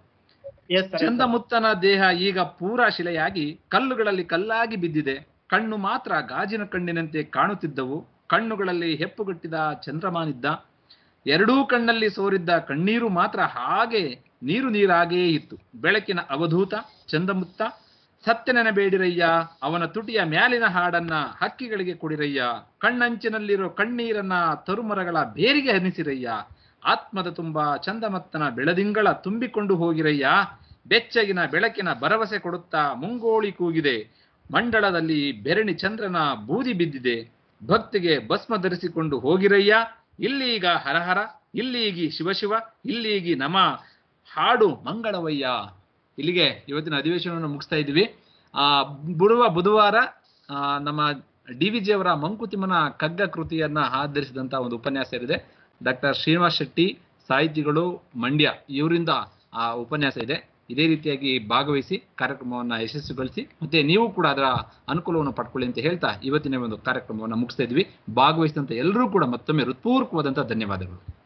ಚಂದಮುತ್ತನ ದೇಹ ಈಗ ಪೂರಾ ಶಿಲೆಯಾಗಿ ಕಲ್ಲುಗಳಲ್ಲಿ ಕಲ್ಲಾಗಿ ಬಿದ್ದಿದೆ ಕಣ್ಣು ಮಾತ್ರ ಗಾಜಿನ ಕಣ್ಣಿನಂತೆ ಕಾಣುತ್ತಿದ್ದವು ಕಣ್ಣುಗಳಲ್ಲಿ ಹೆಪ್ಪುಗಟ್ಟಿದ ಚಂದ್ರಮಾನಿದ್ದ ಎರಡೂ ಕಣ್ಣಲ್ಲಿ ಸೋರಿದ್ದ ಕಣ್ಣೀರು ಮಾತ್ರ ಹಾಗೆ ನೀರು ನೀರಾಗೇ ಇತ್ತು ಬೆಳಕಿನ ಅವಧೂತ ಚಂದಮುತ್ತ ಸತ್ಯ ನೆನಬೇಡಿರಯ್ಯ ಅವನ ತುಟಿಯ ಮ್ಯಾಲಿನ ಹಾಡನ್ನ ಹಕ್ಕಿಗಳಿಗೆ ಕೊಡಿರಯ್ಯ ಕಣ್ಣಂಚಿನಲ್ಲಿರೋ ಕಣ್ಣೀರನ್ನ ತರುಮರಗಳ ಬೇರಿಗೆ ಹನಿಸಿರಯ್ಯ ಆತ್ಮದ ತುಂಬ ಚಂದಮತ್ತನ ಬೆಳದಿಂಗಳ ತುಂಬಿಕೊಂಡು ಹೋಗಿರಯ್ಯ ಬೆಚ್ಚಗಿನ ಬೆಳಕಿನ ಭರವಸೆ ಕೊಡುತ್ತಾ ಮುಂಗೋಳಿ ಕೂಗಿದೆ ಮಂಡಳದಲ್ಲಿ ಬೆರಣಿ ಚಂದ್ರನ ಬೂದಿ ಬಿದ್ದಿದೆ ಭಕ್ತಿಗೆ ಭಸ್ಮ ಧರಿಸಿಕೊಂಡು ಹೋಗಿರಯ್ಯ ಇಲ್ಲೀಗ ಹರಹರ ಇಲ್ಲೀಗಿ ಶಿವಶಿವ ಇಲ್ಲೀಗಿ ನಮ ಹಾಡು ಮಂಗಳವಯ್ಯ ಇಲ್ಲಿಗೆ ಇವತ್ತಿನ ಅಧಿವೇಶನವನ್ನು ಮುಗಿಸ್ತಾ ಇದ್ದೀವಿ ಆ ಬುಡುವ ಬುಧವಾರ ಆ, ನಮ್ಮ ಡಿ ವಿ ಜಿ ಅವರ ಮಂಕುತಿಮ್ಮನ ಕಗ್ಗ ಕೃತಿಯನ್ನ ಆಧರಿಸಿದಂತ ಒಂದು ಉಪನ್ಯಾಸ ಇದೆ ಡಾಕ್ಟರ್ ಶ್ರೀನಿವಾಸ್ ಶೆಟ್ಟಿ ಸಾಹಿತಿಗಳು ಮಂಡ್ಯ ಇವರಿಂದ ಆ ಉಪನ್ಯಾಸ ಇದೆ ಇದೇ ರೀತಿಯಾಗಿ ಭಾಗವಹಿಸಿ ಕಾರ್ಯಕ್ರಮವನ್ನ ಯಶಸ್ವಿಗೊಳಿಸಿ ಮತ್ತೆ ನೀವು ಕೂಡ ಅದರ ಅನುಕೂಲವನ್ನು ಪಡ್ಕೊಳ್ಳಿ ಅಂತ ಹೇಳ್ತಾ ಇವತ್ತಿನ ಒಂದು ಕಾರ್ಯಕ್ರಮವನ್ನು ಮುಗಿಸ್ತಾ ಇದ್ವಿ ಭಾಗವಹಿಸಿದಂತ ಎಲ್ಲರೂ ಕೂಡ ಮತ್ತೊಮ್ಮೆ ಹೃತ್ಪೂರ್ವಕವಾದಂತಹ ಧನ್ಯವಾದಗಳು